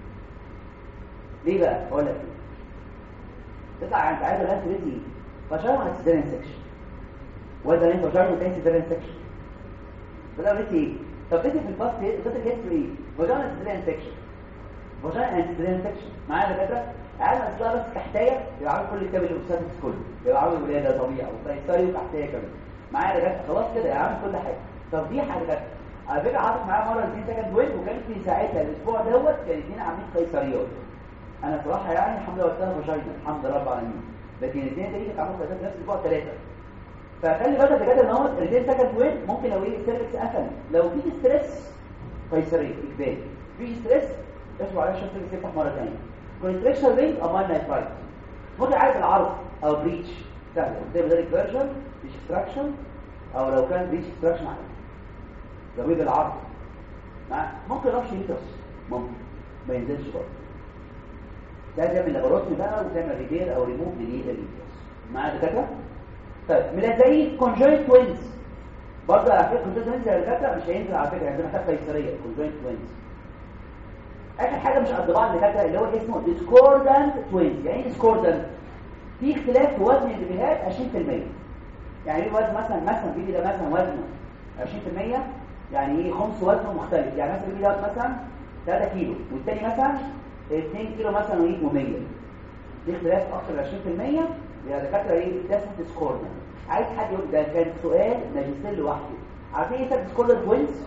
ليه بقى اقول لك تطلع انت عايز الناس ريزي فشار ولا سيزاريان سكشن ولا انت فشار ولا سيزاريان سكشن فده ريزي ايه طب تيجي في الباست ده الهيستوري ايه فاجانا سيزاريان سكشن فاجانا سيزاريان سكشن معايا دكاتره عايز اصلها بس كحتايه يبقى عامل كل الكتاب الاوبساتكس كله يبقى عامل ولاده طبيعي وقيصري وكحتايه كمان معايا دكاتره خلاص كده يبقى عامل كل حاجه طب دي حاجه دكاتره على فكره عاطف معايا مره الاثنين سكند ويب وكانت في ساعتها الاسبوع دوت كان الاثنين عاملين قيصريات انا صراحه يعني الحمد لله وقتها فاجانا الحمد لله رب العالمين لكن الاثنين دي كانوا عاملين قيصريات نفس الاسبوع ثلاثه فخلي بالك دكاتره ان هو الاثنين سكند ويب ممكن لو ايه السيرفكس قفل لو في ستريس قيصريه اجباري في ستريس اسمه على الشخص يفتح مره ثانيه كونستريكشن رينج او مال نايترايت ممكن عارف العرض او بريتش سهل قدام ذلك فيرجن ديستراكشن او لو كان بريتش ديستراكشن عادي جميل العرض مع ممكن رفش يوترس ممكن ما ينزلش برضه ده تعمل لابوروتمي بقى وتعمل ريبير او ريموف لليد اليوترس مع دكاتره طيب ملازمين كونجوينت توينز برضه على فكره كونجوينت توينز يا دكاتره مش هينزل على فكره عندنا محتاج قيصريه كونجوينت توينز اخر حاجه مش قد بعض دكاتره اللي هو اسمه ديسكوردانت توينز يعني ايه ديسكوردانت في اختلاف في وزن البيبيهات 20% يعني ايه وزن مثلا مثلا البيبي ده مثلا وزنه 20% يعني ايه خمس وزنه مختلف يعني مثلا البيبي ده مثلا 3 كيلو والتاني مثلا 2 كيلو مثلا ويجي 100 دي اختلاف اكتر من 20% يا دكاتره ايه ده اسمه ديسكوردانت عايز حد يقول ده كان سؤال ماجستير لوحده عارفين ايه ديسكوردانت توينز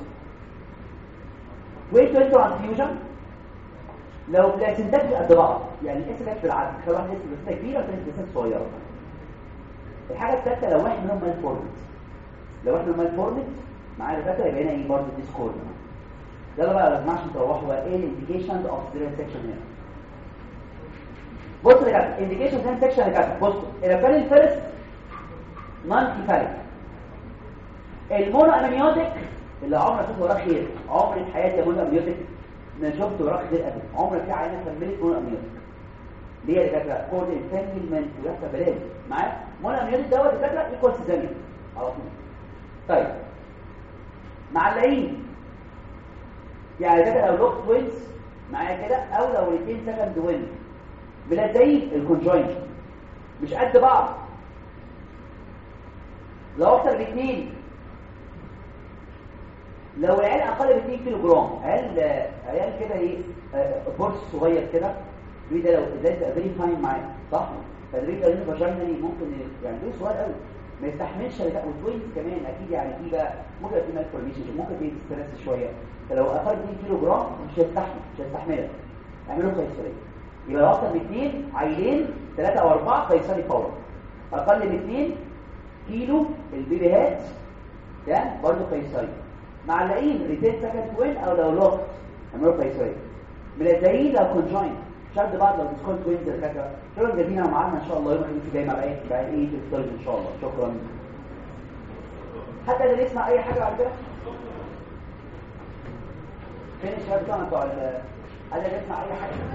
ويت توينز ترانسفيوجن لو بلاسنتات قد بعض يعني الاس كانت بالعدد كل واحد اسم بس كبيره وثاني بس صغيره الحاجه الثالثه لو واحد منهم مال فورمت لو واحد منهم مال فورمت معايا دكاتره يبقى هنا ايه برضه ديسكورد يلا بقى لازم عشان تروحوا بقى ايه الانديكيشنز اوف سيريال سكشن هنا بص يا جماعه انديكيشن هنا سكشن يا جماعه بصوا اذا كان الفيرست نون كيفاليك المونو امنيوتيك اللي عمرك شفت وراه خير عمري في حياتي مونو امنيوتيك ما شفت وراك غير ابدا عمرك في عينه كملت مونو امنيوتيك ليه يا دكاتره كود انتنجلمنت ويحصل بلاش معايا مونو امنيوتيك دوت دكاتره ايكوال سيزاريان على طول طيب معلقين يعني دكاتره لو لوك توينز معايا كده او لو الاثنين سكند وين بلازايين الكونجوينت مش قد بعض لو اكتر باثنين لو العيال اقل من 2 كيلو جرام عيال عيال كده ايه بورس صغير كده ده لو ده فيري فاين معاه صح فالريد ده فاجينالي ممكن يعني ده صغير قوي ما يستحملش والتوينز كمان اكيد يعني في بقى ممكن في مالفورميشن ممكن في ستريس شويه فلو اقل من 2 كيلو جرام مش هيستحمل مش هيستحملها اعملوا قيصريه يبقى لو اكتر من 2 عيلين 3 او 4 قيصري فورا اقل من 2 كيلو البيبيهات ده برضه قيصري معلقين ريتين سكند توين او لو لوك عملوا قيصري ملزقين لو كونجوين شد بعض لو ديسكونت توين زي كده شكرا جزيلا معانا ان شاء الله يوم الخميس الجاي مع ايه مع ايه في الطالب ان شاء الله شكرا حتى اللي يسمع اي حاجه بعد كده فين الشباب بتوعنا بتوع ال- حد اللي يسمع اي حاجه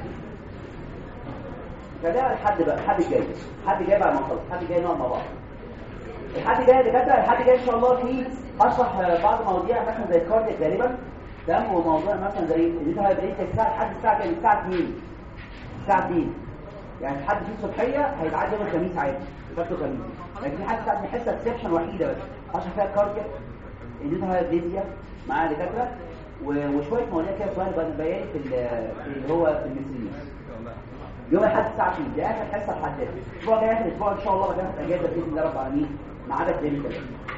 خليها لحد بقى حد جاي حد جاي بعد ما نخلص حد جاي نقعد مع بعض الحد جاي دكاتره الحد جاي ان شاء الله في اشرح آه، بعض مواضيع مثلا زي الكارديك غالبا تمام وموضوع مثلا زي ان انت هتبقى الساعه لحد الساعه كام الساعه 2 الساعه 2 يعني حد في الصبحيه هيتعدي يوم الخميس عادي فاتوا خميس لكن في حد ساعه حصه اكسبشن وحيده بس اشرح فيها الكارديك ان انت هتبقى مع دكاتره و- وشويه مواضيع كده سؤال بياني في ال- في اللي هو في المثليين يوم الاحد الساعه 2 دي اخر حصه لحد الاسبوع الجاي اخر اسبوع ان شاء الله بقى اجازه باذن الله رب العالمين ما عدا كلينيكال